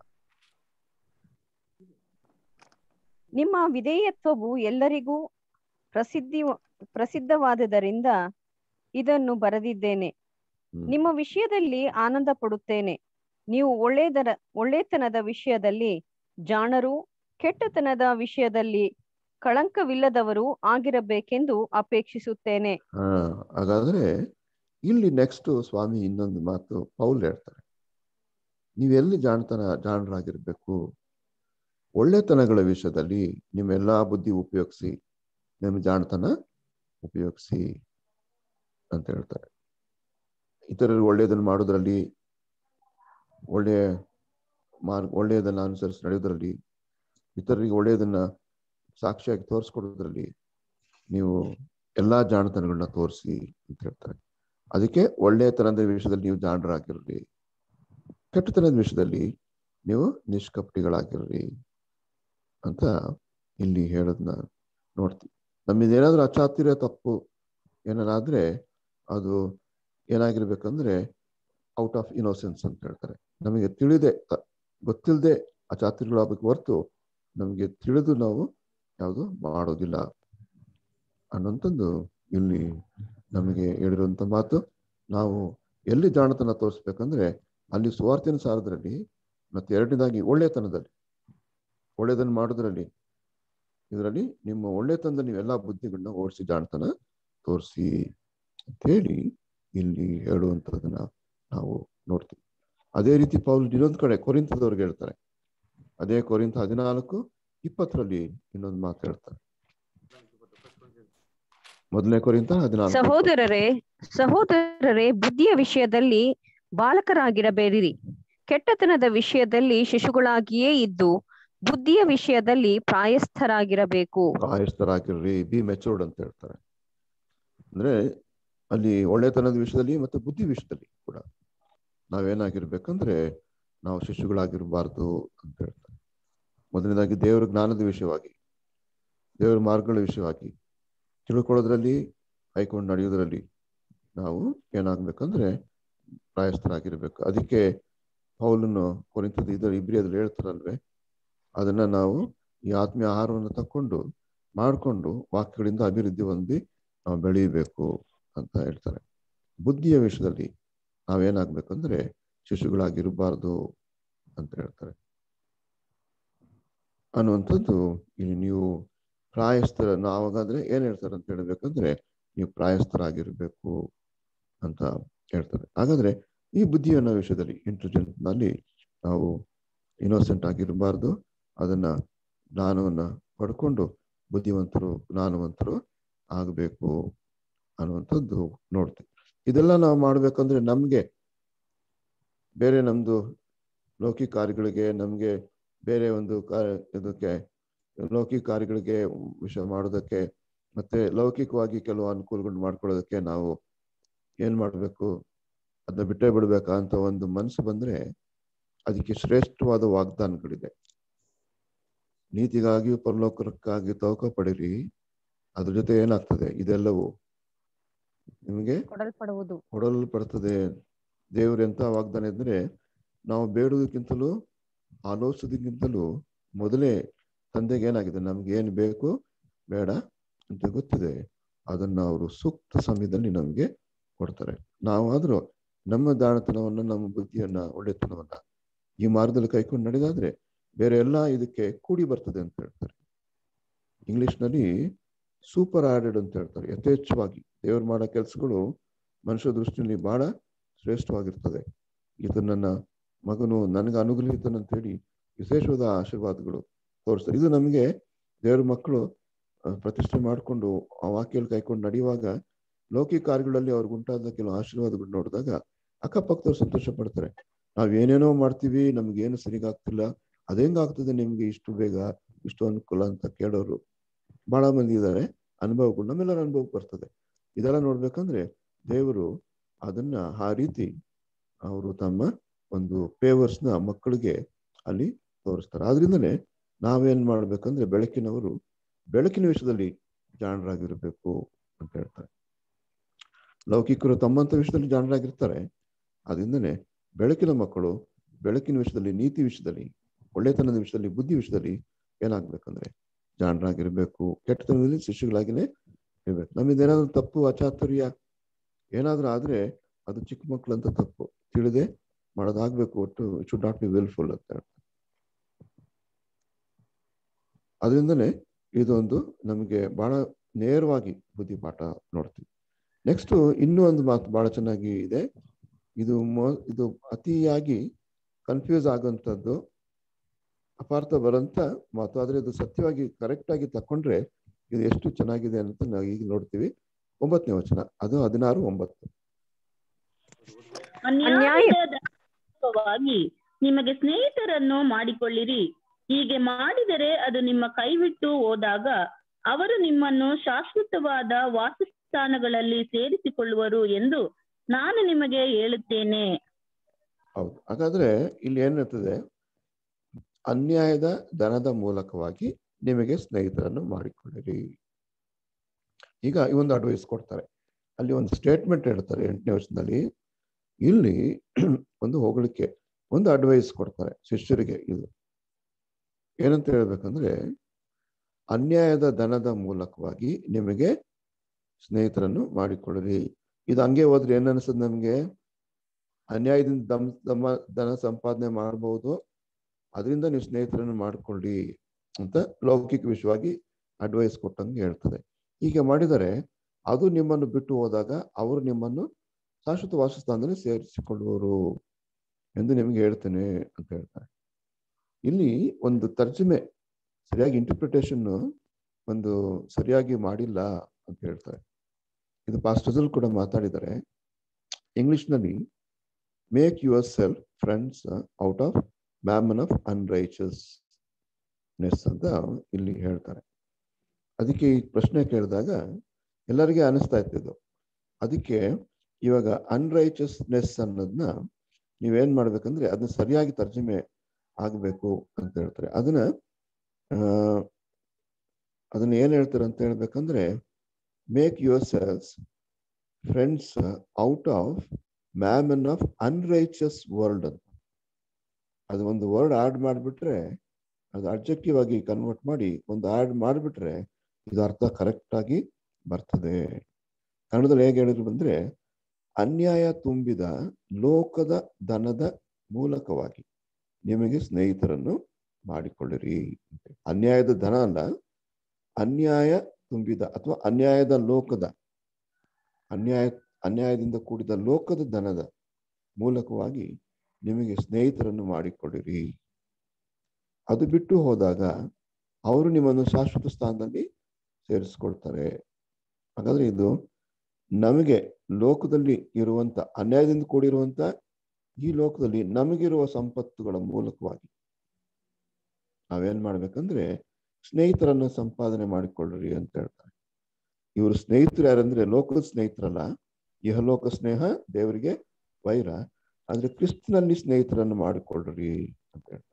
ನಿಮ್ಮ ವಿಧೇಯತ್ವವು ಎಲ್ಲರಿಗೂ ಪ್ರಸಿದ್ಧಿ ಪ್ರಸಿದ್ಧವಾದುದರಿಂದ ಇದನ್ನು ಬರೆದಿದ್ದೇನೆ ನಿಮ್ಮ ವಿಷಯದಲ್ಲಿ ಆನಂದ ಪಡುತ್ತೇನೆ ನೀವು ಒಳ್ಳೆಯದರ ಒಳ್ಳೆತನದ ವಿಷಯದಲ್ಲಿ ಜಾಣರು ಕೆಟ್ಟತನದ ವಿಷಯದಲ್ಲಿ ಕಳಂಕವಿಲ್ಲದವರು ಆಗಿರಬೇಕೆಂದು ಅಪೇಕ್ಷಿಸುತ್ತೇನೆ ಹಾ ಹಾಗಾದ್ರೆ ಇಲ್ಲಿ ನೆಕ್ಸ್ಟ್ ಸ್ವಾಮಿ ಇನ್ನೊಂದು ಮಾತು ಪೌಲ್ ಹೇಳ್ತಾರೆ ನೀವೆಲ್ಲಿ ಜಾಣತನ ಜಾಣರಾಗಿರ್ಬೇಕು ಒಳ್ಳೆತನಗಳ ವಿಷಯದಲ್ಲಿ ನಿಮ್ಮೆಲ್ಲಾ ಬುದ್ಧಿ ಉಪಯೋಗಿಸಿ ನಿಮ್ಮ ಜಾಣತನ ಉಪಯೋಗಿಸಿ ಅಂತ ಹೇಳ್ತಾರೆ ಇತರರು ಒಳ್ಳೆಯದನ್ನು ಮಾಡೋದ್ರಲ್ಲಿ ಒಳ್ಳೆಯ ಮಾರ್ಗ ಒಳ್ಳೆಯದನ್ನ ಅನುಸರಿಸಿ ನಡೆಯೋದ್ರಲ್ಲಿ ಇತರರಿಗೆ ಒಳ್ಳೆಯದನ್ನ ಸಾಕ್ಷಿಯಾಗಿ ತೋರಿಸ್ಕೊಡೋದ್ರಲ್ಲಿ ನೀವು ಎಲ್ಲಾ ಜಾಣತನಗಳನ್ನ ತೋರಿಸಿ ಅಂತ ಹೇಳ್ತಾರೆ ಅದಕ್ಕೆ ಒಳ್ಳೆಯತನದ ವಿಷಯದಲ್ಲಿ ನೀವು ಜಾಣರಾಗಿರ್ರಿ ಕೆಟ್ಟತನದ ವಿಷಯದಲ್ಲಿ ನೀವು ನಿಷ್ಕಪಟಿಗಳಾಗಿರ್ರಿ ಅಂತ ಇಲ್ಲಿ ಹೇಳೋದನ್ನ ನೋಡ್ತೀವಿ ನಮ್ಮಿದೇನಾದ್ರೂ ಅಚಾತುರ್ಯ ತಪ್ಪು ಏನಾದ್ರೆ ಅದು ಏನಾಗಿರ್ಬೇಕಂದ್ರೆ ಔಟ್ ಆಫ್ ಇನೋಸೆನ್ಸ್ ಅಂತ ಹೇಳ್ತಾರೆ ನಮಗೆ ತಿಳಿದೆ ಗೊತ್ತಿಲ್ಲದೆ ಅಚಾತುರ್ಯಗಳಾಗಬೇಕು ಹೊರತು ನಮಗೆ ತಿಳಿದು ನಾವು ಯಾವುದು ಮಾಡೋದಿಲ್ಲ ಅನ್ನೋಂಥದ್ದು ಇಲ್ಲಿ ನಮಗೆ ಹೇಳಿರುವಂತ ಮಾತು ನಾವು ಎಲ್ಲಿ ಜಾಣತನ ತೋರಿಸ್ಬೇಕಂದ್ರೆ ಅಲ್ಲಿ ಸುವಾರ್ತೆನ ಸಾರದ್ರಲ್ಲಿ ಮತ್ತೆ ಎರಡನೇದಾಗಿ ಒಳ್ಳೆತನದಲ್ಲಿ ಒಳ್ಳೆಯದನ್ನು ಮಾಡೋದ್ರಲ್ಲಿ ಇದರಲ್ಲಿ ನಿಮ್ಮ ಒಳ್ಳೆತನದಲ್ಲಿ ನೀವೆಲ್ಲ ಬುದ್ಧಿಗಳನ್ನ ಓಡಿಸಿ ಜಾಣತನ ತೋರಿಸಿ ಅಂತ ಹೇಳಿ ಇಲ್ಲಿ ಹೇಳುವಂಥದ್ದನ್ನ ನಾವು ನೋಡ್ತೀವಿ ಅದೇ ರೀತಿ ಪೌಲ್ ಇನ್ನೊಂದು ಕಡೆ ಕೊರಿಂತದವ್ರಿಗೆ ಹೇಳ್ತಾರೆ ಅದೇ ಕೊರಿಂತ ಹದಿನಾಲ್ಕು ಇಪ್ಪತ್ತರಲ್ಲಿ ಇನ್ನೊಂದು ಮಾತು ಹೇಳ್ತಾರೆ ಮೊದಲನೇ ಕೊರಿಂತ ಹದಿನಾಲ್ಕು ಸಹೋದರರೇ ಸಹೋದರರೇ ಬುದ್ಧಿಯ ವಿಷಯದಲ್ಲಿ ಬಾಲಕರಾಗಿರಬೇಡಿರಿ ಕೆಟ್ಟತನದ ವಿಷಯದಲ್ಲಿ ಶಿಶುಗಳಾಗಿಯೇ ಇದ್ದು ಬುದ್ಧಿಯ ವಿಷಯದಲ್ಲಿ ಪ್ರಾಯಸ್ಥರಾಗಿರಬೇಕು ಪ್ರಾಯಸ್ಥರಾಗಿರ್ರಿ ಬಿ ಮೆಚೂರ್ಡ್ ಅಂತ ಹೇಳ್ತಾರೆ ಅಂದ್ರೆ ಅಲ್ಲಿ ಒಳ್ಳೆತನದ ವಿಷಯದಲ್ಲಿ ಮತ್ತೆ ಬುದ್ಧಿ ವಿಷಯದಲ್ಲಿ ಕೂಡ ನಾವೇನಾಗಿರ್ಬೇಕಂದ್ರೆ ನಾವು ಶಿಶುಗಳಾಗಿರಬಾರ್ದು ಅಂತ ಹೇಳ್ತಾರೆ ಮೊದಲನೇದಾಗಿ ದೇವರ ಜ್ಞಾನದ ವಿಷಯವಾಗಿ ದೇವರ ಮಾರ್ಗಗಳ ವಿಷಯವಾಗಿ ತಿಳ್ಕೊಳ್ಳೋದ್ರಲ್ಲಿ ಕೈಕೊಂಡು ನಡೆಯೋದ್ರಲ್ಲಿ ನಾವು ಏನಾಗ್ಬೇಕಂದ್ರೆ ಪ್ರಾಯಸ್ಥರಾಗಿರ್ಬೇಕು ಅದಕ್ಕೆ ಪೌಲನ್ನು ಕೊರಿಂತದ ಇದರ ಇಬ್ರಿಯದಲ್ಲಿ ಹೇಳ್ತಾರಲ್ವೇ ಅದನ್ನ ನಾವು ಈ ಆತ್ಮೀಯ ಆಹಾರವನ್ನು ತಕೊಂಡು ಮಾಡಿಕೊಂಡು ವಾಕ್ಯಗಳಿಂದ ಅಭಿವೃದ್ಧಿ ಹೊಂದಿ ನಾವು ಬೆಳೀಬೇಕು ಅಂತ ಹೇಳ್ತಾರೆ ಬುದ್ಧಿಯ ವಿಷಯದಲ್ಲಿ ನಾವೇನಾಗ್ಬೇಕಂದ್ರೆ ಶಿಶುಗಳಾಗಿರಬಾರ್ದು ಅಂತ ಹೇಳ್ತಾರೆ ಅನ್ನುವಂಥದ್ದು ಇಲ್ಲಿ ನೀವು ಪ್ರಾಯಸ್ಥರ ನಾವಾಗಾದ್ರೆ ಏನ್ ಹೇಳ್ತಾರೆ ಅಂತ ಹೇಳ್ಬೇಕಂದ್ರೆ ನೀವು ಪ್ರಾಯಸ್ಥರಾಗಿರ್ಬೇಕು ಅಂತ ಹೇಳ್ತಾರೆ ಹಾಗಾದ್ರೆ ಈ ಬುದ್ಧಿ ಅನ್ನೋ ವಿಷಯದಲ್ಲಿ ಇಂಟೆಲಿಜೆಂಟ್ ನಲ್ಲಿ ನಾವು ಇನ್ನೋಸೆಂಟ್ ಆಗಿರಬಾರ್ದು ಅದನ್ನ ಜ್ಞಾನವನ್ನ ಪಡ್ಕೊಂಡು ಬುದ್ಧಿವಂತರು ಜ್ಞಾನವಂತರು ಆಗಬೇಕು ಅನ್ನುವಂಥದ್ದು ನೋಡ್ತೀವಿ ಇದೆಲ್ಲ ನಾವು ಮಾಡ್ಬೇಕಂದ್ರೆ ನಮ್ಗೆ ಬೇರೆ ನಮ್ದು ಲೌಕಿಕ ಕಾರ್ಯಗಳಿಗೆ ನಮ್ಗೆ ಬೇರೆ ಒಂದು ಕಾರ್ಯ ಇದಕ್ಕೆ ಲೌಕಿಕ ಕಾರ್ಯಗಳಿಗೆ ವಿಷಯ ಮಾಡೋದಕ್ಕೆ ಮತ್ತೆ ಲೌಕಿಕವಾಗಿ ಕೆಲವು ಅನುಕೂಲಗಳು ಮಾಡ್ಕೊಳ್ಳೋದಕ್ಕೆ ನಾವು ಏನ್ ಮಾಡ್ಬೇಕು ಅದನ್ನ ಬಿಟ್ಟೇ ಬಿಡ್ಬೇಕಾ ಅಂತ ಒಂದು ಮನಸ್ಸು ಬಂದ್ರೆ ಅದಕ್ಕೆ ಶ್ರೇಷ್ಠವಾದ ವಾಗ್ದಾನಗಳಿದೆ ನೀತಿಗಾಗಿ ಪರಲೋಕಕ್ಕಾಗಿ ತವಕ ಪಡಿರಿ ಅದ್ರ ಜೊತೆ ಏನಾಗ್ತದೆ ಇದೆಲ್ಲವೂ ನಿಮಗೆ ಕೊಡಲ್ಪಡುವುದು ಕೊಡಲ್ಪಡ್ತದೆ ದೇವ್ರ ಎಂತ ವಾಗ್ದಾನ ಇದ್ರೆ ನಾವು ಬೇಡುವುದಕ್ಕಿಂತಲೂ ಆಲೋಚಿಸೋದಕ್ಕಿಂತಲೂ ಮೊದಲೇ ತಂದೆಗೆ ಏನಾಗಿದೆ ನಮ್ಗೆ ಏನ್ ಬೇಕು ಬೇಡ ಅಂತ ಗೊತ್ತಿದೆ ಅದನ್ನ ಅವರು ಸೂಕ್ತ ಸಮಯದಲ್ಲಿ ನಮ್ಗೆ ಕೊಡ್ತಾರೆ ನಾವಾದ್ರೂ ನಮ್ಮ ದಾಣತನವನ್ನ ನಮ್ಮ ಬುದ್ಧಿಯನ್ನ ಒಳ್ಳೆತನವನ್ನ ಈ ಮಾರ್ಗದಲ್ಲಿ ಕೈಕೊಂಡು ನಡೆದಾದ್ರೆ ಬೇರೆ ಎಲ್ಲ ಇದಕ್ಕೆ ಕೂಡಿ ಬರ್ತದೆ ಅಂತ ಹೇಳ್ತಾರೆ ಇಂಗ್ಲಿಷ್ನಲ್ಲಿ ಸೂಪರ್ ಆಡೆಡ್ ಅಂತ ಹೇಳ್ತಾರೆ ಯಥೇಚ್ಛವಾಗಿ ದೇವ್ರು ಮಾಡೋ ಕೆಲಸಗಳು ಮನುಷ್ಯ ದೃಷ್ಟಿಯಲ್ಲಿ ಬಹಳ ಶ್ರೇಷ್ಠವಾಗಿರ್ತದೆ ಇದು ನನ್ನ ಮಗನು ನನಗೆ ಅನುಗ್ರಹಿತನಂತ ಹೇಳಿ ವಿಶೇಷವಾದ ಆಶೀರ್ವಾದಗಳು ತೋರಿಸ್ತಾರೆ ಇದು ನಮಗೆ ದೇವ್ರ ಮಕ್ಕಳು ಪ್ರತಿಷ್ಠೆ ಮಾಡಿಕೊಂಡು ಆ ವಾಕ್ಯಲ್ಲಿ ಕೈಕೊಂಡು ನಡೆಯುವಾಗ ಲೌಕಿಕ ಕಾರ್ಯಗಳಲ್ಲಿ ಅವ್ರಿಗೆ ಉಂಟಾದ ಕೆಲವು ಆಶೀರ್ವಾದಗಳು ನೋಡಿದಾಗ ಅಕ್ಕಪಕ್ಕದವ್ರು ಸಂತೋಷ ಪಡ್ತಾರೆ ನಾವ್ ಏನೇನೋ ಮಾಡ್ತೀವಿ ನಮ್ಗೆ ಏನು ಸರಿಗಾಗ್ತಿಲ್ಲ ಅದೇಂಗಾಗ್ತದೆ ನಿಮ್ಗೆ ಇಷ್ಟು ಬೇಗ ಇಷ್ಟು ಅನುಕೂಲ ಅಂತ ಕೇಳೋರು ಬಹಳ ಮಂದಿ ಇದ್ದಾರೆ ಅನುಭವಗಳು ನಮ್ಮೆಲ್ಲರ ಅನುಭವ ಬರ್ತದೆ ಇದೆಲ್ಲ ನೋಡ್ಬೇಕಂದ್ರೆ ದೇವರು ಅದನ್ನ ಆ ರೀತಿ ಅವರು ತಮ್ಮ ಒಂದು ಫೇವರ್ಸ್ನ ಮಕ್ಕಳಿಗೆ ಅಲ್ಲಿ ತೋರಿಸ್ತಾರೆ ಆದ್ರಿಂದನೇ ನಾವೇನ್ ಮಾಡ್ಬೇಕಂದ್ರೆ ಬೆಳಕಿನವರು ಬೆಳಕಿನ ವಿಷಯದಲ್ಲಿ ಜಾಣರಾಗಿರ್ಬೇಕು ಅಂತ ಹೇಳ್ತಾರೆ ಲೌಕಿಕರು ತಮ್ಮಂತ ವಿಷಯದಲ್ಲಿ ಜಾಣರಾಗಿರ್ತಾರೆ ಅದರಿಂದನೇ ಬೆಳಕಿನ ಮಕ್ಕಳು ಬೆಳಕಿನ ವಿಷಯದಲ್ಲಿ ನೀತಿ ವಿಷಯದಲ್ಲಿ ಒಳ್ಳೆತನದ ವಿಷಯದಲ್ಲಿ ಬುದ್ಧಿ ವಿಷಯದಲ್ಲಿ ಏನಾಗ್ಬೇಕಂದ್ರೆ ಜಾಣರಾಗಿರ್ಬೇಕು ಕೆಟ್ಟತನದಲ್ಲಿ ಶಿಶುಗಳಾಗಿನೇ ಇರ್ಬೇಕು ನಮ್ಮಿಂದ ಏನಾದ್ರೂ ತಪ್ಪು ಅಚಾತುರ್ಯ ಏನಾದ್ರೂ ಆದ್ರೆ ಅದು ಚಿಕ್ಕ ಮಕ್ಕಳಂತ ತಪ್ಪು ತಿಳಿದೆ ಮಾಡೋದಾಗ್ಬೇಕು ಒಟ್ಟು ಶುಡ್ ನಾಟ್ ಬಿ ವೆಲ್ಫುಲ್ ಅಂತ ಹೇಳ್ತಾರೆ ಅದರಿಂದನೇ ಇದೊಂದು ನಮಗೆ ಬಹಳ ನೇರವಾಗಿ ಬುದ್ಧಿ ಪಾಠ ನೋಡ್ತೀವಿ ನೆಕ್ಸ್ಟ್ ಇನ್ನೂ ಒಂದು ಮಾತು ಬಹಳ ಚೆನ್ನಾಗಿ ಇದೆ ಇದು ಮೊ ಇದು ಅತಿಯಾಗಿ ಕನ್ಫ್ಯೂಸ್ ಆಗುವಂಥದ್ದು ಅಪಾರ್ಥ ಬರಂತ ಮಾತು ಆದ್ರೆ ಇದು ಸತ್ಯವಾಗಿ ಕರೆಕ್ಟ್ ಆಗಿ ತಕೊಂಡ್ರೆ ಇದು ಎಷ್ಟು ಚೆನ್ನಾಗಿದೆ ಅಂತ ನಾವು ಈಗ ನೋಡ್ತೀವಿ ಒಂಬತ್ತನೇ ವಚನ ಅದು ಹದಿನಾರು ಒಂಬತ್ತು ಅನ್ಯಾಯವಾಗಿ ನಿಮಗೆ ಸ್ನೇಹಿತರನ್ನು ಮಾಡಿಕೊಳ್ಳಿರಿ ಹೀಗೆ ಮಾಡಿದರೆ ಅದು ನಿಮ್ಮ ಕೈಬಿಟ್ಟು ಹೋದಾಗ ಅವರು ನಿಮ್ಮನ್ನು ಶಾಶ್ವತವಾದ ವಾಸಸ್ಥಾನಗಳಲ್ಲಿ ಸೇರಿಸಿಕೊಳ್ಳುವರು ಎಂದು ನಾನು ನಿಮಗೆ ಹೇಳುತ್ತೇನೆ ಹೌದು ಹಾಗಾದ್ರೆ ಇಲ್ಲಿ ಏನಿರ್ತದೆ ಅನ್ಯಾಯದ ಧನದ ಮೂಲಕವಾಗಿ ನಿಮಗೆ ಸ್ನೇಹಿತರನ್ನು ಮಾಡಿಕೊಳ್ಳಿರಿ ಈಗ ಈ ಒಂದು ಅಡ್ವೈಸ್ ಕೊಡ್ತಾರೆ ಅಲ್ಲಿ ಒಂದು ಸ್ಟೇಟ್ಮೆಂಟ್ ಹೇಳ್ತಾರೆ ಎಂಟನೇ ವರ್ಷದಲ್ಲಿ ಇಲ್ಲಿ ಒಂದು ಹೋಗಳಿಕೆ ಒಂದು ಅಡ್ವೈಸ್ ಕೊಡ್ತಾರೆ ಶಿಷ್ಯರಿಗೆ ಇದು ಏನಂತ ಹೇಳ್ಬೇಕಂದ್ರೆ ಅನ್ಯಾಯದ ಧನದ ಮೂಲಕವಾಗಿ ನಿಮಗೆ ಸ್ನೇಹಿತರನ್ನು ಮಾಡಿಕೊಳ್ಳಿರಿ ಇದು ಹಂಗೆ ಹೋದ್ರೆ ಏನ್ ಅನ್ಸದ್ ನಮ್ಗೆ ಅನ್ಯಾಯದಿಂದ ದಮ್ ದಮ ಧನ ಸಂಪಾದನೆ ಮಾಡಬಹುದು ಅದರಿಂದ ನೀವು ಸ್ನೇಹಿತರನ್ನು ಮಾಡ್ಕೊಳ್ಳಿ ಅಂತ ಲೌಕಿಕ ವಿಷಯವಾಗಿ ಅಡ್ವೈಸ್ ಕೊಟ್ಟಂಗೆ ಹೇಳ್ತದೆ ಹೀಗೆ ಮಾಡಿದರೆ ಅದು ನಿಮ್ಮನ್ನು ಬಿಟ್ಟು ಹೋದಾಗ ಅವರು ನಿಮ್ಮನ್ನು ಶಾಶ್ವತ ವಾಸಸ್ಥಾನದಲ್ಲಿ ಸೇರಿಸಿಕೊಳ್ಳುವರು ಎಂದು ನಿಮಗೆ ಹೇಳ್ತೇನೆ ಅಂತ ಹೇಳ್ತಾರೆ ಇಲ್ಲಿ ಒಂದು ತರ್ಜಮೆ ಸರಿಯಾಗಿ ಇಂಟರ್ಪ್ರಿಟೇಷನ್ ಒಂದು ಸರಿಯಾಗಿ ಮಾಡಿಲ್ಲ ಅಂತ ಹೇಳ್ತಾರೆ ಇದು ಪಾಸ್ಟರ್ಸಲ್ ಕೂಡ ಮಾತಾಡಿದ್ದಾರೆ ಇಂಗ್ಲಿಷ್ನಲ್ಲಿ make yourself friends out of mammon of unrighteousness ಅಂತ ಇಲ್ಲಿ ಹೇಳ್ತಾರೆ ಅದಕ್ಕೆ ಈ ಪ್ರಶ್ನೆ ಕೇಳಿದಾಗ ಎಲ್ಲರಿಗೆ ಅನಿಸ್ತಾ ಇತ್ತು ಅದಕ್ಕೆ ಇವಾಗ ಅನ್ರೈಚಸ್ನೆಸ್ ಅನ್ನೋದನ್ನ ನೀವೇನ್ ಮಾಡ್ಬೇಕಂದ್ರೆ ಅದನ್ನ ಸರಿಯಾಗಿ ತರ್ಜಮೆ ಆಗ್ಬೇಕು ಅಂತ ಹೇಳ್ತಾರೆ ಅದನ್ನ ಅದನ್ನ ಏನ್ ಹೇಳ್ತಾರೆ ಅಂತ ಹೇಳ್ಬೇಕಂದ್ರೆ make yourselves friends out of mammon of unrighteous world ಅಂತ ಅದು ಒಂದು ವರ್ಡ್ ಆಡ್ ಮಾಡಿಬಿಟ್ರೆ ಅದು ಅಬ್ಜೆಕ್ಟಿವ್ ಆಗಿ ಕನ್ವರ್ಟ್ ಮಾಡಿ ಒಂದು ಆಡ್ ಮಾಡಿಬಿಟ್ರೆ ಇದು ಅರ್ಥ ಕರೆಕ್ಟ್ ಆಗಿ ಬರ್ತದೆ ಕನ್ನಡದಲ್ಲಿ ಹೇಗೆ ಹೇಳಿದ್ರು ಬಂದ್ರೆ ಅನ್ಯಾಯ ತುಂಬಿದ ಲೋಕದ ದನದ ಮೂಲಕವಾಗಿ ನಿಮಗೆ ಸ್ನೇಹಿತರನ್ನು ಮಾಡಿಕೊಳ್ಳಿರಿ ಅನ್ಯಾಯದ ಧನ ಅಲ್ಲ ಅನ್ಯಾಯ ತುಂಬಿದ ಅಥವಾ ಅನ್ಯಾಯದ ಲೋಕದ ಅನ್ಯಾಯ ಅನ್ಯಾಯದಿಂದ ಕೂಡಿದ ಲೋಕದ ಧನದ ಮೂಲಕವಾಗಿ ನಿಮಗೆ ಸ್ನೇಹಿತರನ್ನು ಮಾಡಿಕೊಳ್ಳಿರಿ ಅದು ಬಿಟ್ಟು ಹೋದಾಗ ಅವರು ನಿಮ್ಮನ್ನು ಶಾಶ್ವತ ಸ್ಥಾನದಲ್ಲಿ ಸೇರಿಸ್ಕೊಳ್ತಾರೆ ಹಾಗಾದ್ರೆ ಇದು ನಮಗೆ ಲೋಕದಲ್ಲಿ ಇರುವಂತ ಅನ್ಯಾಯದಿಂದ ಕೂಡಿರುವಂತ ಈ ಲೋಕದಲ್ಲಿ ನಮಗಿರುವ ಸಂಪತ್ತುಗಳ ಮೂಲಕವಾಗಿ ನಾವೇನ್ ಮಾಡ್ಬೇಕಂದ್ರೆ ಸ್ನೇಹಿತರನ್ನು ಸಂಪಾದನೆ ಮಾಡಿಕೊಳ್ಳ್ರಿ ಅಂತ ಹೇಳ್ತಾರೆ ಇವರು ಸ್ನೇಹಿತರು ಯಾರಂದ್ರೆ ಲೋಕದ ಸ್ನೇಹಿತರಲ್ಲ ಇಹಲೋಕ ಸ್ನೇಹ ದೇವರಿಗೆ ವೈರ ಆದ್ರೆ ಕ್ರಿಸ್ತನಲ್ಲಿ ಸ್ನೇಹಿತರನ್ನು ಮಾಡಿಕೊಳ್ಳ್ರಿ ಅಂತ ಹೇಳ್ತಾರೆ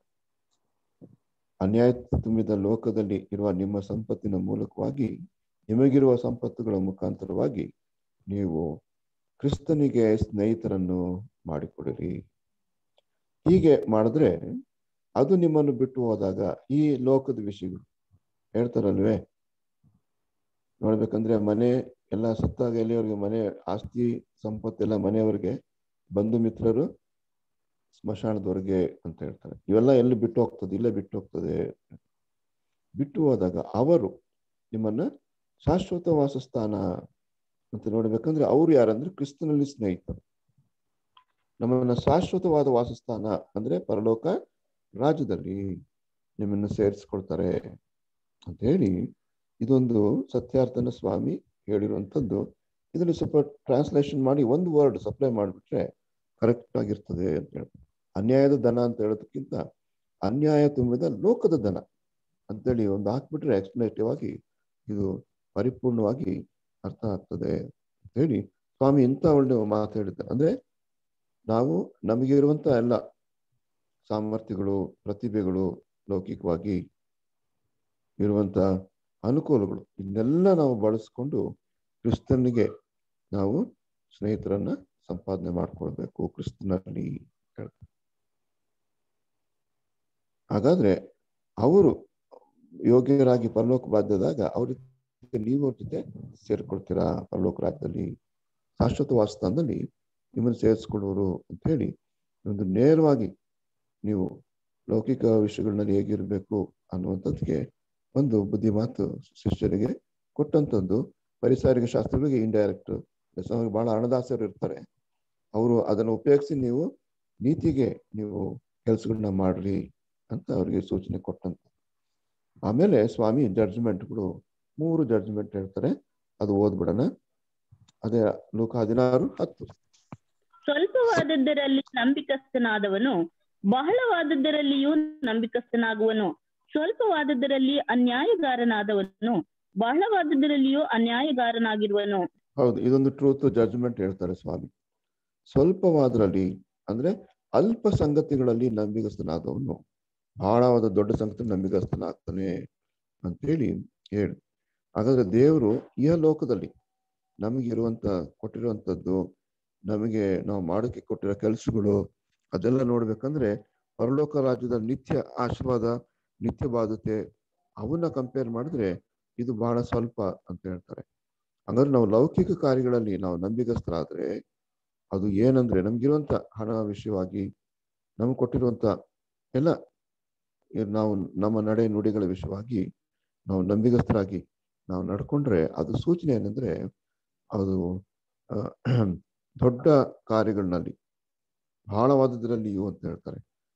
ಅನ್ಯಾಯ ತುಂಬಿದ ಲೋಕದಲ್ಲಿ ಇರುವ ನಿಮ್ಮ ಸಂಪತ್ತಿನ ಮೂಲಕವಾಗಿ ನಿಮಗಿರುವ ಸಂಪತ್ತುಗಳ ಮುಖಾಂತರವಾಗಿ ನೀವು ಕ್ರಿಸ್ತನಿಗೆ ಸ್ನೇಹಿತರನ್ನು ಮಾಡಿಕೊಡಿರಿ ಹೀಗೆ ಮಾಡಿದ್ರೆ ಅದು ನಿಮ್ಮನ್ನು ಬಿಟ್ಟು ಹೋದಾಗ ಈ ಲೋಕದ ವಿಷಯಗಳು ಹೇಳ್ತಾರಲ್ವೇ ನೋಡ್ಬೇಕಂದ್ರೆ ಮನೆ ಎಲ್ಲ ಸತ್ತಾಗ ಎಲ್ಲಿಯವರೆಗೆ ಮನೆ ಆಸ್ತಿ ಸಂಪತ್ತೆಲ್ಲ ಮನೆಯವರಿಗೆ ಬಂಧು ಮಿತ್ರರು ಸ್ಮಶಾನದವರೆಗೆ ಅಂತ ಹೇಳ್ತಾರೆ ಇವೆಲ್ಲ ಎಲ್ಲಿ ಬಿಟ್ಟು ಹೋಗ್ತದೆ ಇಲ್ಲೇ ಬಿಟ್ಟು ಹೋಗ್ತದೆ ಬಿಟ್ಟು ಹೋದಾಗ ಅವರು ನಿಮ್ಮನ್ನ ಶಾಶ್ವತ ವಾಸಸ್ಥಾನ ಅಂತ ನೋಡ್ಬೇಕಂದ್ರೆ ಅವ್ರು ಯಾರಂದ್ರೆ ಕ್ರಿಸ್ತನಲ್ಲಿ ಸ್ನೇಹಿತರು ನಮ್ಮನ್ನ ಶಾಶ್ವತವಾದ ವಾಸಸ್ಥಾನ ಅಂದ್ರೆ ಪರಲೋಕ ರಾಜ್ಯದಲ್ಲಿ ನಿಮ್ಮನ್ನು ಸೇರಿಸ್ಕೊಳ್ತಾರೆ ಅಂತ ಹೇಳಿ ಇದೊಂದು ಸತ್ಯಾರ್ಥನ ಸ್ವಾಮಿ ಹೇಳಿರುವಂಥದ್ದು ಇದನ್ನು ಸ್ವಲ್ಪ ಟ್ರಾನ್ಸ್ಲೇಷನ್ ಮಾಡಿ ಒಂದು ವರ್ಡ್ ಸಪ್ಲೈ ಮಾಡಿಬಿಟ್ರೆ ಕರೆಕ್ಟ್ ಆಗಿರ್ತದೆ ಅಂತ ಹೇಳಿ ಅನ್ಯಾಯದ ದನ ಅಂತ ಹೇಳೋದಕ್ಕಿಂತ ಅನ್ಯಾಯ ತುಂಬಿದ ಲೋಕದ ದನ ಅಂತೇಳಿ ಒಂದು ಹಾಕ್ಬಿಟ್ರೆ ಎಕ್ಸ್ಪ್ಲೇಟಿವ್ ಆಗಿ ಇದು ಪರಿಪೂರ್ಣವಾಗಿ ಅರ್ಥ ಆಗ್ತದೆ ಅಂತ ಹೇಳಿ ಸ್ವಾಮಿ ಇಂಥ ಒಳ್ಳೆ ಮಾತು ಹೇಳಿದ್ದಾರೆ ಅಂದ್ರೆ ನಾವು ನಮಗೆ ಇರುವಂತ ಎಲ್ಲ ಸಾಮರ್ಥ್ಯಗಳು ಪ್ರತಿಭೆಗಳು ಲೌಕಿಕವಾಗಿ ಇರುವಂತ ಅನುಕೂಲಗಳು ಇದನ್ನೆಲ್ಲ ನಾವು ಬಳಸ್ಕೊಂಡು ಕ್ರಿಸ್ತನಿಗೆ ನಾವು ಸ್ನೇಹಿತರನ್ನ ಸಂಪಾದನೆ ಮಾಡ್ಕೊಳ್ಬೇಕು ಕ್ರಿಸ್ತನಲ್ಲಿ ಹೇಳ್ತಾರೆ ಹಾಗಾದ್ರೆ ಅವರು ಯೋಗ್ಯರಾಗಿ ಪರಲೋಕ ಬಾಧ್ಯದಾಗ ಅವ್ರಿಗೆ ನೀವು ಅವ್ರ ಜೊತೆ ಸೇರ್ಕೊಳ್ತೀರಾ ಪರಲೋಕ ರಾಜ್ಯದಲ್ಲಿ ಶಾಶ್ವತ ವಾಸಸ್ಥಾನದಲ್ಲಿ ನಿಮ್ಮನ್ನು ಸೇರಿಸ್ಕೊಳ್ಳೋರು ಅಂತ ಹೇಳಿ ಒಂದು ನೇರವಾಗಿ ನೀವು ಲೌಕಿಕ ವಿಷಯಗಳಲ್ಲಿ ಹೇಗಿರಬೇಕು ಅನ್ನುವಂಥದ್ದಿಗೆ ಒಂದು ಬುದ್ಧಿ ಮಾತು ಶಿಷ್ಯರಿಗೆ ಕೊಟ್ಟಂಥದ್ದು ಪರಿಸಾರಿಕ ಶಾಸ್ತ್ರಗಳಿಗೆ ಇಂಡೈರೆಕ್ಟ್ ಬಹಳ ಹಣದಾಸರು ಇರ್ತಾರೆ ಅವರು ಅದನ್ನು ಉಪಯೋಗಿಸಿ ನೀವು ನೀತಿಗೆ ನೀವು ಕೆಲಸಗಳನ್ನ ಮಾಡ್ರಿ ಅಂತ ಅವರಿಗೆ ಸೂಚನೆ ಕೊಟ್ಟಂತ ಆಮೇಲೆ ಸ್ವಾಮಿ ಜಡ್ಜ್ಮೆಂಟ್ಗಳು ಮೂರು ಜಡ್ಜ್ಮೆಂಟ್ ಹೇಳ್ತಾರೆ ಅದು ಓದ್ಬಿಡೋಣ ಅದೇ ಲೋಕ ಹದಿನಾರು ಹತ್ತು ಸ್ವಲ್ಪವಾದದ್ದರಲ್ಲಿ ನಂಬಿಕಸ್ಥನಾದವನು ಬಹಳವಾದದ್ದರಲ್ಲಿಯೂ ನಂಬಿಕಸ್ಥನಾಗುವನು ಸ್ವಲ್ಪವಾದದ್ದರಲ್ಲಿ ಅನ್ಯಾಯಗಾರನಾದವನು ಬಹಳವಾದದ್ದರಲ್ಲಿಯೂ ಅನ್ಯಾಯಗಾರನಾಗಿರುವನು ಹೌದು ಇದೊಂದು ಟ್ರೂತ್ ಜಡ್ಜ್ಮೆಂಟ್ ಹೇಳ್ತಾರೆ ಸ್ವಾಮಿ ಸ್ವಲ್ಪವಾದ್ರಲ್ಲಿ ಅಂದ್ರೆ ಅಲ್ಪ ಸಂಗತಿಗಳಲ್ಲಿ ನಂಬಿಗಸ್ತನಾದವನು ಬಹಳವಾದ ದೊಡ್ಡ ಸಂಗತಿ ನಂಬಿಗಸ್ತನಾಗ್ತಾನೆ ಅಂತೇಳಿ ಹೇಳಿ ಹಾಗಾದ್ರೆ ದೇವರು ಈ ಲೋಕದಲ್ಲಿ ನಮಗಿರುವಂತ ಕೊಟ್ಟಿರುವಂಥದ್ದು ನಮಗೆ ನಾವು ಮಾಡೋಕೆ ಕೊಟ್ಟಿರೋ ಕೆಲಸಗಳು ಅದೆಲ್ಲ ನೋಡ್ಬೇಕಂದ್ರೆ ಪರಲೋಕ ರಾಜ್ಯದ ನಿತ್ಯ ಆಶೀರ್ವಾದ ನಿತ್ಯ ಬಾಧ್ಯತೆ ಅವನ್ನ ಕಂಪೇರ್ ಮಾಡಿದ್ರೆ ಇದು ಬಹಳ ಸ್ವಲ್ಪ ಅಂತ ಹೇಳ್ತಾರೆ ಹಂಗಾದ್ರೆ ನಾವು ಲೌಕಿಕ ಕಾರ್ಯಗಳಲ್ಲಿ ನಾವು ನಂಬಿಗಸ್ತರಾದ್ರೆ ಅದು ಏನಂದ್ರೆ ನಮ್ಗಿರುವಂತ ಹಣ ವಿಷಯವಾಗಿ ನಮ್ಗೆ ಕೊಟ್ಟಿರುವಂತ ಎಲ್ಲ ನಾವು ನಮ್ಮ ನಡೆ ನುಡಿಗಳ ವಿಷಯವಾಗಿ ನಾವು ನಂಬಿಗಸ್ತರಾಗಿ ನಾವು ನಡ್ಕೊಂಡ್ರೆ ಅದು ಸೂಚನೆ ಏನಂದ್ರೆ ಅದು ದೊಡ್ಡ ಕಾರ್ಯಗಳಲ್ಲಿ ಬಹಳವಾದದ್ರಲ್ಲಿಯೂ ಅಂತ ಹೇಳ್ತಾರೆ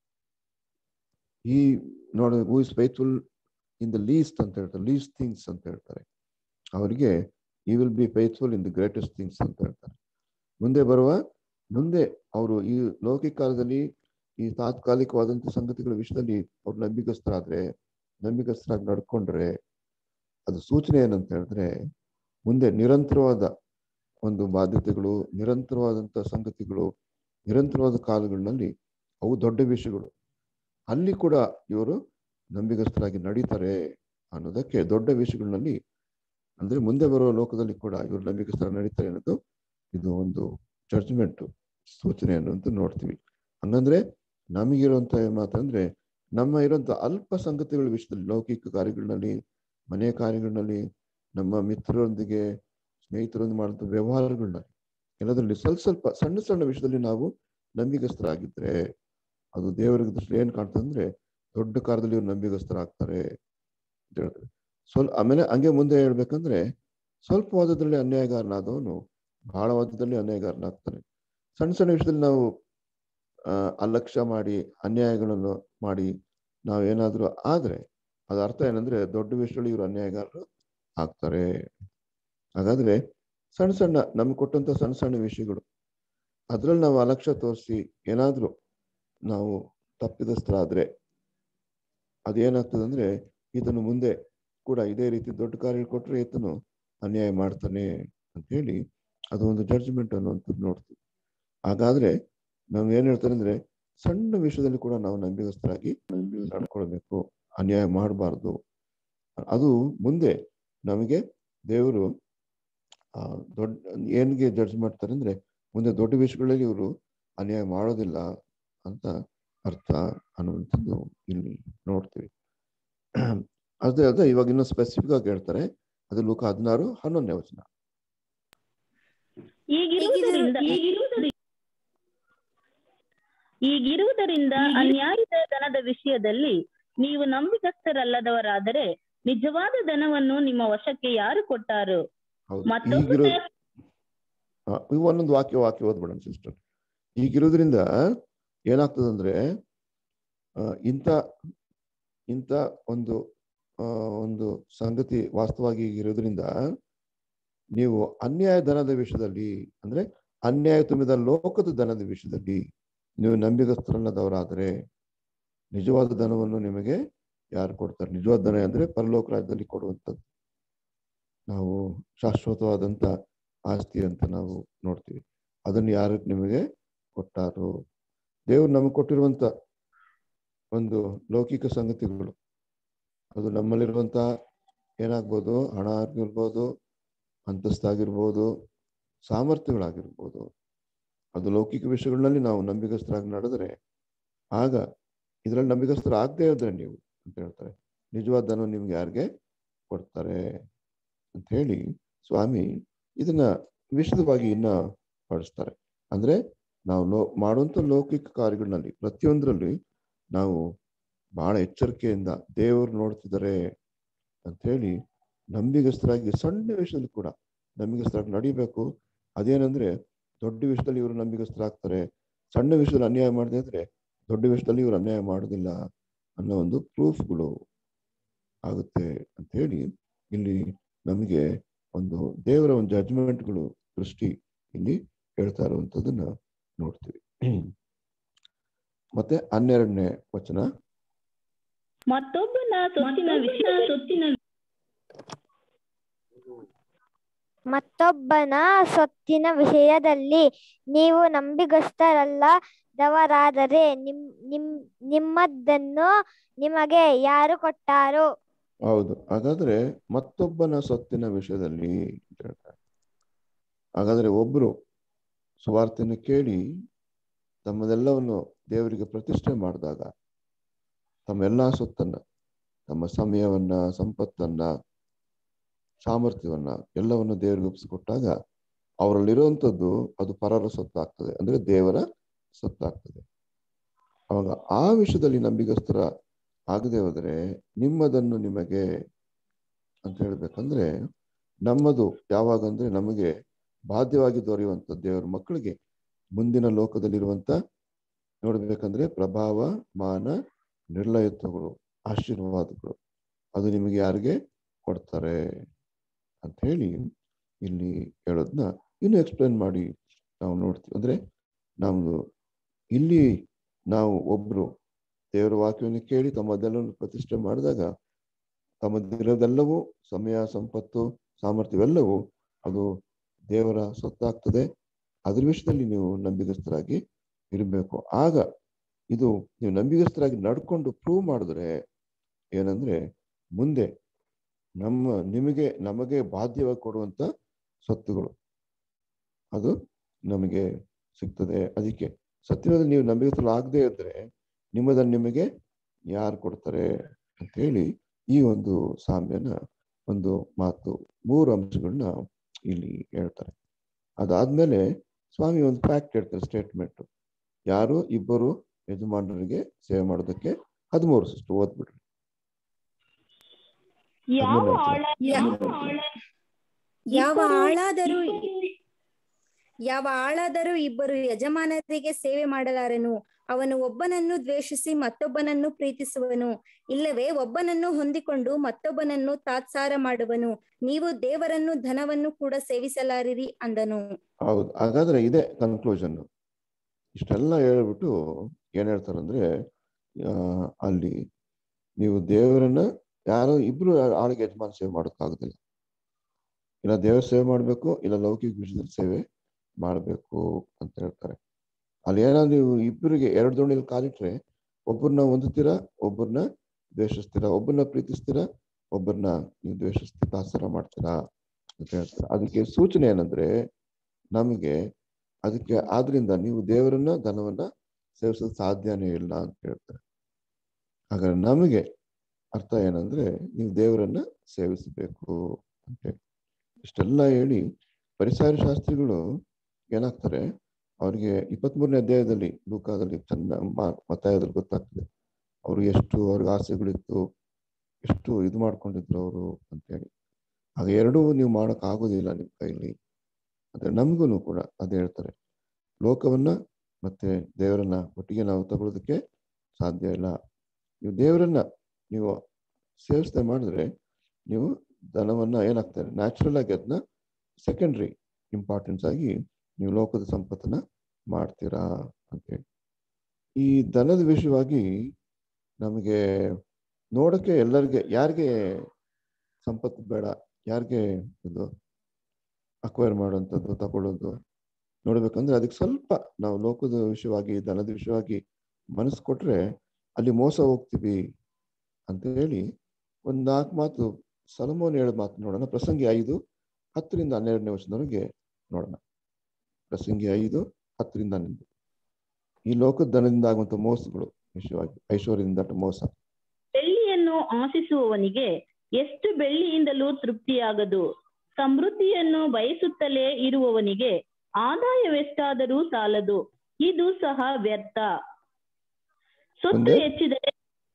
ಈ ನೋಡಿ who is faithful in the least ಅಂತ ಹೇಳ್ತಾರೆ ಲೀಸ್ಟ್ ಥಿಂಗ್ಸ್ ಅಂತ ಹೇಳ್ತಾರೆ ಅವರಿಗೆ ಈ will be faithful in the greatest things ಅಂತ ಹೇಳ್ತಾರೆ ಮುಂದೆ ಬರುವ ಮುಂದೆ ಅವರು ಈ ಲೌಕಿಕ ಕಾಲದಲ್ಲಿ ಈ ತಾತ್ಕಾಲಿಕವಾದಂಥ ಸಂಗತಿಗಳ ವಿಷಯದಲ್ಲಿ ಅವ್ರು ನಂಬಿಕಸ್ಥರಾದ್ರೆ ನಂಬಿಕಸ್ಥರಾಗಿ ನಡ್ಕೊಂಡ್ರೆ ಅದು ಸೂಚನೆ ಏನಂತ ಹೇಳಿದ್ರೆ ಮುಂದೆ ನಿರಂತರವಾದ ಒಂದು ಬಾಧ್ಯತೆಗಳು ನಿರಂತರವಾದಂಥ ಸಂಗತಿಗಳು ನಿರಂತರವಾದ ಕಾಲಗಳಲ್ಲಿ ಅವು ದೊಡ್ಡ ವಿಷಯಗಳು ಅಲ್ಲಿ ಕೂಡ ಇವರು ನಂಬಿಗಸ್ತರಾಗಿ ನಡೀತಾರೆ ಅನ್ನೋದಕ್ಕೆ ದೊಡ್ಡ ವಿಷಯಗಳಲ್ಲಿ ಅಂದ್ರೆ ಮುಂದೆ ಬರುವ ಲೋಕದಲ್ಲಿ ಕೂಡ ಇವರು ನಂಬಿಕಸ್ಥರ ನಡೀತಾರೆ ಅನ್ನೋದು ಇದು ಒಂದು ಜಡ್ಜ್ಮೆಂಟ್ ಸೂಚನೆ ಅನ್ನೋದು ನೋಡ್ತೀವಿ ಹಂಗಂದ್ರೆ ನಮಗಿರುವಂತ ಮಾತಂದ್ರೆ ನಮ್ಮ ಇರುವಂತ ಅಲ್ಪ ಸಂಗತಿಗಳ ವಿಷಯದಲ್ಲಿ ಲೌಕಿಕ ಕಾರ್ಯಗಳಲ್ಲಿ ಮನೆ ಕಾರ್ಯಗಳಲ್ಲಿ ನಮ್ಮ ಮಿತ್ರರೊಂದಿಗೆ ಸ್ನೇಹಿತರೊಂದಿಗೆ ಮಾಡುವಂತ ವ್ಯವಹಾರಗಳನ್ನ ಎಲ್ಲದರಲ್ಲಿ ಸ್ವಲ್ಪ ಸ್ವಲ್ಪ ಸಣ್ಣ ಸಣ್ಣ ವಿಷಯದಲ್ಲಿ ನಾವು ನಂಬಿಗಸ್ಥರಾಗಿದ್ರೆ ಅದು ದೇವರ ದೃಷ್ಟಿ ಏನ್ ಕಾಣ್ತದೆ ಅಂದ್ರೆ ದೊಡ್ಡ ಕಾರ್ಯದಲ್ಲಿ ಇವ್ರು ನಂಬಿಗಸ್ಥರಾಗ್ತಾರೆ ಅಂತ ಹೇಳ್ತಾರೆ ಸ್ವಲ್ಪ ಆಮೇಲೆ ಹಂಗೆ ಮುಂದೆ ಹೇಳ್ಬೇಕಂದ್ರೆ ಸ್ವಲ್ಪ ವಾದದಲ್ಲಿ ಅನ್ಯಾಯಗಾರನಾದವನು ಬಹಳ ವಾದದಲ್ಲಿ ಅನ್ಯಾಯಗಾರನಾಗ್ತಾನೆ ಸಣ್ಣ ಸಣ್ಣ ವಿಷಯದಲ್ಲಿ ನಾವು ಆ ಅಲಕ್ಷ್ಯ ಮಾಡಿ ಅನ್ಯಾಯಗಳನ್ನು ಮಾಡಿ ನಾವೇನಾದ್ರೂ ಆದ್ರೆ ಅದ ಅರ್ಥ ಏನಂದ್ರೆ ದೊಡ್ಡ ವಿಷಯದಲ್ಲಿ ಇವರು ಅನ್ಯಾಯಗಾರರು ಆಗ್ತಾರೆ ಹಾಗಾದ್ರೆ ಸಣ್ಣ ಸಣ್ಣ ನಮ್ಗೆ ಕೊಟ್ಟಂತ ಸಣ್ಣ ಸಣ್ಣ ವಿಷಯಗಳು ಅದ್ರಲ್ಲಿ ನಾವು ಅಲಕ್ಷ್ಯ ತೋರಿಸಿ ಏನಾದ್ರೂ ನಾವು ತಪ್ಪಿದಸ್ಥರಾದ್ರೆ ಅದೇನಾಗ್ತದೆ ಅಂದ್ರೆ ಈತನು ಮುಂದೆ ಕೂಡ ಇದೇ ರೀತಿ ದೊಡ್ಡ ಕಾರ್ಯ ಕೊಟ್ರೆ ಈತನು ಅನ್ಯಾಯ ಮಾಡ್ತಾನೆ ಅಂತ ಹೇಳಿ ಅದು ಒಂದು ಜಡ್ಜ್ಮೆಂಟ್ ಅನ್ನುವಂಥದ್ದು ನೋಡ್ತೀವಿ ಹಾಗಾದ್ರೆ ನಾವು ಏನ್ ಹೇಳ್ತಾರೆ ಅಂದ್ರೆ ಸಣ್ಣ ವಿಷಯದಲ್ಲಿ ಕೂಡ ನಾವು ನಂಬಿಗಸ್ಥರಾಗಿ ನಡ್ಕೊಳ್ಬೇಕು ಅನ್ಯಾಯ ಮಾಡಬಾರ್ದು ಅದು ಮುಂದೆ ನಮಗೆ ದೇವರು ಆ ದೊಡ್ಡ ಏನ್ಗೆ ಜಡ್ಜ್ ಮಾಡ್ತಾರೆ ಅಂದ್ರೆ ಮುಂದೆ ದೊಡ್ಡ ವಿಷಯಗಳಲ್ಲಿ ಇವರು ಅನ್ಯಾಯ ಮಾಡೋದಿಲ್ಲ ಅಂತ ಅರ್ಥ ಅನ್ನುವಂಥದ್ದು ಇಲ್ಲಿ ನೋಡ್ತೀವಿ ಅದೇ ಅದೇ ಇವಾಗ ಇನ್ನೂ ಸ್ಪೆಸಿಫಿಕ್ ಆಗಿ ಹೇಳ್ತಾರೆ ಅದು ಲೋಕ ಹದಿನಾರು ಹನ್ನೊಂದನೇ ವಚನ ಈಗಿರುವುದರಿಂದ ಈಗಿರುವುದರಿಂದ ಈಗಿರುವುದರಿಂದ ಅನ್ಯಾಯದ ದನದ ವಿಷಯದಲ್ಲಿ ನೀವು ನಂಬಿಕಸ್ಥರಲ್ಲದವರಾದರೆ ನಿಜವಾದ ಧನವನ್ನು ನಿಮ್ಮ ವಶಕ್ಕೆ ಯಾರು ಕೊಟ್ಟಾರು ಹೌದು ಮತ್ತೊಬ್ಬ ಈಗಿರೋ ಆ, ಇವು ಒಂದೊಂದು ವಾಕ್ಯ ವಾಕ್ಯ ಓದ್ಬೇಡ ಸಿಸ್ಟರ್ ಈಗಿರೋದ್ರಿಂದ ಏನಾಗ್ತದಂದ್ರೆ ಆ, ಇಂಥ ಇಂಥ ಒಂದು ಆ, ಒಂದು ಸಂಗತಿ ವಾಸ್ತವವಾಗಿ ಈಗಿರೋದ್ರಿಂದ ನೀವು ಅನ್ಯಾಯ ಧನದ ವಿಷಯದಲ್ಲಿ ಅಂದ್ರೆ ಅನ್ಯಾಯ ತುಂಬಿದ ಲೋಕದ ಧನದ ವಿಷಯದಲ್ಲಿ ನೀವು ನಂಬಿಗಸ್ತರಲ್ಲದವರಾದರೆ ನಿಜವಾದ ಧನವನ್ನು ನಿಮಗೆ ಯಾರು ಕೊಡ್ತಾರೆ ನಿಜವಾದ ಧನ ಅಂದ್ರೆ ಪರಲೋಕ ರಾಜ್ಯದಲ್ಲಿ ಕೊಡುವಂಥದ್ದು ನಾವು ಶಾಶ್ವತವಾದಂತ ಆಸ್ತಿ ಅಂತ ನಾವು ನೋಡ್ತೀವಿ ಅದನ್ನು ಯಾರು ನಿಮಗೆ ಕೊಟ್ಟಾರು ದೇವ್ರು ನಮಗೆ ಕೊಟ್ಟಿರುವಂತ ಒಂದು ಲೌಕಿಕ ಸಂಗತಿಗಳು ಅದು ನಮ್ಮಲ್ಲಿರುವಂತ ಏನಾಗ್ಬೋದು ಹಣ ಆಗಿರ್ಬೋದು ಅಂತಸ್ತಾಗಿರ್ಬೋದು ಸಾಮರ್ಥ್ಯಗಳಾಗಿರ್ಬೋದು ಅದು ಲೌಕಿಕ ವಿಷಯಗಳಲ್ಲಿ ನಾವು ನಂಬಿಗಸ್ತರಾಗಿ ನಡೆದ್ರೆ ಆಗ ಇದರಲ್ಲಿ ನಂಬಿಗಸ್ತರಾಗದೇ ಇದ್ರೆ ನೀವು ಅಂತ ಹೇಳ್ತಾರೆ ನಿಜವಾದ ಧನ ನಿಮ್ಗೆ ಯಾರಿಗೆ ಕೊಡ್ತಾರೆ ಅಂತ ಹೇಳಿ ಸ್ವಾಮಿ ಇದನ್ನ ವಿಶದವಾಗಿ ಇನ್ನ ಪಡಿಸ್ತಾರೆ ಅಂದ್ರೆ ನಾವು ಲೋ ಮಾಡುವಂತ ಲೌಕಿಕ ಕಾರ್ಯಗಳಲ್ಲಿ ಪ್ರತಿಯೊಂದರಲ್ಲಿ ನಾವು ಬಹಳ ಎಚ್ಚರಿಕೆಯಿಂದ ದೇವರು ನೋಡ್ತಿದ್ದಾರೆ ಅಂತ ಹೇಳಿ ನಂಬಿಗಸ್ತರಾಗಿ ಸಣ್ಣ ವಿಷಯದಲ್ಲಿ ಕೂಡ ನಂಬಿಗಸ್ತರಾಗಿ ನಡಿಬೇಕು ಅದೇನಂದ್ರೆ ದೊಡ್ಡ ವಿಷಯದಲ್ಲಿ ಇವರು ನಂಬಿಗಸ್ತರಾಗ್ತಾರೆ ಸಣ್ಣ ವಿಷಯದಲ್ಲಿ ಅನ್ಯಾಯ ಮಾಡದೇ ಇದ್ರೆ ದೊಡ್ಡ ವಿಷಯದಲ್ಲಿ ಇವರು ಅನ್ಯಾಯ ಮಾಡೋದಿಲ್ಲ ಅನ್ನೋ ಒಂದು ಪ್ರೂಫ್ಗಳು ಆಗುತ್ತೆ ಅಂತ ಹೇಳಿ ಇಲ್ಲಿ ನಮಗೆ ಒಂದು ದೇವರ ಒಂದು ಜಡ್ಜ್ಮೆಂಟ್ಗಳು ದೃಷ್ಟಿ ಇಲ್ಲಿ ಹೇಳ್ತಾ ಇರುವಂತದನ್ನ ನೋಡ್ತೀವಿ ಮತ್ತೆ ಹನ್ನೆರಡನೇ ವಚನ ಮತ್ತೊಬ್ಬನ ಸೊತ್ತಿನ ವಿಷಯ ಸೊತ್ತಿನ ಮತ್ತೊಬ್ಬನ ಸೊತ್ತಿನ ವಿಷಯದಲ್ಲಿ ನೀವು ನಂಬಿಗಸ್ತರಲ್ಲದವರಾದರೆ ನಿಮ್ ನಿಮ್ ನಿಮ್ಮದನ್ನು ನಿಮಗೆ ಯಾರು ಕೊಟ್ಟಾರು ಹೌದು ಹಾಗಾದ್ರೆ ಮತ್ತೊಬ್ಬನ ಸೊತ್ತಿನ ವಿಷಯದಲ್ಲಿ ಅಂತ ಹೇಳ್ತಾರೆ ಹಾಗಾದ್ರೆ ಒಬ್ರು ಸುವಾರ್ತೆಯನ್ನು ಕೇಳಿ ತಮ್ಮದೆಲ್ಲವನ್ನು ದೇವರಿಗೆ ಪ್ರತಿಷ್ಠೆ ಮಾಡಿದಾಗ ತಮ್ಮ ಎಲ್ಲಾ ಸೊತ್ತನ್ನ ತಮ್ಮ ಸಮಯವನ್ನ ಸಂಪತ್ತನ್ನ ಸಾಮರ್ಥ್ಯವನ್ನ ಎಲ್ಲವನ್ನು ದೇವರಿಗೆ ಒಪ್ಪಿಸಿಕೊಟ್ಟಾಗ ಅವರಲ್ಲಿರುವಂಥದ್ದು ಅದು ಪರರ ಸೊತ್ತಾಗ್ತದೆ ಅಂದ್ರೆ ದೇವರ ಸೊತ್ತಾಗ್ತದೆ ಅವಾಗ ಆ ವಿಷಯದಲ್ಲಿ ನಂಬಿಗಸ್ತರ ಆಗದೆ ಹೋದರೆ ನಿಮ್ಮದನ್ನು ನಿಮಗೆ ಅಂತ ಹೇಳ್ಬೇಕಂದ್ರೆ ನಮ್ಮದು ಯಾವಾಗ ಅಂದ್ರೆ ನಮಗೆ ಬಾಧ್ಯವಾಗಿ ದೊರೆಯುವಂತ ದೇವರ ಮಕ್ಕಳಿಗೆ ಮುಂದಿನ ಲೋಕದಲ್ಲಿರುವಂತ ನೋಡ್ಬೇಕಂದ್ರೆ ಪ್ರಭಾವ ಮಾನ ನಿರ್ಲಯತ್ವಗಳು ಆಶೀರ್ವಾದಗಳು ಅದು ನಿಮಗೆ ಯಾರಿಗೆ ಕೊಡ್ತಾರೆ ಅಂತ ಹೇಳಿ ಇಲ್ಲಿ ಹೇಳೋದನ್ನ ಇನ್ನು ಎಕ್ಸ್ಪ್ಲೇನ್ ಮಾಡಿ ನಾವು ನೋಡ್ತೀವಿ ಅಂದ್ರೆ ನಮ್ದು ಇಲ್ಲಿ ನಾವು ಒಬ್ರು ದೇವರ ವಾಕ್ಯವನ್ನು ಕೇಳಿ ತಮ್ಮದೆಲ್ಲವನ್ನು ಪ್ರತಿಷ್ಠೆ ಮಾಡಿದಾಗ ತಮ್ಮದಿರೋದೆಲ್ಲವೂ ಸಮಯ ಸಂಪತ್ತು ಸಾಮರ್ಥ್ಯವೆಲ್ಲವೂ ಅದು ದೇವರ ಸೊತ್ತಾಗ್ತದೆ ಅದ್ರ ವಿಷಯದಲ್ಲಿ ನೀವು ನಂಬಿಗಸ್ತರಾಗಿ ಇರಬೇಕು ಆಗ ಇದು ನೀವು ನಂಬಿಗಸ್ತರಾಗಿ ನಡ್ಕೊಂಡು ಪ್ರೂವ್ ಮಾಡಿದ್ರೆ ಏನಂದ್ರೆ ಮುಂದೆ ನಮ್ಮ ನಿಮಗೆ ನಮಗೆ ಬಾಧ್ಯವಾಗಿ ಕೊಡುವಂತ ಸ್ವತ್ತುಗಳು ಅದು ನಮಗೆ ಸಿಗ್ತದೆ ಅದಕ್ಕೆ ಸತ್ಯವಾದ ನೀವು ನಂಬಿಕೆ ಆಗದೆ ಇದ್ರೆ ನಿಮ್ಮದನ್ನು ನಿಮಗೆ ಯಾರು ಕೊಡ್ತಾರೆ ಅಂತ ಹೇಳಿ ಈ ಒಂದು ಸಾಮ್ಯನ ಒಂದು ಮಾತು ಮೂರು ಅಂಶಗಳನ್ನ ಇಲ್ಲಿ ಹೇಳ್ತಾರೆ ಅದಾದ್ಮೇಲೆ ಸ್ವಾಮಿ ಒಂದು ಫ್ಯಾಕ್ಟ್ ಹೇಳ್ತಾರೆ ಸ್ಟೇಟ್ಮೆಂಟ್ ಯಾರು ಇಬ್ಬರು ಯಜಮಾನರಿಗೆ ಸೇವೆ ಮಾಡೋದಕ್ಕೆ ಹದಿಮೂರು ಸಿಸ್ಟರ್ ಓದ್ಬಿಡ್ರಿ ಯಾವ ಹದಿಮೂರನೇ ಆಳ ಯಾವ ಆಳ ಯಾವ ಇಬ್ಬರು- ಆಳಾದರೂ ಯಾವ ಆಳಾದರೂ ಇಬ್ಬರು ಯಜಮಾನರಿಗೆ ಸೇವೆ ಮಾಡಲಾರನು ಅವನು ಒಬ್ಬನನ್ನು ದ್ವೇಷಿಸಿ ಮತ್ತೊಬ್ಬನನ್ನು ಪ್ರೀತಿಸುವನು ಇಲ್ಲವೇ ಒಬ್ಬನನ್ನು ಹೊಂದಿಕೊಂಡು ಮತ್ತೊಬ್ಬನನ್ನು ತಾತ್ಸಾರ ಮಾಡುವನು ನೀವು ದೇವರನ್ನು ಧನವನ್ನು ಕೂಡ ಸೇವಿಸಲಾರಿರಿ ಅಂದನು ಹೌದು ಹಾಗಾದ್ರೆ ಇದೆ ಕನ್ಕ್ಲೂಷನ್ ಇಷ್ಟೆಲ್ಲ ಹೇಳ್ಬಿಟ್ಟು ಏನ್ ಹೇಳ್ತಾರಂದ್ರೆ ಆ, ಅಲ್ಲಿ ನೀವು ದೇವರನ್ನ ಯಾರೋ ಇಬ್ರು ಆಳಿಗೆ ಯಜಮಾನ ಸೇವೆ ಮಾಡೋಕ್ಕಾಗೋದಿಲ್ಲ ಇಲ್ಲ ದೇವರ ಸೇವೆ ಮಾಡಬೇಕು ಇಲ್ಲ ಲೌಕಿಕ ವಿಷಯದಲ್ಲಿ ಸೇವೆ ಮಾಡಬೇಕು ಅಂತ ಹೇಳ್ತಾರೆ ಅಲ್ಲಿ ಏನಾದ್ರು ನೀವು ಇಬ್ಬರಿಗೆ ಎರಡು ದೋಣಿಯಲ್ಲಿ ಕಾಲಿಟ್ರೆ ಒಬ್ಬರನ್ನ ಹೊಂದುತ್ತೀರಾ ಒಬ್ಬರನ್ನ ದ್ವೇಷಿಸ್ತೀರಾ ಒಬ್ಬರನ್ನ ಪ್ರೀತಿಸ್ತೀರಾ ಒಬ್ಬರನ್ನ ನೀವು ದ್ವೇಷಿಸ್ತೀರಾ ತಾತ್ಸಾರ ಮಾಡ್ತೀರಾ ಅಂತ ಹೇಳ್ತಾರೆ ಅದಕ್ಕೆ ಸೂಚನೆ ಏನಂದ್ರೆ ನಮಗೆ ಅದಕ್ಕೆ ಆದ್ರಿಂದ ನೀವು ದೇವರನ್ನ ಧನವನ್ನ ಸೇವಿಸಲು ಸಾಧ್ಯನೇ ಇಲ್ಲ ಅಂತ ಹೇಳ್ತಾರೆ ಹಾಗಾದ್ರೆ ನಮಗೆ ಅರ್ಥ ಏನಂದ್ರೆ ನೀವು ದೇವರನ್ನ ಸೇವಿಸಬೇಕು ಅಂತ ಹೇಳಿ ಇಷ್ಟೆಲ್ಲ ಹೇಳಿ ಪರಿಸರ ಶಾಸ್ತ್ರಿಗಳು ಏನಾಗ್ತಾರೆ ಅವ್ರಿಗೆ ಇಪ್ಪತ್ಮೂರನೇ ಅಧ್ಯಾಯದಲ್ಲಿ ಲೂಕಾದಲ್ಲಿ ಚೆನ್ನ ಮ- ಮತ್ತಾಯದಲ್ಲಿ ಗೊತ್ತಾಗ್ತದೆ ಅವರು ಎಷ್ಟು ಅವ್ರಿಗೆ ಆಸೆಗಳಿತ್ತು ಎಷ್ಟು ಇದು ಮಾಡ್ಕೊಂಡಿದ್ರು ಅವರು ಅಂತೇಳಿ ಆಗ ಎರಡೂ ನೀವು ಮಾಡಕ್ ಆಗೋದಿಲ್ಲ ನಿಮ್ಮ ಕೈಲಿ ಆದ್ರೆ ನಮಗೂ ಕೂಡ ಅದೇ ಹೇಳ್ತಾರೆ ಲೋಕವನ್ನ ಮತ್ತೆ ದೇವರನ್ನ ಒಟ್ಟಿಗೆ ನಾವು ತಗೊಳ್ಳೋದಕ್ಕೆ ಸಾಧ್ಯ ಇಲ್ಲ ನೀವು ದೇವರನ್ನ ನೀವು ಸೇವಿಸದೆ ಮಾಡಿದ್ರೆ ನೀವು ಧನವನ್ನ ಏನಾಗ್ತಾರೆ ನ್ಯಾಚುರಲ್ ಆಗಿ ಅದನ್ನ ಸೆಕೆಂಡ್ರಿ ಇಂಪಾರ್ಟೆನ್ಸ್ ಆಗಿ ನೀವು ಲೋಕದ ಸಂಪತ್ತನ್ನ ಮಾಡ್ತೀರಾ ಅಂತೇಳಿ ಈ ಧನದ ವಿಷಯವಾಗಿ ನಮಗೆ ನೋಡಕ್ಕೆ ಎಲ್ಲರಿಗೆ ಯಾರಿಗೆ ಸಂಪತ್ತು ಬೇಡ ಯಾರಿಗೆ ಇದು ಅಕ್ವೈರ್ ಮಾಡುವಂಥದ್ದು ತಗೊಳ್ಳೋದು ನೋಡ್ಬೇಕಂದ್ರೆ ಅದಕ್ಕೆ ಸ್ವಲ್ಪ ನಾವು ಲೋಕದ ವಿಷಯವಾಗಿ ಧನದ ವಿಷಯವಾಗಿ ಮನಸ್ಸು ಕೊಟ್ರೆ ಅಲ್ಲಿ ಮೋಸ ಹೋಗ್ತೀವಿ ಅಂತ ಹೇಳಿ ಒಂದು ನಾಲ್ಕು ಮಾತು ಸಲಮೋನ್ ಹೇಳೋ ಮಾತು ನೋಡೋಣ ಪ್ರಸಂಗಿ ಐದು ಹತ್ತರಿಂದ ಹನ್ನೆರಡನೇ ವರ್ಷದವರೆಗೆ ನೋಡೋಣ ಪ್ರಸಂಗಿ ಐದು ಹತ್ತರಿಂದ ಹನ್ನೊಂದು ಈ ಲೋಕದ ಧನದಿಂದ ಆಗುವಂತ ಮೋಸಗಳು ವಿಷಯವಾಗಿ ಐಶ್ವರ್ಯದಿಂದ ಮೋಸ ಬೆಳ್ಳಿಯನ್ನು ಆಶಿಸುವವನಿಗೆ ಎಷ್ಟು ಬೆಳ್ಳಿಯಿಂದಲೂ ತೃಪ್ತಿಯಾಗದು ಸಮೃದ್ಧಿಯನ್ನು ಬಯಸುತ್ತಲೇ ಇರುವವನಿಗೆ ಆದಾಯವೆಷ್ಟಾದರೂ ಸಾಲದು ಇದು ಸಹ ವ್ಯರ್ಥ ಸೊತ್ತು ಮುಂದೆ? ಹೆಚ್ಚಿದರೆ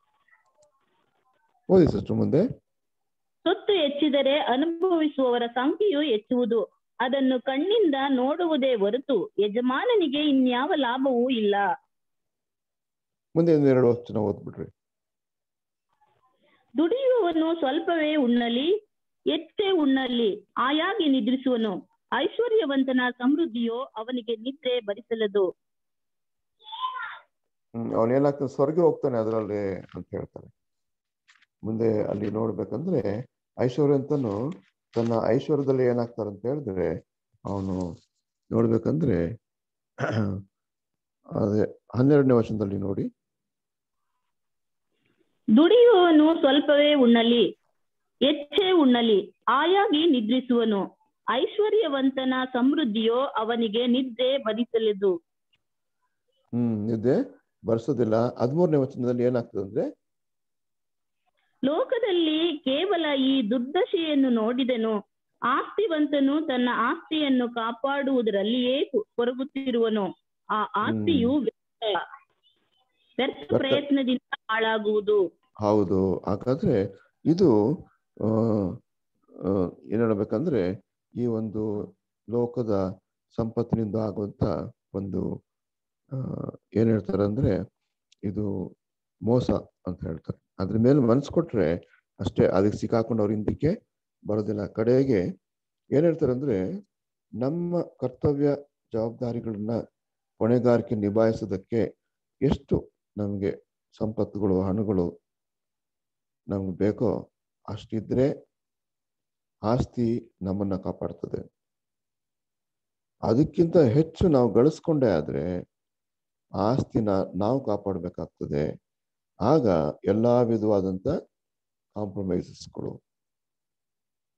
ಓದಿ ಸಿಸ್ಟರ್ ಮುಂದೆ ಸೊತ್ತು ಹೆಚ್ಚಿದರೆ ಅನುಭವಿಸುವವರ ಸಂಖ್ಯೆಯು ಹೆಚ್ಚುವುದು ಅದನ್ನು ಕಣ್ಣಿಂದ ನೋಡುವುದೇ ಹೊರತು ಯಜಮಾನನಿಗೆ ಇನ್ಯಾವ ಲಾಭವೂ ಇಲ್ಲ ಮುಂದೆ ಒಂದು ಎರಡು ವಚನ ಓದ್ಬಿಡ್ರಿ ದುಡಿಯುವವನು ಸ್ವಲ್ಪವೇ ಉಣ್ಣಲಿ ಎಷ್ಟೇ ಉಣ್ಣಲಿ ಆಯಾಗಿ ನಿದ್ರಿಸುವನು ಐಶ್ವರ್ಯವಂತನ ಸಮೃದ್ಧಿಯೋ ಅವನಿಗೆ ನಿದ್ರೆ ಭರಿಸಲದು ಹ್ಮ್ ಅವನ್ ಏನಾಗ್ತಾನೆ ಸ್ವರ್ಗ ಹೋಗ್ತಾನೆ ಅದರಲ್ಲಿ ಅಂತ ಹೇಳ್ತಾರೆ ಮುಂದೆ ಅಲ್ಲಿ ನೋಡ್ಬೇಕಂದ್ರೆ ಐಶ್ವರ್ಯಂತನು ತನ್ನ ಐಶ್ವರ್ಯದಲ್ಲಿ ಏನಾಗ್ತಾರೆ ಅಂತ ಹೇಳಿದ್ರೆ ಅವನು ನೋಡ್ಬೇಕಂದ್ರೆ ಅದೇ ಹನ್ನೆರಡನೇ ವರ್ಷದಲ್ಲಿ ನೋಡಿ ದುಡಿಯುವವನು ಸ್ವಲ್ಪವೇ ಉಣ್ಣಲಿ ಹೆಚ್ಚೇ ಉಣ್ಣಲಿ ಆಯಾಗಿ ನಿದ್ರಿಸುವನು ಐಶ್ವರ್ಯವಂತನ ಸಮೃದ್ಧಿಯೋ ಅವನಿಗೆ ನಿದ್ರೆ ಭರಿಸಲದು ಹ್ಮ್ ನಿದ್ದೆ ಬರ್ಸೋದಿಲ್ಲ ಹದಿಮೂರನೇ ವಚನದಲ್ಲಿ ಏನಾಗ್ತದೆ ಅಂದ್ರೆ ಲೋಕದಲ್ಲಿ ಕೇವಲ ಈ ದುರ್ದಶೆಯನ್ನು ನೋಡಿದನು ಆಸ್ತಿವಂತನು ತನ್ನ ಆಸ್ತಿಯನ್ನು ಕಾಪಾಡುವುದರಲ್ಲಿಯೇ ಕೊ- ಕೊರಗುತ್ತಿರುವನು ಆ ಆಸ್ತಿಯು ವ್ಯರ್ಥ ವ್ಯರ್ಥ ವ್ಯರ್ಥ. ಪ್ರಯತ್ನದಿಂದ ಹಾಳಾಗುವುದು ಹೌದು ಹಾಗಾದ್ರೆ ಇದು ಆ ಆ, ಏನ್ ಹೇಳ್ಬೇಕಂದ್ರೆ ಈ ಒಂದು ಲೋಕದ ಸಂಪತ್ತಿನಿಂದ ಆಗುವಂತ ಒಂದು ಆ, ಏನ್ ಹೇಳ್ತಾರೆ ಅಂದ್ರೆ ಇದು ಮೋಸ ಅಂತ ಹೇಳ್ತಾರೆ ಅದ್ರ ಮೇಲೆ ಮನ್ಸು ಕೊಟ್ರೆ ಅಷ್ಟೇ ಅದಕ್ಕೆ ಸಿಕ್ಕಾಕೊಂಡು ಅವ್ರ ಹಿಂದಕ್ಕೆ ಬರೋದಿಲ್ಲ ಕಡೆಗೆ ಏನ್ ಹೇಳ್ತಾರೆ ಅಂದ್ರೆ ನಮ್ಮ ಕರ್ತವ್ಯ ಜವಾಬ್ದಾರಿಗಳನ್ನ ಹೊಣೆಗಾರಿಕೆ ನಿಭಾಯಿಸೋದಕ್ಕೆ ಎಷ್ಟು ನಮಗೆ ಸಂಪತ್ತುಗಳು ಹಣಗಳು ನಮ್ಗೆ ಬೇಕೋ ಅಷ್ಟಿದ್ರೆ ಆಸ್ತಿ ನಮ್ಮನ್ನ ಕಾಪಾಡ್ತದೆ ಅದಕ್ಕಿಂತ ಹೆಚ್ಚು ನಾವು ಗಳಿಸ್ಕೊಂಡೇ ಆದ್ರೆ ಆಸ್ತಿನ ನಾವು ಕಾಪಾಡಬೇಕಾಗ್ತದೆ ಆಗ ಎಲ್ಲಾ ವಿಧವಾದಂತ ಕಾಂಪ್ರಮೈಸಸ್ಗಳು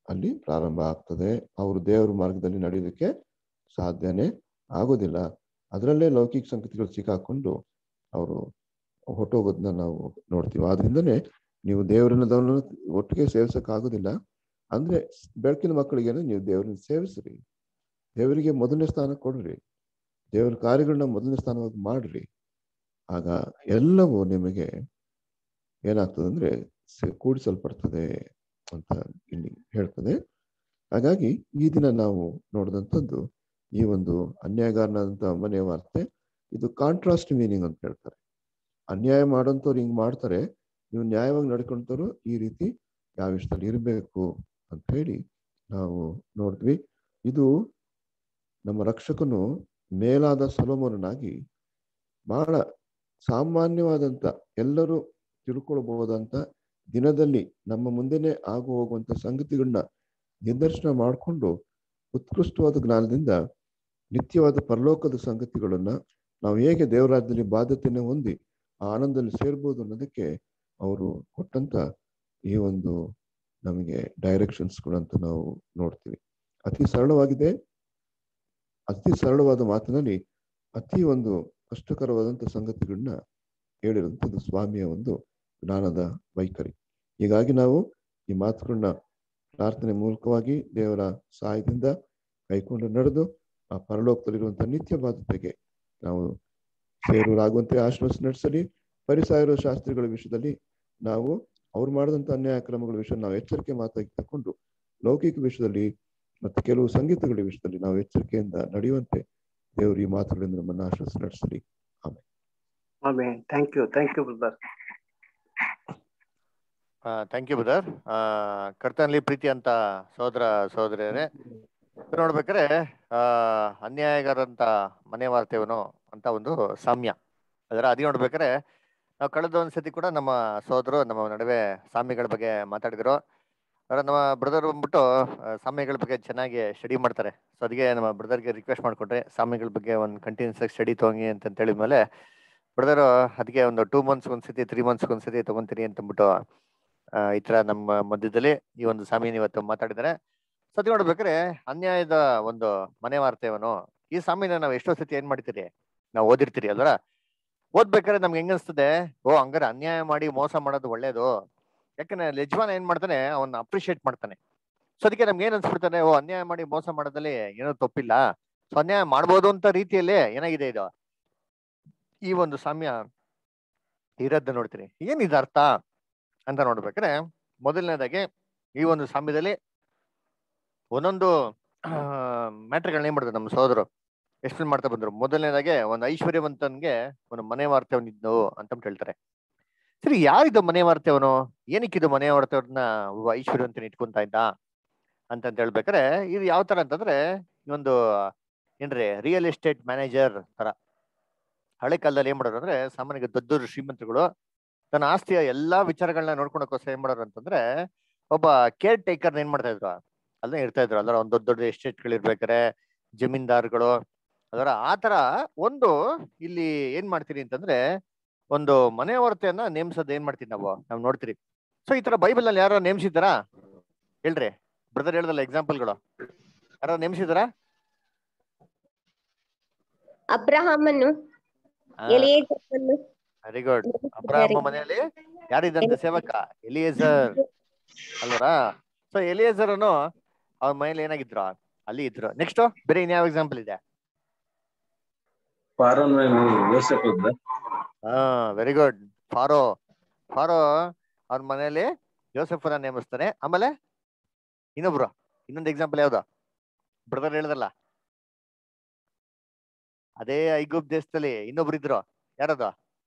ಅಲ್ಲಿ ಪ್ರಾರಂಭ ಆಗ್ತದೆ ಅವರು ದೇವರ ಮಾರ್ಗದಲ್ಲಿ ನಡೆಯೋದಕ್ಕೆ ಸಾಧ್ಯನೇ ಆಗೋದಿಲ್ಲ ಅದರಲ್ಲೇ ಲೌಕಿಕ ಸಂಗತಿಗಳು ಸಿಕ್ಕಾಕೊಂಡು ಅವರು ಹೊಟ್ಟೋಗೋದನ್ನ ನಾವು ನೋಡ್ತೀವಿ ಆದ್ರಿಂದನೇ ನೀವು ದೇವರನ್ನ ಒಟ್ಟಿಗೆ ಸೇವಿಸಕ್ಕಾಗೋದಿಲ್ಲ ಅಂದ್ರೆ ಬೆಳಕಿನ ಮಕ್ಕಳಿಗೆ ನೀವು ದೇವರನ್ನ ಸೇವಿಸ್ರಿ ದೇವರಿಗೆ ಮೊದಲನೇ ಸ್ಥಾನ ಕೊಡ್ರಿ ದೇವರ ಕಾರ್ಯಗಳನ್ನ ಮೊದಲನೇ ಸ್ಥಾನವಾಗಿ ಮಾಡ್ರಿ ಆಗ ಎಲ್ಲವೂ ನಿಮಗೆ ಏನಾಗ್ತದೆ ಅಂದ್ರೆ ಸ- ಕೂಡಿಸಲ್ಪಡ್ತದೆ ಅಂತ ಇಲ್ಲಿ ಹೇಳ್ತದೆ ಹಾಗಾಗಿ ಈ ದಿನ ನಾವು ನೋಡಿದಂಥದ್ದು ಈ ಒಂದು ಅನ್ಯಾಯಗಾರನಾದಂಥ ಮನೆ ವಾರ್ತೆ ಇದು ಕಾಂಟ್ರಾಸ್ಟ್ ಮೀನಿಂಗ್ ಅಂತ ಹೇಳ್ತಾರೆ ಅನ್ಯಾಯ ಮಾಡೋಂಥವ್ರು ಹಿಂಗ್ ಮಾಡ್ತಾರೆ ನೀವು ನ್ಯಾಯವಾಗಿ ನಡ್ಕೊಂತವ್ರು ಈ ರೀತಿ ಯಾವ ವಿಷಯದಲ್ಲಿ ಇರಬೇಕು ಅಂತ ಹೇಳಿ ನಾವು ನೋಡಿದ್ವಿ ಇದು ನಮ್ಮ ರಕ್ಷಕನು ಮೇಲಾದ ಸೊಲೋಮೋನನಾಗಿ ಬಹಳ ಸಾಮಾನ್ಯವಾದಂತ ಎಲ್ಲರೂ ತಿಳ್ಕೊಳ್ಬಹುದಂತ ದಿನದಲ್ಲಿ ನಮ್ಮ ಮುಂದೆನೆ ಆಗು ಹೋಗುವಂತ ಸಂಗತಿಗಳನ್ನ ನಿದರ್ಶನ ಮಾಡಿಕೊಂಡು ಉತ್ಕೃಷ್ಟವಾದ ಜ್ಞಾನದಿಂದ ನಿತ್ಯವಾದ ಪರಲೋಕದ ಸಂಗತಿಗಳನ್ನ ನಾವು ಹೇಗೆ ದೇವರಾಜ್ಯದಲ್ಲಿ ಬಾಧ್ಯತೆಯನ್ನು ಹೊಂದಿ ಆ ಆನಂದದಲ್ಲಿ ಸೇರ್ಬೋದು ಅನ್ನೋದಕ್ಕೆ ಅವರು ಕೊಟ್ಟಂತ ಈ ಒಂದು ನಮಗೆ ಡೈರೆಕ್ಷನ್ಸ್ಗಳಂತ ನಾವು ನೋಡ್ತೀವಿ ಅತಿ ಸರಳವಾಗಿದೆ ಅತಿ ಸರಳವಾದ ಮಾತಿನಲ್ಲಿ ಅತಿ ಒಂದು ಕಷ್ಟಕರವಾದಂಥ ಸಂಗತಿಗಳನ್ನ ಹೇಳಿರುವಂಥದ್ದು ಸ್ವಾಮಿಯ ಒಂದು ಜ್ಞಾನದ ವೈಖರಿ ಹೀಗಾಗಿ ನಾವು ಈ ಮಾತುಗಳನ್ನ ಪ್ರಾರ್ಥನೆ ಮೂಲಕವಾಗಿ ದೇವರ ಸಹಾಯದಿಂದ ಕೈಕೊಂಡು ನಡೆದು ಆ ಪರಲೋಕದಲ್ಲಿರುವಂತಹ ನಿತ್ಯ ಬಾಧ್ಯತೆಗೆ ನಾವು ಸೇರೂರಾಗುವಂತೆ ಆಶ್ವಾಸ ನಡೆಸಲಿ ಪರಿಸಾಯರ ಶಾಸ್ತ್ರಿಗಳ ವಿಷಯದಲ್ಲಿ ನಾವು ಅವ್ರು ಮಾಡಿದಂಥ ಅನ್ಯಾಯ ಕ್ರಮಗಳ ವಿಷಯ ನಾವು ಎಚ್ಚರಿಕೆ ಮಾತಾಗಿ ತಕೊಂಡು ಲೌಕಿಕ ವಿಷಯದಲ್ಲಿ ಮತ್ತು ಕೆಲವು ಸಂಗೀತಗಳ ವಿಷಯದಲ್ಲಿ ನಾವು ಎಚ್ಚರಿಕೆಯಿಂದ ನಡೆಯುವಂತೆ ದೇವರು ಈ ಮಾತುಗಳಿಂದ ನಮ್ಮನ್ನು ಆಶ್ವಾಸ ನಡೆಸಲಿ ಆಮೇಲೆ ಆಮೇಲೆ thank you thank you brother thank you brother ಕರ್ತನಲ್ಲಿ ಪ್ರೀತಿ ಅಂತ ಸಹೋದರ ಸಹೋದರಿಯರೇ ನೋಡ್ಬೇಕಾದ್ರೆ ಆ ಅನ್ಯಾಯಗಾರಂತ ಮನೆ ವಾರ್ತೆಯವನು ಅಂತ ಒಂದು ಸಾಮ್ಯ ಅದರ ಅದಿ ನೋಡ್ಬೇಕಾದ್ರೆ ನಾವು ಕಳೆದ ಒಂದ್ಸತಿ ಕೂಡ ನಮ್ಮ ಸಹೋದರು ನಮ್ಮ ನಡುವೆ ಸಾಮ್ಯಗಳ ಬಗ್ಗೆ ಮಾತಾಡಿದ್ರು ಅದರ ನಮ್ಮ ಬ್ರದರ್ ಬಂದ್ಬಿಟ್ಟು ಆ, ಸಾಮ್ಯಗಳ ಬಗ್ಗೆ ಚೆನ್ನಾಗಿ ಸ್ಟಡಿ ಮಾಡ್ತಾರೆ ಸೊ ಅದಕ್ಕೆ ನಮ್ಮ ಬ್ರದರ್ಗೆ ರಿಕ್ವೆಸ್ಟ್ ಮಾಡ್ಕೊಂಡ್ರೆ ಸಾಮ್ಯಗಳ ಬಗ್ಗೆ ಒಂದು ಕಂಟಿನ್ಯೂಸ್ ಆಗಿ ಸ್ಟಡಿ ತಗೊಂಗಿ ಅಂತ ಹೇಳಿದ್ಮೇಲೆ ಬ್ರದರ್ ಅದಕ್ಕೆ ಒಂದು ಟೂ ಮಂತ್ಸ್ ಒಂದ್ಸತಿ ತ್ರೀ ಮಂತ್ಸ್ ಒಂದ್ಸತಿ ತಗೊಂತೀನಿ ಅಂತ ಅಂದ್ಬಿಟ್ಟು ಆ, ಈ ತರ ನಮ್ಮ ಮಧ್ಯದಲ್ಲಿ ಈ ಒಂದು ಸಾಮಿನ ಇವತ್ತು ಮಾತಾಡಿದ್ದಾರೆ ಸತಿ ನೋಡ್ಬೇಕಾದ್ರೆ ಅನ್ಯಾಯದ ಒಂದು ಮನೆ ವಾರ್ತೆಯವನು ಈ ಸಾಮಿನ ನಾವು ಎಷ್ಟೋ ಸತಿ ಏನ್ ಮಾಡ್ತೀರಿ ನಾವು ಓದಿರ್ತೀರಿ ಅಲ್ವರ ಓದ್ಬೇಕಾದ್ರೆ ನಮ್ಗೆ ಹೆಂಗ್ ಅನ್ಸ್ತದೆ ಓ ಹಂಗಾರೆ ಅನ್ಯಾಯ ಮಾಡಿ ಮೋಸ ಮಾಡೋದು ಒಳ್ಳೇದು ಯಾಕಂದ್ರೆ ಯಜಮಾನ ಏನ್ ಮಾಡ್ತಾನೆ ಅವನ್ನ ಅಪ್ರಿಶಿಯೇಟ್ ಮಾಡ್ತಾನೆ ಸೊ ಅದಕ್ಕೆ ನಮ್ಗೆ ಏನ್ ಅನ್ಸ್ಬಿಡ್ತಾನೆ ಓ ಅನ್ಯಾಯ ಮಾಡಿ ಮೋಸ ಮಾಡೋದ್ರಲ್ಲಿ ಏನೋ ತಪ್ಪಿಲ್ಲ ಸೊ ಅನ್ಯಾಯ ಮಾಡ್ಬೋದು ಅಂತ ರೀತಿಯಲ್ಲಿ ಏನಾಗಿದೆ ಇದು ಈ ಒಂದು ಸಾಮ್ಯ ಇರೋದನ್ನ ನೋಡ್ತೀನಿ ಏನ್ ಇದು ಅರ್ಥ ಅಂತ ನೋಡ್ಬೇಕಾದ್ರೆ ಮೊದಲನೇದಾಗಿ ಈ ಒಂದು ಸಾಮ್ಯದಲ್ಲಿ ಒಂದೊಂದು ಮ್ಯಾಟ್ರಿಗಳನ್ನ ಏನ್ ಮಾಡಿದ್ರು ನಮ್ಮ ಸಹೋದರು ಎಕ್ಸ್ಪ್ಲೇನ್ ಮಾಡ್ತಾ ಬಂದ್ರು ಮೊದಲನೇದಾಗೆ ಒಂದು ಐಶ್ವರ್ಯವಂತನ್ಗೆ ಒಂದು ಮನೆ ವಾರ್ತೆಯವನಿದ್ದು ಅಂತ ಹೇಳ್ತಾರೆ ಸರಿ ಯಾರಿದು ಮನೆ ವಾರ್ತೆಯವನು ಏನಕ್ಕಿದು ಮನೆ ವಾರ್ತೆಯವ್ರನ್ನ ಐಶ್ವರ್ಯವಂತನ ಇಟ್ಕೊಂತ ಇದ್ದ ಅಂತಂತ ಹೇಳ್ಬೇಕಾರೆ ಇದು ಯಾವ ತರ ಅಂತಂದ್ರೆ ಈ ಒಂದು ಏನ್ರಿ ರಿಯಲ್ ಎಸ್ಟೇಟ್ ಮ್ಯಾನೇಜರ್ ತರ ಹಳೆ ಕಾಲದಲ್ಲಿ ಏನ್ ಮಾಡೋರು ಅಂದ್ರೆ ಸಾಮಾನ್ಯ ದೊಡ್ಡ ದೊಡ್ಡ ಶ್ರೀಮಂತರುಗಳು ತನ್ನ ಆಸ್ತಿಯ ಎಲ್ಲಾ ವಿಚಾರಗಳನ್ನ ನೋಡ್ಕೊಳಕೋಸ್ಕರ ಏನ್ ಮಾಡೋರು ಅಂತಂದ್ರೆ ಒಬ್ಬ ಕೇರ್ ಟೇಕರ್ ಏನ್ ಮಾಡ್ತಾ ಇದ್ರು ಅಲ್ಲೇ ಇರ್ತಾ ಇದ್ರು ಅಲ್ಲರ ಒಂದ್ ದೊಡ್ಡ ದೊಡ್ಡ ಎಸ್ಟೇಟ್ಗಳು ಇರ್ಬೇಕಾರೆ ಜಮೀನ್ದಾರ್ಗಳು ಅದರ ಆತರ ಒಂದು ಇಲ್ಲಿ ಏನ್ ಮಾಡ್ತೀರಿ ಅಂತಂದ್ರೆ ಒಂದು ಮನೆ ಹೊರತೆಯನ್ನ ನೇಮಿಸೋದ್ ಏನ್ ಮಾಡ್ತೀವಿ ನಾವು ನಾವು ನೋಡ್ತೀರಿ ಸೊ ಈ ತರ ಬೈಬಲ್ ಅಲ್ಲಿ ಯಾರೋ ನೇಮಿಸಿದಾರಾ ಹೇಳ್ರಿ ಬ್ರದರ್ ಹೇಳ್ದಲ್ಲ ಎಕ್ಸಾಂಪಲ್ಗಳು ಯಾರೋ ನೇಮಿಸಿದಾರಾ ಅಬ್ರಹಾಮನು ಎಲಿಯೇಜರನ್ನು ವೆರಿ ಗುಡ್ ಅಬ್ರಾಹ್ಮ ಮನೆಯಲ್ಲಿ ಯಾರಿದ್ದಂತೆ ಸೇವಕ ಎಲಿಯೇಜರ್ ಅಲ್ವರಾ ಸೊ ಎಲಿಯೇಜರನು ಅವ್ರ ಮನೇಲಿ ಏನಾಗಿದ್ರು ಅಲ್ಲಿ ಇದ್ರು ನೆಕ್ಸ್ಟ್ ಬೇರೆ ಇನ್ಯಾವ ಎಕ್ಸಾಂಪಲ್ ಇದೆ ಫಾರೋನ್ ಯೋಸೆಫ್ ಇದ್ದ ಹಾ ವೆರಿ ಗುಡ್ ಫಾರೋ ಫಾರೋ ಅವ್ರ ಮನೆಯಲ್ಲಿ ಯೋಸೆಫನ ನೇಮಿಸ್ತಾನೆ ಆಮೇಲೆ ಇನ್ನೊಬ್ರು ಇನ್ನೊಂದು ಎಕ್ಸಾಂಪಲ್ ಯಾವ್ದು ಬ್ರದರ್ ಹೇಳ್ದಲ್ಲ ಅದೇ ಐಗುಪ್ ದೇಶದಲ್ಲಿ ಇನ್ನೊಬ್ರು ಇದ್ರು ಯಾರದು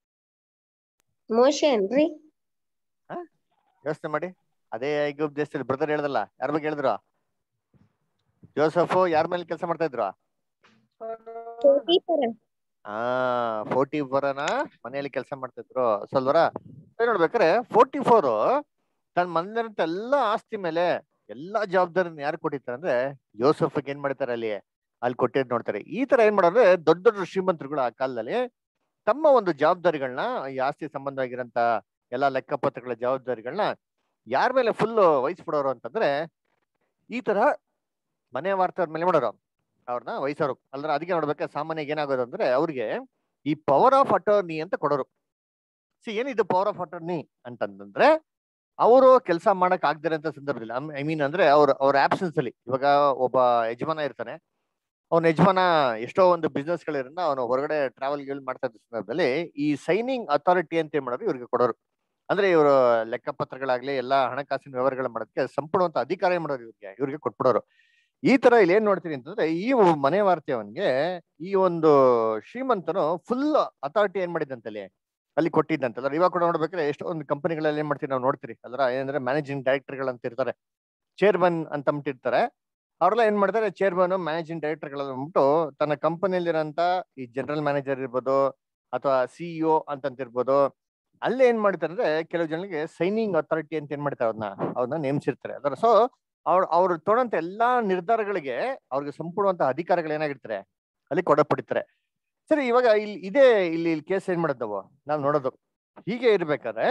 ಮೋಶೆ ಏನ್ರಿ ಯೋಚನೆ ಮಾಡಿ ಅದೇ ಐಗುಪ್ ದೇಶದಲ್ಲಿ ಬ್ರದರ್ ಹೇಳ್ದಲ್ಲ ಯಾರ ಬಗ್ಗೆ ಹೇಳಿದ್ರು ಜೋಸಫ್ ಯಾರ ಮೇಲೆ ಕೆಲಸ ಮಾಡ್ತಾ ಇದ್ರು ಪೋಟೀಫರ. ಆ ಫೋರ್ಟಿ ಫೋರನ ಮನೆಯಲ್ಲಿ ಕೆಲಸ ಮಾಡ್ತಿದ್ರು ಸ್ವಲ್ವರ ನೋಡ್ಬೇಕಾರೆ ಫೋರ್ಟಿ ಫೋರ್ ತನ್ನ ಮನೆಯಂತ ಎಲ್ಲಾ ಆಸ್ತಿ ಮೇಲೆ ಎಲ್ಲಾ ಜವಾಬ್ದಾರಿನ ಯಾರು ಕೊಟ್ಟಿರ್ತಾರೆ ಅಂದ್ರೆ ಯೋಸಫ್ ಏನ್ ಮಾಡ್ತಾರೆ ಅಲ್ಲಿ ಅಲ್ಲಿ ಕೊಟ್ಟಿದ್ ನೋಡ್ತಾರೆ ಈ ತರ ಏನ್ ಮಾಡೋದ್ರೆ ದೊಡ್ಡ ದೊಡ್ಡ ಶ್ರೀಮಂತರುಗಳು ಆ ಕಾಲದಲ್ಲಿ ತಮ್ಮ ಒಂದು ಜವಾಬ್ದಾರಿಗಳನ್ನ ಈ ಆಸ್ತಿ ಸಂಬಂಧವಾಗಿರಂತ ಎಲ್ಲಾ ಲೆಕ್ಕಪತ್ರಗಳ ಜವಾಬ್ದಾರಿಗಳನ್ನ ಯಾರ ಮೇಲೆ ಫುಲ್ ವಹಿಸ್ಬಿಡೋರು ಅಂತಂದ್ರೆ ಈ ತರ ಮನೆ ವಾರ್ತೆ ಮೇಲೆ ಮಾಡೋರು ಅವ್ರನ್ನ ವಹಿಸೋರು ಅಲ್ರ ಅದಕ್ಕೆ ನೋಡ್ಬೇಕಾದ್ರೆ ಸಾಮಾನ್ಯ ಏನಾಗೋದು ಅಂದ್ರೆ ಅವ್ರಿಗೆ ಈ ಪವರ್ ಆಫ್ ಅಟರ್ನಿ ಅಂತ ಕೊಡೋರು ಸಿ ಏನಿದು ಪವರ್ ಆಫ್ ಅಟರ್ನಿ ಅಂತಂದ್ರೆ ಅವರು ಕೆಲಸ ಮಾಡಕ್ ಆಗ್ದಿರಂತ ಸಂದರ್ಭದಲ್ಲಿ ಐ ಮೀನ್ ಅಂದ್ರೆ ಅವ್ರ ಅವ್ರ ಆಬ್ಸೆನ್ಸ್ ಅಲ್ಲಿ ಇವಾಗ ಒಬ್ಬ ಯಜಮಾನ ಇರ್ತಾನೆ ಅವ್ನ ಯಜಮಾನ ಎಷ್ಟೋ ಒಂದು ಬಿಸ್ನೆಸ್ ಗಳಿರೋದ್ರಿಂದ ಅವನು ಹೊರಗಡೆ ಟ್ರಾವೆಲ್ ಗಳು ಮಾಡ್ತಾ ಇದ್ದ ಸಂದರ್ಭದಲ್ಲಿ ಈ ಸೈನಿಂಗ್ ಅಥಾರಿಟಿ ಅಂತ ಏನ್ ಮಾಡೋರು ಇವ್ರಿಗೆ ಕೊಡೋರು ಅಂದ್ರೆ ಇವರು ಲೆಕ್ಕಪತ್ರಗಳಾಗ್ಲಿ ಎಲ್ಲಾ ಹಣಕಾಸಿನ ವ್ಯವಹಾರಗಳು ಮಾಡೋದಕ್ಕೆ ಸಂಪೂರ್ಣವಂತ ಅಧಿಕಾರ ಏನ್ ಮಾಡೋರು ಇವ್ರಿಗೆ ಇವ್ರಿಗೆ ಕೊಟ್ಬಿಡೋರು ಈ ತರ ಇಲ್ಲಿ ಏನ್ ನೋಡ್ತೀನಿ ಅಂತಂದ್ರೆ ಈ ಒಬ್ಬ ಮನೆ ವಾರ್ತೆಯವನ್ಗೆ ಈ ಒಂದು ಶ್ರೀಮಂತನು ಫುಲ್ ಅಥಾರಿಟಿ ಏನ್ ಮಾಡಿದಂತಲ್ಲಿ ಅಲ್ಲಿ ಕೊಟ್ಟಿದ್ದಂತಲ್ಲ ಇವಾಗ ಕೂಡ ನೋಡ್ಬೇಕಾದ್ರೆ ಎಷ್ಟೋ ಒಂದು ಕಂಪನಿಗಳಲ್ಲಿ ಏನ್ ಮಾಡ್ತೀವಿ ನಾವು ನೋಡ್ತೀರಿ ಅದ್ರ ಏನಂದ್ರೆ ಮ್ಯಾನೇಜಿಂಗ್ ಡೈರೆಕ್ಟರ್ ಅಂತ ಇರ್ತಾರೆ ಚೇರ್ಮನ್ ಅಂತ ಅಂದ್ಬಿಟ್ಟಿರ್ತಾರೆ ಅವ್ರೆಲ್ಲ ಏನ್ ಮಾಡ್ತಾರೆ ಚೇರ್ಮನ್ ಮ್ಯಾನೇಜಿಂಗ್ ಡೈರೆಕ್ಟರ್ ಅಂದ್ಬಿಟ್ಟು ತನ್ನ ಕಂಪನಿಯಲ್ಲಿರೋಂತ ಈ ಜನರಲ್ ಮ್ಯಾನೇಜರ್ ಇರ್ಬೋದು ಅಥವಾ ಸಿಇಒ ಅಂತಂತಿರ್ಬೋದು ಅಲ್ಲಿ ಏನ್ ಮಾಡ್ತಾರೆ ಅಂದ್ರೆ ಕೆಲವು ಜನರಿಗೆ ಸೈನಿಂಗ್ ಅಥಾರಿಟಿ ಅಂತ ಏನ್ ಮಾಡ್ತಾರೆ ಅವ್ರನ್ನ ಅವ್ರನ್ನ ನೇಮಿಸಿರ್ತಾರೆ ಅದರ ಸೊ ಅವ್ರು ಅವ್ರು ತೊಗೊಂಡಂತ ಎಲ್ಲಾ ನಿರ್ಧಾರಗಳಿಗೆ ಅವ್ರಿಗೆ ಸಂಪೂರ್ಣವಂತ ಅಧಿಕಾರಗಳು ಏನಾಗಿರ್ತಾರೆ ಅಲ್ಲಿ ಕೊಡಪಡಿತಾರೆ ಸರಿ ಇವಾಗ ಇಲ್ಲಿ ಇದೇ ಇಲ್ಲಿ ಇಲ್ಲಿ ಕೇಸ್ ಏನ್ ಮಾಡೋದು ನಾವು ನೋಡೋದು ಹೀಗೆ ಇರ್ಬೇಕಾದ್ರೆ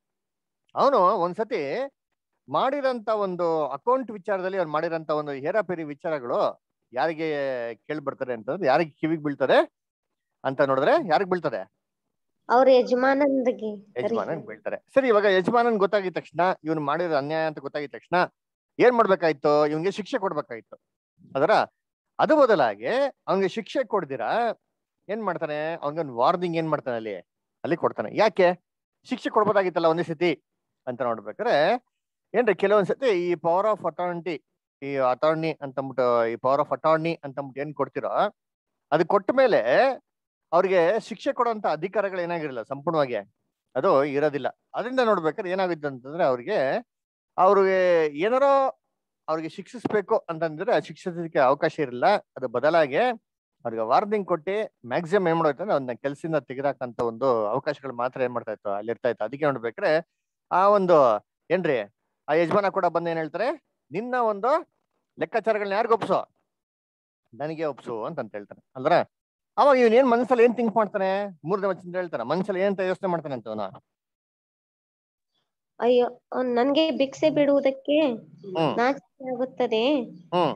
ಅವನು ಒಂದ್ಸತಿ ಮಾಡಿರಂತ ಒಂದು ಅಕೌಂಟ್ ವಿಚಾರದಲ್ಲಿ ಅವ್ನು ಮಾಡಿರಂತ ಒಂದು ಹೇರಾಪೇರಿ ವಿಚಾರಗಳು ಯಾರಿಗೆ ಕೇಳಿ ಬರ್ತಾರೆ ಅಂತಂದ್ರೆ ಯಾರಿಗೆ ಕಿವಿಗೆ ಬೀಳ್ತದೆ ಅಂತ ನೋಡಿದ್ರೆ ಯಾರಿಗೆ ಬೀಳ್ತದೆ ಅವ್ರ ಯಜಮಾನಂದಿಗೆ ಯಜಮಾನನ್ ಬೀಳ್ತಾರೆ ಸರಿ ಇವಾಗ ಯಜಮಾನನ್ ಗೊತ್ತಾಗಿದ ತಕ್ಷಣ ಇವನು ಮಾಡಿರೋ ಅನ್ಯಾಯ ಅಂತ ಗೊತ್ತಾಗಿದ ತಕ್ಷಣ ಏನ್ ಮಾಡ್ಬೇಕಾಯ್ತು ಇವನ್ಗೆ ಶಿಕ್ಷೆ ಕೊಡ್ಬೇಕಾಯ್ತು ಅದರ ಅದು ಬದಲಾಗಿ ಅವನ್ಗೆ ಶಿಕ್ಷೆ ಕೊಡ್ದಿರಾ ಏನ್ ಮಾಡ್ತಾನೆ ಅವ್ನಿಗೆ ಒಂದು ವಾರ್ನಿಂಗ್ ಏನ್ ಮಾಡ್ತಾನೆ ಅಲ್ಲಿ ಅಲ್ಲಿ ಕೊಡ್ತಾನೆ ಯಾಕೆ ಶಿಕ್ಷೆ ಕೊಡ್ಬೋದಾಗಿತ್ತಲ್ಲ ಒಂದೇ ಸತಿ ಅಂತ ನೋಡ್ಬೇಕಾರೆ ಏನ್ರಿ ಕೆಲವೊಂದ್ ಸತಿ ಈ ಪವರ್ ಆಫ್ ಅಟಾರ್ನಿಟಿ ಈ ಅಟಾರ್ನಿ ಅಂತಂದ್ಬಿಟ್ಟು ಈ ಪವರ್ ಆಫ್ ಅಟಾರ್ನಿ ಅಂತಂದ್ಬಿಟ್ಟು ಏನ್ ಕೊಡ್ತಿರೋ ಅದು ಕೊಟ್ಟ ಮೇಲೆ ಅವ್ರಿಗೆ ಶಿಕ್ಷೆ ಕೊಡುವಂತ ಅಧಿಕಾರಗಳು ಏನಾಗಿರಲ್ಲ ಸಂಪೂರ್ಣವಾಗಿ ಅದು ಇರೋದಿಲ್ಲ ಅದರಿಂದ ನೋಡ್ಬೇಕಾದ್ರೆ ಏನಾಗುತ್ತೆ ಅಂತಂದ್ರೆ ಅವ್ರಿಗೆ ಅವ್ರಿಗೆ ಏನಾರೋ ಅವ್ರಿಗೆ ಶಿಕ್ಷಿಸ್ಬೇಕು ಅಂತಂದ್ರೆ ಶಿಕ್ಷಿಸೋದಕ್ಕೆ ಅವಕಾಶ ಇರಲಿಲ್ಲ ಅದು ಬದಲಾಗಿ ಅವ್ರಿಗೆ ವಾರ್ನಿಂಗ್ ಕೊಟ್ಟು ಮ್ಯಾಕ್ಸಿಮಮ್ ಏನ್ ಮಾಡೋಯ್ತು ಅಂದ್ರೆ ಅವ್ನ ಕೆಲಸದಿಂದ ತೆಗೆದಾಕಂತ ಒಂದು ಅವಕಾಶಗಳು ಮಾತ್ರ ಏನ್ ಮಾಡ್ತಾ ಇತ್ತು ಅಲ್ಲಿ ಇರ್ತಾ ಇತ್ತು ಅದಕ್ಕೆ ನೋಡ್ಬೇಕಾದ್ರೆ ಆ ಒಂದು ಏನ್ರಿ ಆ ಯಜಮಾನ ಕೂಡ ಬಂದು ಏನ್ ಹೇಳ್ತಾರೆ ನಿನ್ನ ಒಂದು ಲೆಕ್ಕಾಚಾರಗಳನ್ನ ಯಾರಿಗ ಒಪ್ಸು ನನಗೆ ಒಪ್ಸು ಅಂತ ಹೇಳ್ತಾನೆ ಅಂದ್ರ ಅವಾಗ ಇವನ್ ಏನ್ ಮನ್ಸಲ್ಲಿ ಏನ್ ಥಿಂಕ್ ಮಾಡ್ತಾನೆ ಮೂರನೇ ವಚನ ಹೇಳ್ತಾನೆ ಮನ್ಸಲ್ಲಿ ಏನ್ ಯೋಚನೆ ಮಾಡ್ತಾನೆ ಅಂತ ಅವನ ಅಯ್ಯೋ ಅವ್ನ್ ನನ್ಗೆ ಭಿಕ್ಷೆ ಬಿಡುವುದಕ್ಕೆ ಹ್ಮ್. ನಾಚಿಕೆ ಆಗುತ್ತದೆ ಹ್ಮ್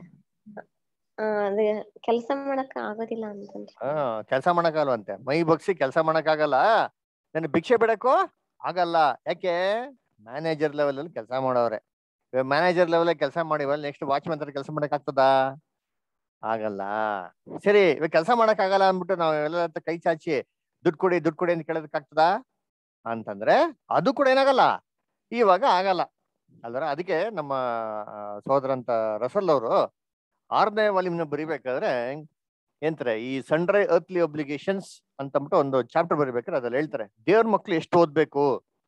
ಆ, ಅದೇ ಕೆಲಸ ಮಾಡಕ್ ಆಗೋದಿಲ್ಲ ಅಂತಂದ್ರೆ ಹಾ ಕೆಲಸ ಮಾಡಕ್ಕಾಗಲ್ವಂತೆ ಮೈ ಬಗ್ಸಿ ಕೆಲಸ ಮಾಡಕ್ಕಾಗಲ್ಲ ನನ್ ಭಿಕ್ಷೆ ಬಿಡಕ್ಕೂ ಆಗಲ್ಲ ಯಾಕೆ ಮ್ಯಾನೇಜರ್ ಲೆವೆಲ್ ಅಲ್ಲಿ ಕೆಲಸ ಮಾಡವ್ರೆ ಮ್ಯಾನೇಜರ್ ಲೆವೆಲ್ ಕೆಲಸ ಮಾಡಿವಲ್ಲ ನೆಕ್ಸ್ಟ್ ವಾಚ್ಮನ್ ತರ ಕೆಲಸ ಮಾಡಕ್ ಆಗ್ತದಾ ಆಗಲ್ಲ ಸರಿ ಇವಾಗ ಕೆಲಸ ಮಾಡಕ್ ಆಗಲ್ಲ ಅಂದ್ಬಿಟ್ಟು ನಾವು ಎಲ್ಲ ಕೈ ಚಾಚಿ ದುಡ್ಡು ಕೊಡಿ ದುಡ್ಡು ಕೊಡಿ ಅಂತ ಕೇಳೋದಕ್ ಆಗ್ತದಾ ಅಂತಂದ್ರೆ ಅದು ಕೂಡ ಏನಾಗಲ್ಲ ಇವಾಗ ಆಗಲ್ಲ ಅಲ್ದ್ರ ಅದಕ್ಕೆ ನಮ್ಮ ಆ, ಸಹೋದರಂತ ರಸಲ್ ಅವರು ಆರನೇ ವಾಲ್ಯೂಮ್ನ ಬರಿಬೇಕಾದ್ರೆ ಏನಂತಾರೆ ಈ ಸನ್ರೈ ಅರ್ತ್ಲಿ ಒಬ್ಲಿಗೇಷನ್ಸ್ ಅಂತಂದ್ಬಿಟ್ಟು ಒಂದು ಚಾಪ್ಟರ್ ಬರಿಬೇಕಾದ್ರೆ ಅದ್ರಲ್ಲಿ ಹೇಳ್ತಾರೆ ದೇವ್ರ ಮಕ್ಳು ಎಷ್ಟು ಓದ್ಬೇಕು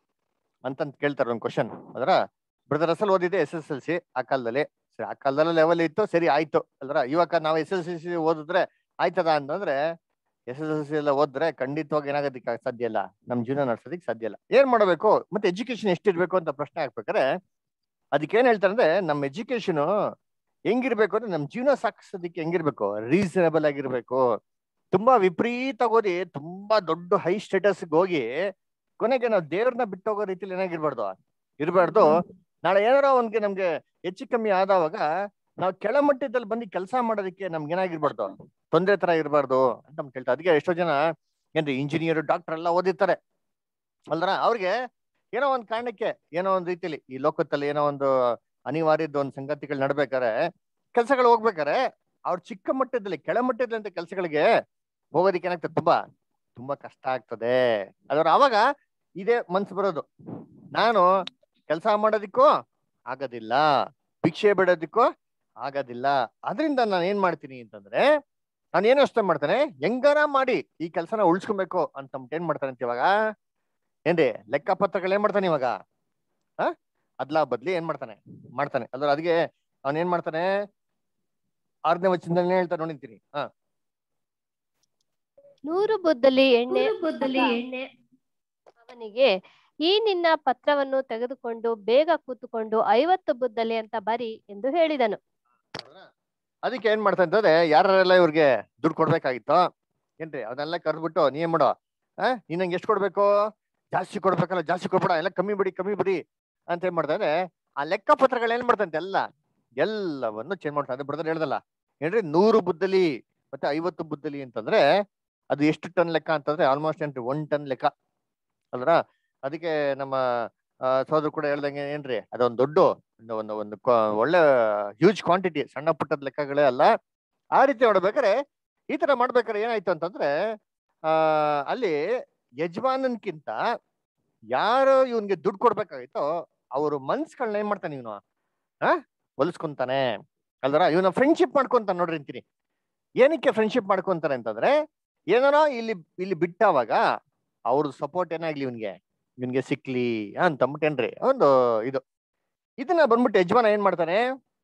ಅಂತಂತ ಕೇಳ್ತಾರೆ ಒಂದು ಕ್ವಶನ್ ಅದರ ಬ್ರದರ್ ಅಸಲ್ ಓದಿದೆ ಎಸ್ ಎಸ್ ಎಲ್ ಸಿ ಆ ಕಾಲದಲ್ಲಿ ಸರಿ ಆ ಕಾಲದಲ್ಲಿ ಲೆವೆಲ್ ಇತ್ತು ಸರಿ ಆಯ್ತು ಅಲ್ರ ಇವಾಗ ನಾವು ಎಸ್ ಎಸ್ ಎಲ್ ಸಿ ಓದಿದ್ರೆ ಆಯ್ತದ ಅಂತಂದ್ರೆ ಎಸ್ ಎಸ್ ಎಲ್ ಸಿ ಎಲ್ಲ ಓದಿದ್ರೆ ಖಂಡಿತವಾಗಿ ಏನಾಗೋದಕ್ಕೆ ಸಾಧ್ಯ ಇಲ್ಲ ನಮ್ ಜೀವನ ನಡ್ಸೋದಕ್ಕೆ ಸಾಧ್ಯ ಇಲ್ಲ ಏನ್ ಮಾಡಬೇಕು ಮತ್ತೆ ಎಜುಕೇಶನ್ ಎಷ್ಟಿರ್ಬೇಕು ಅಂತ ಪ್ರಶ್ನೆ ಹಾಕ್ಬೇಕಾದ್ರೆ ಅದಕ್ಕೆ ಏನ್ ಹೇಳ್ತಾರೆ ಅಂದ್ರೆ ನಮ್ಮ ಎಜುಕೇಶನ್ ಹೆಂಗಿರ್ಬೇಕು ಅಂದ್ರೆ ನಮ್ ಜೀವನ ಸಾಗಿಸೋದಕ್ಕೆ ಹೆಂಗಿರ್ಬೇಕು ರೀಸನಬಲ್ ಆಗಿರ್ಬೇಕು ತುಂಬಾ ವಿಪರೀತ ಓದಿ ತುಂಬಾ ದೊಡ್ಡ ಹೈ ಸ್ಟೇಟಸ್ ಹೋಗಿ ಕೊನೆಗೆ ನಾವು ದೇವ್ರನ್ನ ಬಿಟ್ಟು ಹೋಗೋ ರೀತಿಲಿ ಏನಾಗಿರ್ಬಾರ್ದು ಇರಬಾರ್ದು ನಾಳೆ ಏನಾರ ಒಂದ್ಗೆ ನಮ್ಗೆ ಹೆಚ್ಚು ಕಮ್ಮಿ ಆದವಾಗ ನಾವು ಕೆಳಮಟ್ಟದಲ್ಲಿ ಬಂದು ಕೆಲಸ ಮಾಡೋದಕ್ಕೆ ನಮ್ಗೆ ಏನಾಗಿರ್ಬಾರ್ದು ತೊಂದರೆ ತರ ಇರಬಾರ್ದು ಅಂತ ನಮ್ಗೆ ಕೇಳ್ತಾರೆ ಅದಕ್ಕೆ ಎಷ್ಟೋ ಜನ ಏನ್ರಿ ಇಂಜಿನಿಯರ್ ಡಾಕ್ಟರ್ ಎಲ್ಲ ಓದಿರ್ತಾರೆ ಅಲ್ದ್ರ ಅವ್ರಿಗೆ ಏನೋ ಒಂದ್ ಕಾರಣಕ್ಕೆ ಏನೋ ಒಂದ್ ರೀತಿಲಿ ಈ ಲೋಕದಲ್ಲಿ ಏನೋ ಒಂದು ಅನಿವಾರ್ಯದ ಒಂದು ಸಂಗತಿಗಳು ನಡ್ಬೇಕಾರೆ ಕೆಲ್ಸಗಳು ಹೋಗ್ಬೇಕಾರೆ ಅವ್ರ ಚಿಕ್ಕ ಮಟ್ಟದಲ್ಲಿ ಕೆಳಮಟ್ಟದಂತ ಕೆಲ್ಸಗಳಿಗೆ ಹೋಗೋದಿಕ್ಕೆ ಏನಾಗ್ತದೆ ತುಂಬಾ ತುಂಬಾ ಕಷ್ಟ ಆಗ್ತದೆ ಅದರ ಅವಾಗ ಇದೇ ಮನ್ಸು ಬರೋದು ನಾನು ಕೆಲಸ ಮಾಡೋದಿಕ್ಕೂ ಆಗೋದಿಲ್ಲ ಭಿಕ್ಷೆ ಬಿಡೋದಿಕ್ಕೂ ಆಗೋದಿಲ್ಲ ಅದರಿಂದ ನಾನು ಏನ್ ಮಾಡ್ತೀನಿ ಅಂತಂದ್ರೆ ನಾನು ಏನು ಯೋಚನೆ ಮಾಡ್ತಾನೆ ಹೆಂಗಾರ ಮಾಡಿ ಈ ಕೆಲಸನ ಉಳಿಸ್ಕೊಬೇಕು ಅಂತ ಏನ್ ಮಾಡ್ತಾನೆ ಅಂತ ಇವಾಗ ಏನ್ರಿ ಲೆಕ್ಕಪತ್ರಗಳು ಏನ್ ಮಾಡ್ತಾನೆ ಇವಾಗ ಹ ಅದ್ಲಾ ಬದ್ಲಿ ಏನ್ ಮಾಡ್ತಾನೆ ಮಾಡ್ತಾನೆ ಅದ್ರ ಅದಕ್ಕೆ ಅವನ್ ಏನ್ ಮಾಡ್ತಾನೆ ಆರನೇ ವಚನದಲ್ಲಿ ಹೇಳ್ತಾ ನೋಡಿರ್ತೀನಿ ಹಾ ನೂರು ಬುದ್ದಲಿ ಎಣ್ಣೆ ಬುದ್ದಲಿ ಎಣ್ಣೆ ಅವನಿಗೆ ಈ ನಿನ್ನ ಪತ್ರವನ್ನು ತೆಗೆದುಕೊಂಡು ಬೇಗ ಕೂತುಕೊಂಡು ಐವತ್ತು ಬುದ್ದಲಿ ಅಂತ ಬರಿ ಎಂದು ಹೇಳಿದನು ಅದಕ್ಕೆ ಏನ್ ಮಾಡ್ತಾ ಅಂತಂದ್ರೆ ಯಾರೆಲ್ಲ ಇವ್ರಿಗೆ ದುಡ್ಡು ಕೊಡ್ಬೇಕಾಗಿತ್ತು ಏನ್ರಿ ಅದನ್ನೆಲ್ಲ ಕರೆದ್ಬಿಟ್ಟು ನೀ ಏನ್ ಮಾಡೋ ಆ ನೀನ್ ನಂಗೆ ಎಷ್ಟು ಕೊಡ್ಬೇಕು ಜಾಸ್ತಿ ಕೊಡ್ಬೇಕಲ್ಲ ಜಾಸ್ತಿ ಕೊಡ್ಬೇಡ ಎಲ್ಲ ಕಮ್ಮಿ ಬಿಡಿ ಕಮ್ಮಿ ಬಿಡಿ ಅಂತ ಏನ್ ಮಾಡ್ತಾರೆ ಆ ಲೆಕ್ಕ ಪತ್ರಗಳು ಏನ್ ಮಾಡ್ತಂತೆ ಎಲ್ಲ ಎಲ್ಲವನ್ನು ಚೇಂಜ್ ಮಾಡ್ತಾರೆ ಅದೇ ಬ್ರದರ್ ಹೇಳ್ದಲ್ಲ ಏನ್ರಿ ನೂರು ಬುದ್ದಲಿ ಮತ್ತೆ ಐವತ್ತು ಬುದ್ದಲಿ ಅಂತಂದ್ರೆ ಅದು ಎಷ್ಟು ಟನ್ ಲೆಕ್ಕ ಅಂತಂದ್ರೆ ಆಲ್ಮೋಸ್ಟ್ ಏನ್ರಿ ಒನ್ ಟನ್ ಲೆಕ್ಕ ಅಲ್ರ ಅದಕ್ಕೆ ನಮ್ಮ ಆ, ಸಹೋದರ ಕೂಡ ಹೇಳ್ದಂಗೆ ಏನ್ರಿ ಅದೊಂದು ದೊಡ್ಡ ಒಂದು ಒಂದು ಒಂದು ಕ್ವ- ಒಳ್ಳೆ ಹ್ಯೂಜ್ ಕ್ವಾಂಟಿಟಿ ಸಣ್ಣ ಪುಟ್ಟದ ಲೆಕ್ಕಗಳೇ ಅಲ್ಲ ಆ ರೀತಿ ನೋಡ್ಬೇಕಾರೆ ಈ ತರ ಮಾಡ್ಬೇಕಾದ್ರೆ ಏನಾಯ್ತು ಅಂತಂದ್ರೆ ಆ ಅಲ್ಲಿ ಯಜಮಾನನ್ಕಿಂತ ಯಾರು ಇವನ್ಗೆ ದುಡ್ಡು ಕೊಡ್ಬೇಕಾಗಿತ್ತೋ ಅವ್ರ ಮನ್ಸ್ಗಳನ್ನ ಏನ್ ಮಾಡ್ತಾನೆ ಇವನು ಆ ಹೊಲಿಸ್ಕೊಂತಾನೆ ಅಲ್ದರ ಇವನ ಫ್ರೆಂಡ್ಶಿಪ್ ಮಾಡ್ಕೊಂತಾನೆ ನೋಡ್ರಿ ಅಂತೀನಿ ಏನಕ್ಕೆ ಫ್ರೆಂಡ್ಶಿಪ್ ಮಾಡ್ಕೊಂತಾನೆ ಅಂತಂದ್ರೆ ಏನಾರ ಇಲ್ಲಿ ಇಲ್ಲಿ ಬಿಟ್ಟವಾಗ ಅವ್ರ ಸಪೋರ್ಟ್ ಏನಾಗ್ಲಿ ಇವನ್ಗೆ ಇವನ್ಗೆ ಸಿಕ್ಲಿ ಅಂತ ಅಂದ್ಬಿಟ್ಟೇನ್ರಿ ಒಂದು ಇದು ಇದನ್ನ ಬಂದ್ಬಿಟ್ಟು ಯಜಮಾನ ಏನ್ ಮಾಡ್ತಾನೆ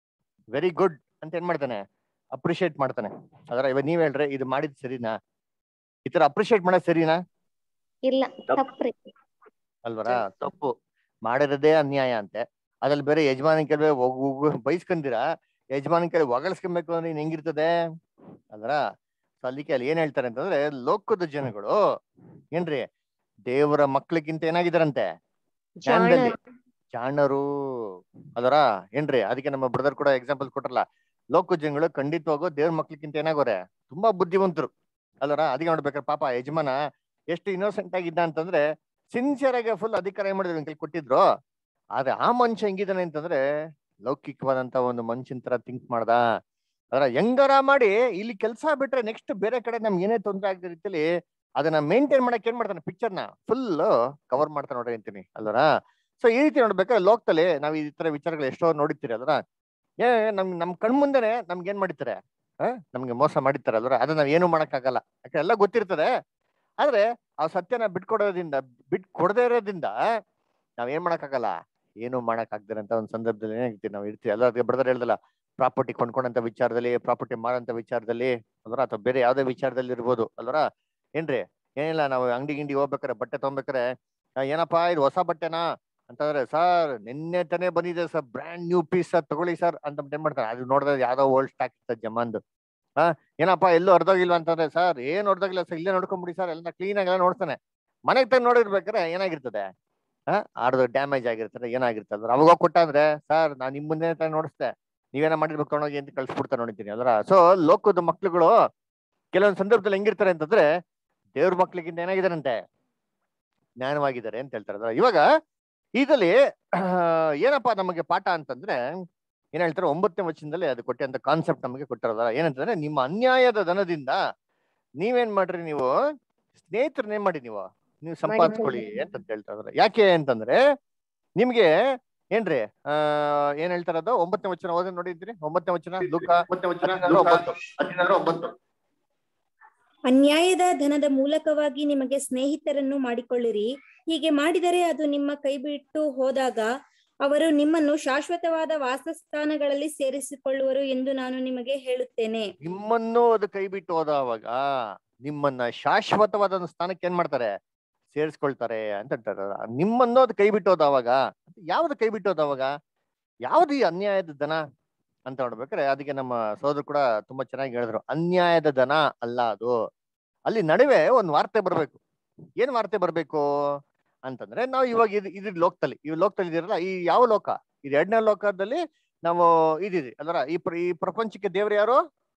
ವೆರಿ ಗುಡ್ ಅಂತ ಏನ್ ಮಾಡ್ತಾನೆ ಅಪ್ರಿಶಿಯೇಟ್ ಮಾಡ್ತಾನೆ ಅದರ ಇವಾಗ ನೀವ್ ಹೇಳ್ರಿ ಇದು ಮಾಡಿದ್ ಸರಿನಾ ಈ ತರ ಅಪ್ರಿಶಿಯೇಟ್ ಮಾಡೋದ್ ಸರಿನಾ ಇಲ್ಲ ತಪ್ಪ್ರಿ ಅಲ್ವರ ತಪ್ಪು ಮಾಡಿರೋದೇ ಅನ್ಯಾಯ ಅಂತೆ ಅದ್ರಲ್ಲಿ ಬೇರೆ ಯಜಮಾನ ಕೆಲವೇ ಬೈಸ್ಕೊಂಡಿರ ಯಜಮಾನ ಕೆಲ ಹೊಗಳಿಸ್ಕೊಬೇಕು ಅಂದ್ರೆ ಇನ್ ಹೆಂಗಿರ್ತದೆ ಅಲ್ರ ಸೊ ಅಲ್ಲಿಗೆ ಅಲ್ಲಿ ಏನ್ ಹೇಳ್ತಾರೆ ಅಂತಂದ್ರೆ ಲೋಕದ ಜನಗಳು ಏನ್ರಿ ದೇವರ ಮಕ್ಳಿಗಿಂತ ಏನಾಗಿದಾರಂತೆ ಜ್ಞಾನದಲ್ಲಿ ಜಾಣರು ಅದರ ಏನ್ರಿ ಅದಕ್ಕೆ ನಮ್ಮ ಬ್ರದರ್ ಕೂಡ ಎಕ್ಸಾಂಪಲ್ ಕೊಟ್ರಲ್ಲ ಲೋಕ ಜನಗಳು ಖಂಡಿತವಾಗೂ ದೇವ್ರ ಮಕ್ಳಿಗಿಂತ ಏನಾಗೋರೆ ತುಂಬಾ ಬುದ್ಧಿವಂತರು ಅಲ್ಲರ ಅದಕ್ಕೆ ನೋಡ್ಬೇಕಾರೆ ಪಾಪ ಯಜಮಾನ ಎಷ್ಟು ಇನ್ನೋಸೆಂಟ್ ಆಗಿದ್ದ ಅಂತಂದ್ರೆ ಸಿನ್ಸಿಯರ್ ಆಗಿ ಫುಲ್ ಅಧಿಕಾರ ಏನ್ ಮಾಡಿದ್ರು ಕೈ ಕೊಟ್ಟಿದ್ರು ಆದ್ರೆ ಆ ಮನುಷ್ಯ ಹೆಂಗಿದಾನೆ ಅಂತಂದ್ರೆ ಲೌಕಿಕವಾದಂತ ಒಂದು ಮನುಷ್ಯನ್ ತರ ಥಿಂಕ್ ಮಾಡ್ದ ಅದರ ಹೆಂಗಾರ ಮಾಡಿ ಇಲ್ಲಿ ಕೆಲಸ ಬಿಟ್ರೆ ನೆಕ್ಸ್ಟ್ ಬೇರೆ ಕಡೆ ನಮ್ಗೆ ಏನೇ ತೊಂದರೆ ಆಗದ ರೀತಿಯಲ್ಲಿ ಅದನ್ನ ಮೇಂಟೈನ್ ಮಾಡಕ್ ಏನ್ ಮಾಡ್ತಾನೆ ಪಿಕ್ಚರ್ನ ಫುಲ್ ಕವರ್ ಮಾಡ್ತಾನೆ ನೋಡ್ರಿ ಅಂತೀನಿ ಅಲ್ವರ ಸೊ ಈ ರೀತಿ ನೋಡ್ಬೇಕಾದ್ರೆ ಲೋಕದಲ್ಲಿ ನಾವ್ ಈ ತರ ವಿಚಾರಗಳು ಎಷ್ಟೋ ನೋಡಿರ್ತೀರಿ ಅಲ್ವರ ಏ ನಮ್ ನಮ್ ಕಣ್ಮುಂದೆನೆ ನಮ್ಗೆ ಏನ್ ಮಾಡಿರ್ತಾರೆ ಆ ನಮ್ಗೆ ಮೋಸ ಮಾಡಿರ್ತಾರೆ ಅಲ್ವರ ಅದನ್ನ ನಾವ್ ಏನು ಮಾಡಕ್ಕಾಗಲ್ಲ ಯಾಕೆ ಎಲ್ಲ ಗೊತ್ತಿರ್ತದೆ ಆದ್ರೆ ಆ ಸತ್ಯನ ಬಿಟ್ಕೊಡೋದ್ರಿಂದ ಬಿಟ್ ಕೊಡದೇ ಇರೋದ್ರಿಂದ ನಾವ್ ಏನ್ ಮಾಡಕ್ಕಾಗಲ್ಲ ಏನು ಮಾಡಕ್ ಆಗ್ದಿರಂತ ಒಂದ್ ಸಂದರ್ಭದಲ್ಲಿ ಏನಾಗಿರ್ತೀವಿ ನಾವು ಇರ್ತೀವಿ ಅಲ್ಲ ಅದಕ್ಕೆ ಬ್ರದರ್ ಹೇಳ್ದಲ್ಲ ಪ್ರಾಪರ್ಟಿ ಕೊಂಡ್ಕೊಂಡಂತ ವಿಚಾರದಲ್ಲಿ ಪ್ರಾಪರ್ಟಿ ಮಾರಂತ ವಿಚಾರದಲ್ಲಿ ಅಲ್ವರ ಅಥವಾ ಬೇರೆ ಯಾವ್ದೇ ವಿಚಾರದಲ್ಲಿ ಇರ್ಬೋದು ಅಲ್ವರ ಏನ್ರಿ ಏನಿಲ್ಲ ನಾವು ಅಂಗಡಿ ಗಿಂಡಿ ಹೋಗ್ಬೇಕಾರೆ ಬಟ್ಟೆ ತಗೊಂಬೇಕಾರೆ ಆ, ಏನಪ್ಪಾ ಇದು ಹೊಸ ಬಟ್ಟೆನಾ ಅಂತಂದ್ರೆ ಸರ್ ನಿನ್ನೆ ತಾನೇ ಬಂದಿದೆ sir brand new piece sir ತಗೊಳ್ಳಿ ಸರ್ ಅಂತ ಏನ್ ಮಾಡ್ತಾರೆ ಅದು ನೋಡಿದ್ರೆ ಯಾವ್ದೋ ಓಲ್ಡ್ ಸ್ಟಾಕ್ ಇರ್ತದೆ ಜಮಾನ್ದು ಹಾ ಏನಪ್ಪಾ ಎಲ್ಲೂ ಅರ್ಧೋಗಿಲ್ವಾ ಅಂತಂದ್ರೆ ಸರ್ ಏನ್ ಹೊರ್ದೋಗಿಲ್ಲ ಸರ್ ಇಲ್ಲೇ ನೋಡ್ಕೊಂಬಿಡಿ ಸರ್ ಎಲ್ಲ ಕ್ಲೀನ್ ಆಗಿ ಎಲ್ಲ ನೋಡ್ತಾನೆ ಮನೆಗೆ ತಂದು ನೋಡಿರ್ಬೇಕಾರೆ ಏನಾಗಿರ್ತದೆ ಹಾ ಆರ್ದು ಡ್ಯಾಮೇಜ್ ಆಗಿರ್ತದೆ ಏನಾಗಿರ್ತದೆ ಅವಾಗ ಕೊಟ್ಟ ಅಂದ್ರೆ ಸರ್ ನಾನ್ ನಿಮ್ ಮುಂದೆ ತಾನೇ ನೋಡಿಸ್ದೆ ನೀವೇನ ಮಾಡಿರ್ಬೇಕು ತೊಗೊಂಡೋಗಿ ಅಂತ ಕಳ್ಸ್ಬಿಡ್ತಾ ನೋಡಿದ್ದೀನಿ ಅದರ ಸೊ ಲೋಕದ ಮಕ್ಳುಗಳು ಕೆಲವೊಂದು ಸಂದರ್ಭದಲ್ಲಿ ಹೆಂಗಿರ್ತಾರೆ ಅಂತಂದ್ರೆ ದೇವ್ರ ಮಕ್ಳಿಗಿಂತ ಏನಾಗಿದಾರಂತೆ ಜ್ಞಾನವಾಗಿದ್ದಾರೆ ಅಂತ ಹೇಳ್ತಾರೆ ಅದ್ರ ಇವಾಗ ಇದರಲ್ಲಿ ಏನಪ್ಪಾ ನಮಗೆ ಪಾಠ ಅಂತಂದ್ರೆ ಏನ್ ಹೇಳ್ತಾರೆ ಒಂಬತ್ತನೇ ವಚನದಲ್ಲಿ ಅದು ಕೊಟ್ಟಂತ ಕಾನ್ಸೆಪ್ಟ್ ನಮಗೆ ಕೊಟ್ಟಿರೋದ ಏನಂತಂದ್ರೆ ನಿಮ್ಮ ಅನ್ಯಾಯದ ದನದಿಂದ ನೀವೇನ್ ಮಾಡ್ರಿ ನೀವು ಸ್ನೇಹಿತರನ್ನ ಏನ್ ಮಾಡಿ ನೀವು ನೀವು ಸಂಪಾದಿಸ್ಕೊಳ್ಳಿ ಅಂತ ಹೇಳ್ತಾ ಇದಾರೆ ಯಾಕೆ ಅಂತಂದ್ರೆ ನಿಮ್ಗೆ ಏನ್ರಿ ಆ ಏನ್ ಹೇಳ್ತಾರದು ಒಂಬತ್ತನೇ ವಚನ ಓದಿ ನೋಡಿದ್ರಿ ಒಂಬತ್ತನೇ ವಚನ ಲೂಕ ಹದಿನಾರು ಒಂಬತ್ತು ಅನ್ಯಾಯದ ಧನದ ಮೂಲಕವಾಗಿ ನಿಮಗೆ ಸ್ನೇಹಿತರನ್ನು ಮಾಡಿಕೊಳ್ಳಿರಿ ಹೀಗೆ ಮಾಡಿದರೆ ಅದು ನಿಮ್ಮ ಕೈ ಬಿಟ್ಟು ಹೋದಾಗ ಅವರು ನಿಮ್ಮನ್ನು ಶಾಶ್ವತವಾದ ವಾಸಸ್ಥಾನಗಳಲ್ಲಿ ಸೇರಿಸಿಕೊಳ್ಳುವರು ಎಂದು ನಾನು ನಿಮಗೆ ಹೇಳುತ್ತೇನೆ ನಿಮ್ಮನ್ನು ಅದು ಕೈ ಬಿಟ್ಟು ಹೋದವಾಗ ನಿಮ್ಮನ್ನ ಶಾಶ್ವತವಾದ ಒಂದು ಸ್ಥಾನಕ್ಕೆ ಏನ್ ಮಾಡ್ತಾರೆ ಸೇರಿಸ್ಕೊಳ್ತಾರೆ ಅಂತ ಹೇಳ್ತಾರೆ ನಿಮ್ಮನ್ನು ಅದು ಕೈ ಬಿಟ್ಟು ಹೋದವಾಗ ಯಾವ್ದು ಕೈ ಬಿಟ್ಟು ಹೋದವಾಗ ಯಾವ್ದು ಈ ಅನ್ಯಾಯದ ದನ ಅಂತ ನೋಡ್ಬೇಕಾರೆ ಅದಕ್ಕೆ ನಮ್ಮ ಸೋದರು ಕೂಡ ತುಂಬಾ ಚೆನ್ನಾಗಿ ಹೇಳಿದ್ರು ಅನ್ಯಾಯದ ದನ ಅಲ್ಲ ಅದು ಅಲ್ಲಿ ನಡುವೆ ಒಂದು ವಾರ್ತೆ ಬರ್ಬೇಕು ಏನ್ ವಾರ್ತೆ ಬರ್ಬೇಕು ಅಂತಂದ್ರೆ ನಾವು ಇವಾಗ ಇದು ಇದ್ರ ಲೋಕದಲ್ಲಿ ಈ ಲೋಕದಲ್ಲಿ ಇದಿರಲ್ಲ ಈ ಯಾವ ಲೋಕ ಇದು ಎರಡನೇ ಲೋಕದಲ್ಲಿ ನಾವು ಇದಿರಿ ಅಲ್ವರ ಈ ಪ್ರ- ಈ ಪ್ರಪಂಚಕ್ಕೆ ದೇವ್ರು ಯಾರು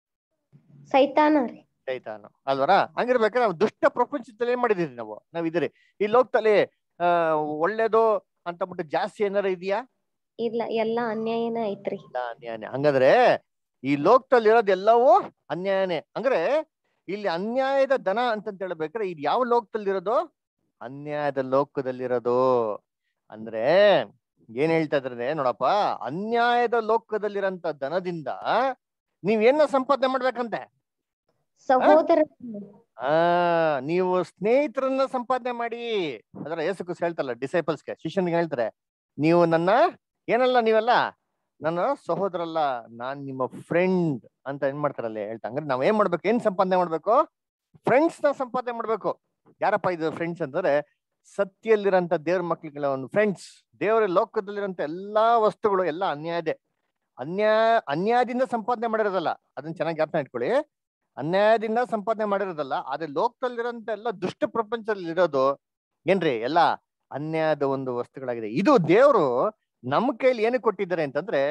ಸೈತಾನ ರೀ ಸೈತಾನ ಅಲ್ವರ ಹಂಗಿರ್ಬೇಕಾದ್ರೆ ನಾವು ದುಷ್ಟ ಪ್ರಪಂಚದಲ್ಲಿ ಏನ್ ಮಾಡಿದೀವಿ ನಾವು ನಾವ್ ಇದ್ರಿ ಈ ಲೋಕದಲ್ಲಿ ಆ ಒಳ್ಳೇದು ಅಂತ ಬಿಟ್ಟು ಜಾಸ್ತಿ ಏನಾರ ಇದೆಯಾ ಇಲ್ಲ ಎಲ್ಲಾ ಅನ್ಯಾಯನ ಐತ್ರಿ ಇಲ್ಲ ಅನ್ಯಾಯನೇ ಹಂಗಾದ್ರೆ ಈ ಲೋಕದಲ್ಲಿ ಇರೋದು ಎಲ್ಲವೂ ಅನ್ಯಾಯನೇ ಅಂದ್ರೆ ಇಲ್ಲಿ ಅನ್ಯಾಯದ ದನ ಅಂತಂತ ಹೇಳ್ಬೇಕಾದ್ರೆ ಇದು ಯಾವ ಲೋಕದಲ್ಲಿರೋದು ಅನ್ಯಾಯದ ಲೋಕದಲ್ಲಿರೋದು ಅಂದ್ರೆ ಏನ್ ಹೇಳ್ತಾ ಇದ್ರೆ ನೋಡಪ್ಪ ಅನ್ಯಾಯದ ಲೋಕದಲ್ಲಿರಂತ ದನದಿಂದ ನೀವೇನ ಸಂಪಾದನೆ ಮಾಡ್ಬೇಕಂತೆ ಸಹೋದರ ಆ ನೀವು ಸ್ನೇಹಿತರನ್ನ ಸಂಪಾದನೆ ಮಾಡಿ ಅದರ ಯೇಸು ಕ್ರಿಸ್ತ ಹೇಳ್ತಲ್ಲ ಡಿಸೈಪಲ್ಸ್ಗೆ ಶಿಷ್ಯನಿಗೆ ಹೇಳ್ತಾರೆ ನೀವು ನನ್ನ ಏನಲ್ಲ ನೀವೆಲ್ಲ ನನ್ನ ಸಹೋದರಲ್ಲ ನಾನ್ ನಿಮ್ಮ ಫ್ರೆಂಡ್ ಅಂತ ಏನ್ ಮಾಡ್ತಾರಲ್ಲಿ ಹೇಳ್ತಾ ಹಂಗಾರೆ ನಾವ್ ಏನ್ ಮಾಡ್ಬೇಕು ಏನ್ ಸಂಪಾದನೆ ಮಾಡ್ಬೇಕು ಫ್ರೆಂಡ್ಸ್ ನ ಸಂಪಾದನೆ ಮಾಡ್ಬೇಕು ಯಾರಪ್ಪ ಇದು ಫ್ರೆಂಡ್ಸ್ ಅಂತಂದ್ರೆ ಸತ್ಯಲ್ಲಿರಂತ ದೇವ್ರ ಮಕ್ಳಿಗೆಲ್ಲ ಒಂದು ಫ್ರೆಂಡ್ಸ್ ದೇವರ ಲೋಕದಲ್ಲಿರಂತ ಎಲ್ಲಾ ವಸ್ತುಗಳು ಎಲ್ಲ ಅನ್ಯಾಯದೆ ಅನ್ಯಾಯ ಅನ್ಯಾಯದಿಂದ ಸಂಪಾದನೆ ಮಾಡಿರೋದಲ್ಲ ಅದನ್ನ ಚೆನ್ನಾಗಿ ಅರ್ಥ ಇಟ್ಕೊಳ್ಳಿ ಅನ್ಯಾಯದಿಂದ ಸಂಪಾದನೆ ಮಾಡಿರೋದಲ್ಲ ಆದ್ರೆ ಲೋಕದಲ್ಲಿರೋಂತ ಎಲ್ಲ ದುಷ್ಟ ಪ್ರಪಂಚದಲ್ಲಿ ಇರೋದು ಏನ್ರಿ ಎಲ್ಲ ಅನ್ಯಾಯದ ಒಂದು ವಸ್ತುಗಳಾಗಿದೆ ಇದು ದೇವರು ನಮ್ಮ ಕೈಲಿ ಏನಕ್ಕೆ ಕೊಟ್ಟಿದ್ದಾರೆ ಅಂತಂದ್ರೆ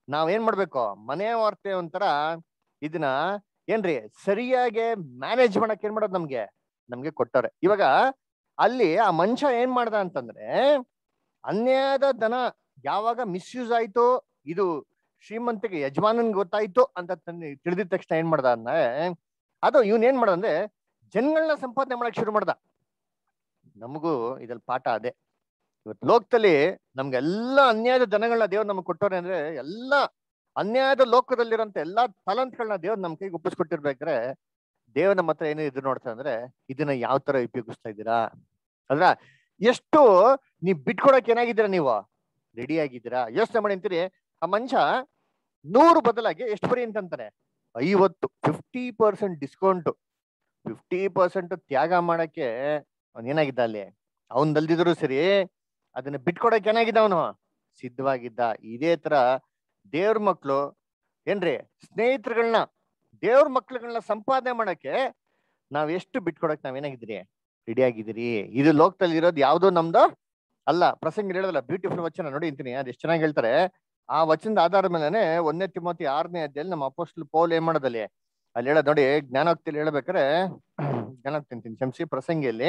ನಾವೇನ್ ಮಾಡ್ಬೇಕು ಮನೆ ವಾರ್ತೆ ಒಂಥರ ಇದನ್ನ ಏನ್ರಿ ಸರಿಯಾಗಿ ಮ್ಯಾನೇಜ್ ಮಾಡಕ್ ಏನ್ ಮಾಡೋದು ನಮ್ಗೆ ನಮ್ಗೆ ಕೊಟ್ಟಾರೆ ಇವಾಗ ಅಲ್ಲಿ ಆ ಮನುಷ್ಯ ಏನ್ ಮಾಡ್ದ ಅಂತಂದ್ರೆ ಅನ್ಯಾಯದ ದನ ಯಾವಾಗ ಮಿಸ್ಯೂಸ್ ಆಯ್ತು ಇದು ಶ್ರೀಮಂತಿಗೆ ಯಜಮಾನನ್ ಗೊತ್ತಾಯ್ತು ಅಂತ ತಿಳಿದಿದ ತಕ್ಷಣ ಏನ್ ಮಾಡ್ದ ಅಂದ್ರೆ ಅದು ಇವನ್ ಏನ್ ಮಾಡ್ದ ಅಂದ್ರೆ ಜನಗಳನ್ನ ಸಂಪಾದನೆ ಮಾಡಕ್ ಶುರು ಮಾಡ್ದ ನಮಗೂ ಇದ್ರಲ್ಲಿ ಪಾಠ ಅದೇ ಇವತ್ತು ಲೋಕದಲ್ಲಿ ನಮ್ಗೆಲ್ಲ ಅನ್ಯಾಯದ ದನಗಳನ್ನ ದೇವ್ರು ನಮ್ಗೆ ಕೊಟ್ಟವ್ರೆ ಅಂದ್ರೆ ಎಲ್ಲಾ ಅನ್ಯಾಯದ ಲೋಕದಲ್ಲಿರೋಂಥ ಎಲ್ಲಾ ತಲಂತ್ಗಳನ್ನ ದೇವ್ರು ನಮ್ ಕೈಗೆ ಒಪ್ಪಿಸ್ಕೊಟ್ಟಿರ್ಬೇಕಾದ್ರೆ ದೇವ್ರ ನಮ್ಮ ಹತ್ರ ಏನು ಇದು ನೋಡ್ತಾ ಅಂದ್ರೆ ಇದನ್ನ ಯಾವ ತರ ಉಪಯೋಗಿಸ್ತಾ ಇದ್ದೀರಾ ಅದ್ರ ಎಷ್ಟು ನೀವ್ ಬಿಟ್ಕೊಡಕ್ ಏನಾಗಿದ್ದೀರಾ ನೀವು ರೆಡಿ ಆಗಿದ್ದೀರಾ ಯೋಚನೆ ಮಾಡಿ ಅಂತೀರಿ ಆ ಮನುಷ್ಯ ನೂರು ಬದಲಾಗಿ ಎಷ್ಟು ಬರೀ ಅಂತಂತಾನೆ ಐವತ್ತು fifty percent discount fifty percent ತ್ಯಾಗ ಮಾಡಕ್ಕೆ ಅವನ್ ಏನಾಗಿದ್ದ ಅಲ್ಲಿ ಅವನ್ದಲ್ದಿದ್ರು ಸರಿ ಅದನ್ನ ಬಿಟ್ಕೊಡಕ್ ಏನಾಗಿದ್ದ ಅವನು ಸಿದ್ಧವಾಗಿದ್ದ ಇದೇ ತರ ದೇವ್ರ ಮಕ್ಳು ಏನ್ರಿ ಸ್ನೇಹಿತರುಗಳನ್ನ ದೇವ್ರ ಮಕ್ಳುಗಳನ್ನ ಸಂಪಾದನೆ ಮಾಡಕ್ಕೆ ನಾವ್ ಎಷ್ಟು ಬಿಟ್ಕೊಡಕ್ ನಾವೇನಾಗಿದ್ದೀರಿ ರೆಡಿ ಆಗಿದ್ದೀರಿ ಇದು ಲೋಕದಲ್ಲಿ ಇರೋದು ಯಾವ್ದೋ ನಮ್ದು ಅಲ್ಲ ಪ್ರಸಂಗ ಹೇಳೋದಲ್ಲ ಬ್ಯೂಟಿಫುಲ್ ವಚನ ನೋಡಿ ಅಂತೀನಿ ಅದ್ ಎಷ್ಟು ಚೆನ್ನಾಗಿ ಹೇಳ್ತಾರೆ ಆ ವಚನದ ಆಧಾರದ ಮೇಲೆ ಒಂದನೇ ತಿಮ್ಮತಿ ಆರನೇ ಅಧ್ಯಾಯಲ್ಲಿ ನಮ್ಮ ಅಪೋಸ್ಟಲ್ ಪೌಲ್ ಏನ್ ಮಾಡೋದಲ್ಲಿ ಅಲ್ಲಿ ಹೇಳೋದು ನೋಡಿ ಜ್ಞಾನೋಕ್ತಿಯಲ್ಲಿ ಹೇಳ್ಬೇಕಾರೆ ಜ್ಞಾನೋಕ್ತಿ ಅಂತೀನಿ ಕ್ಷಮಿಸಿ ಪ್ರಸಂಗಿಯಲ್ಲಿ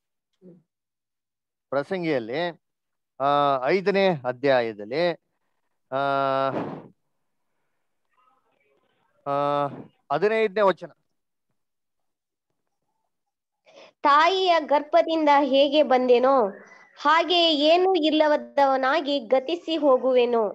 ಪ್ರಸಂಗಿಯಲ್ಲಿ ಆ ಐದನೇ ಅಧ್ಯಾಯದಲ್ಲಿ ಆ ಆ ಹದಿನೈದನೇ ವಚನ ತಾಯಿಯ ಗರ್ಭದಿಂದ ಹೇಗೆ ಬಂದೆನೋ ಹಾಗೆ ಏನೂ ಇಲ್ಲದವನಾಗಿ ಗತಿಸಿ ಹೋಗುವೆನು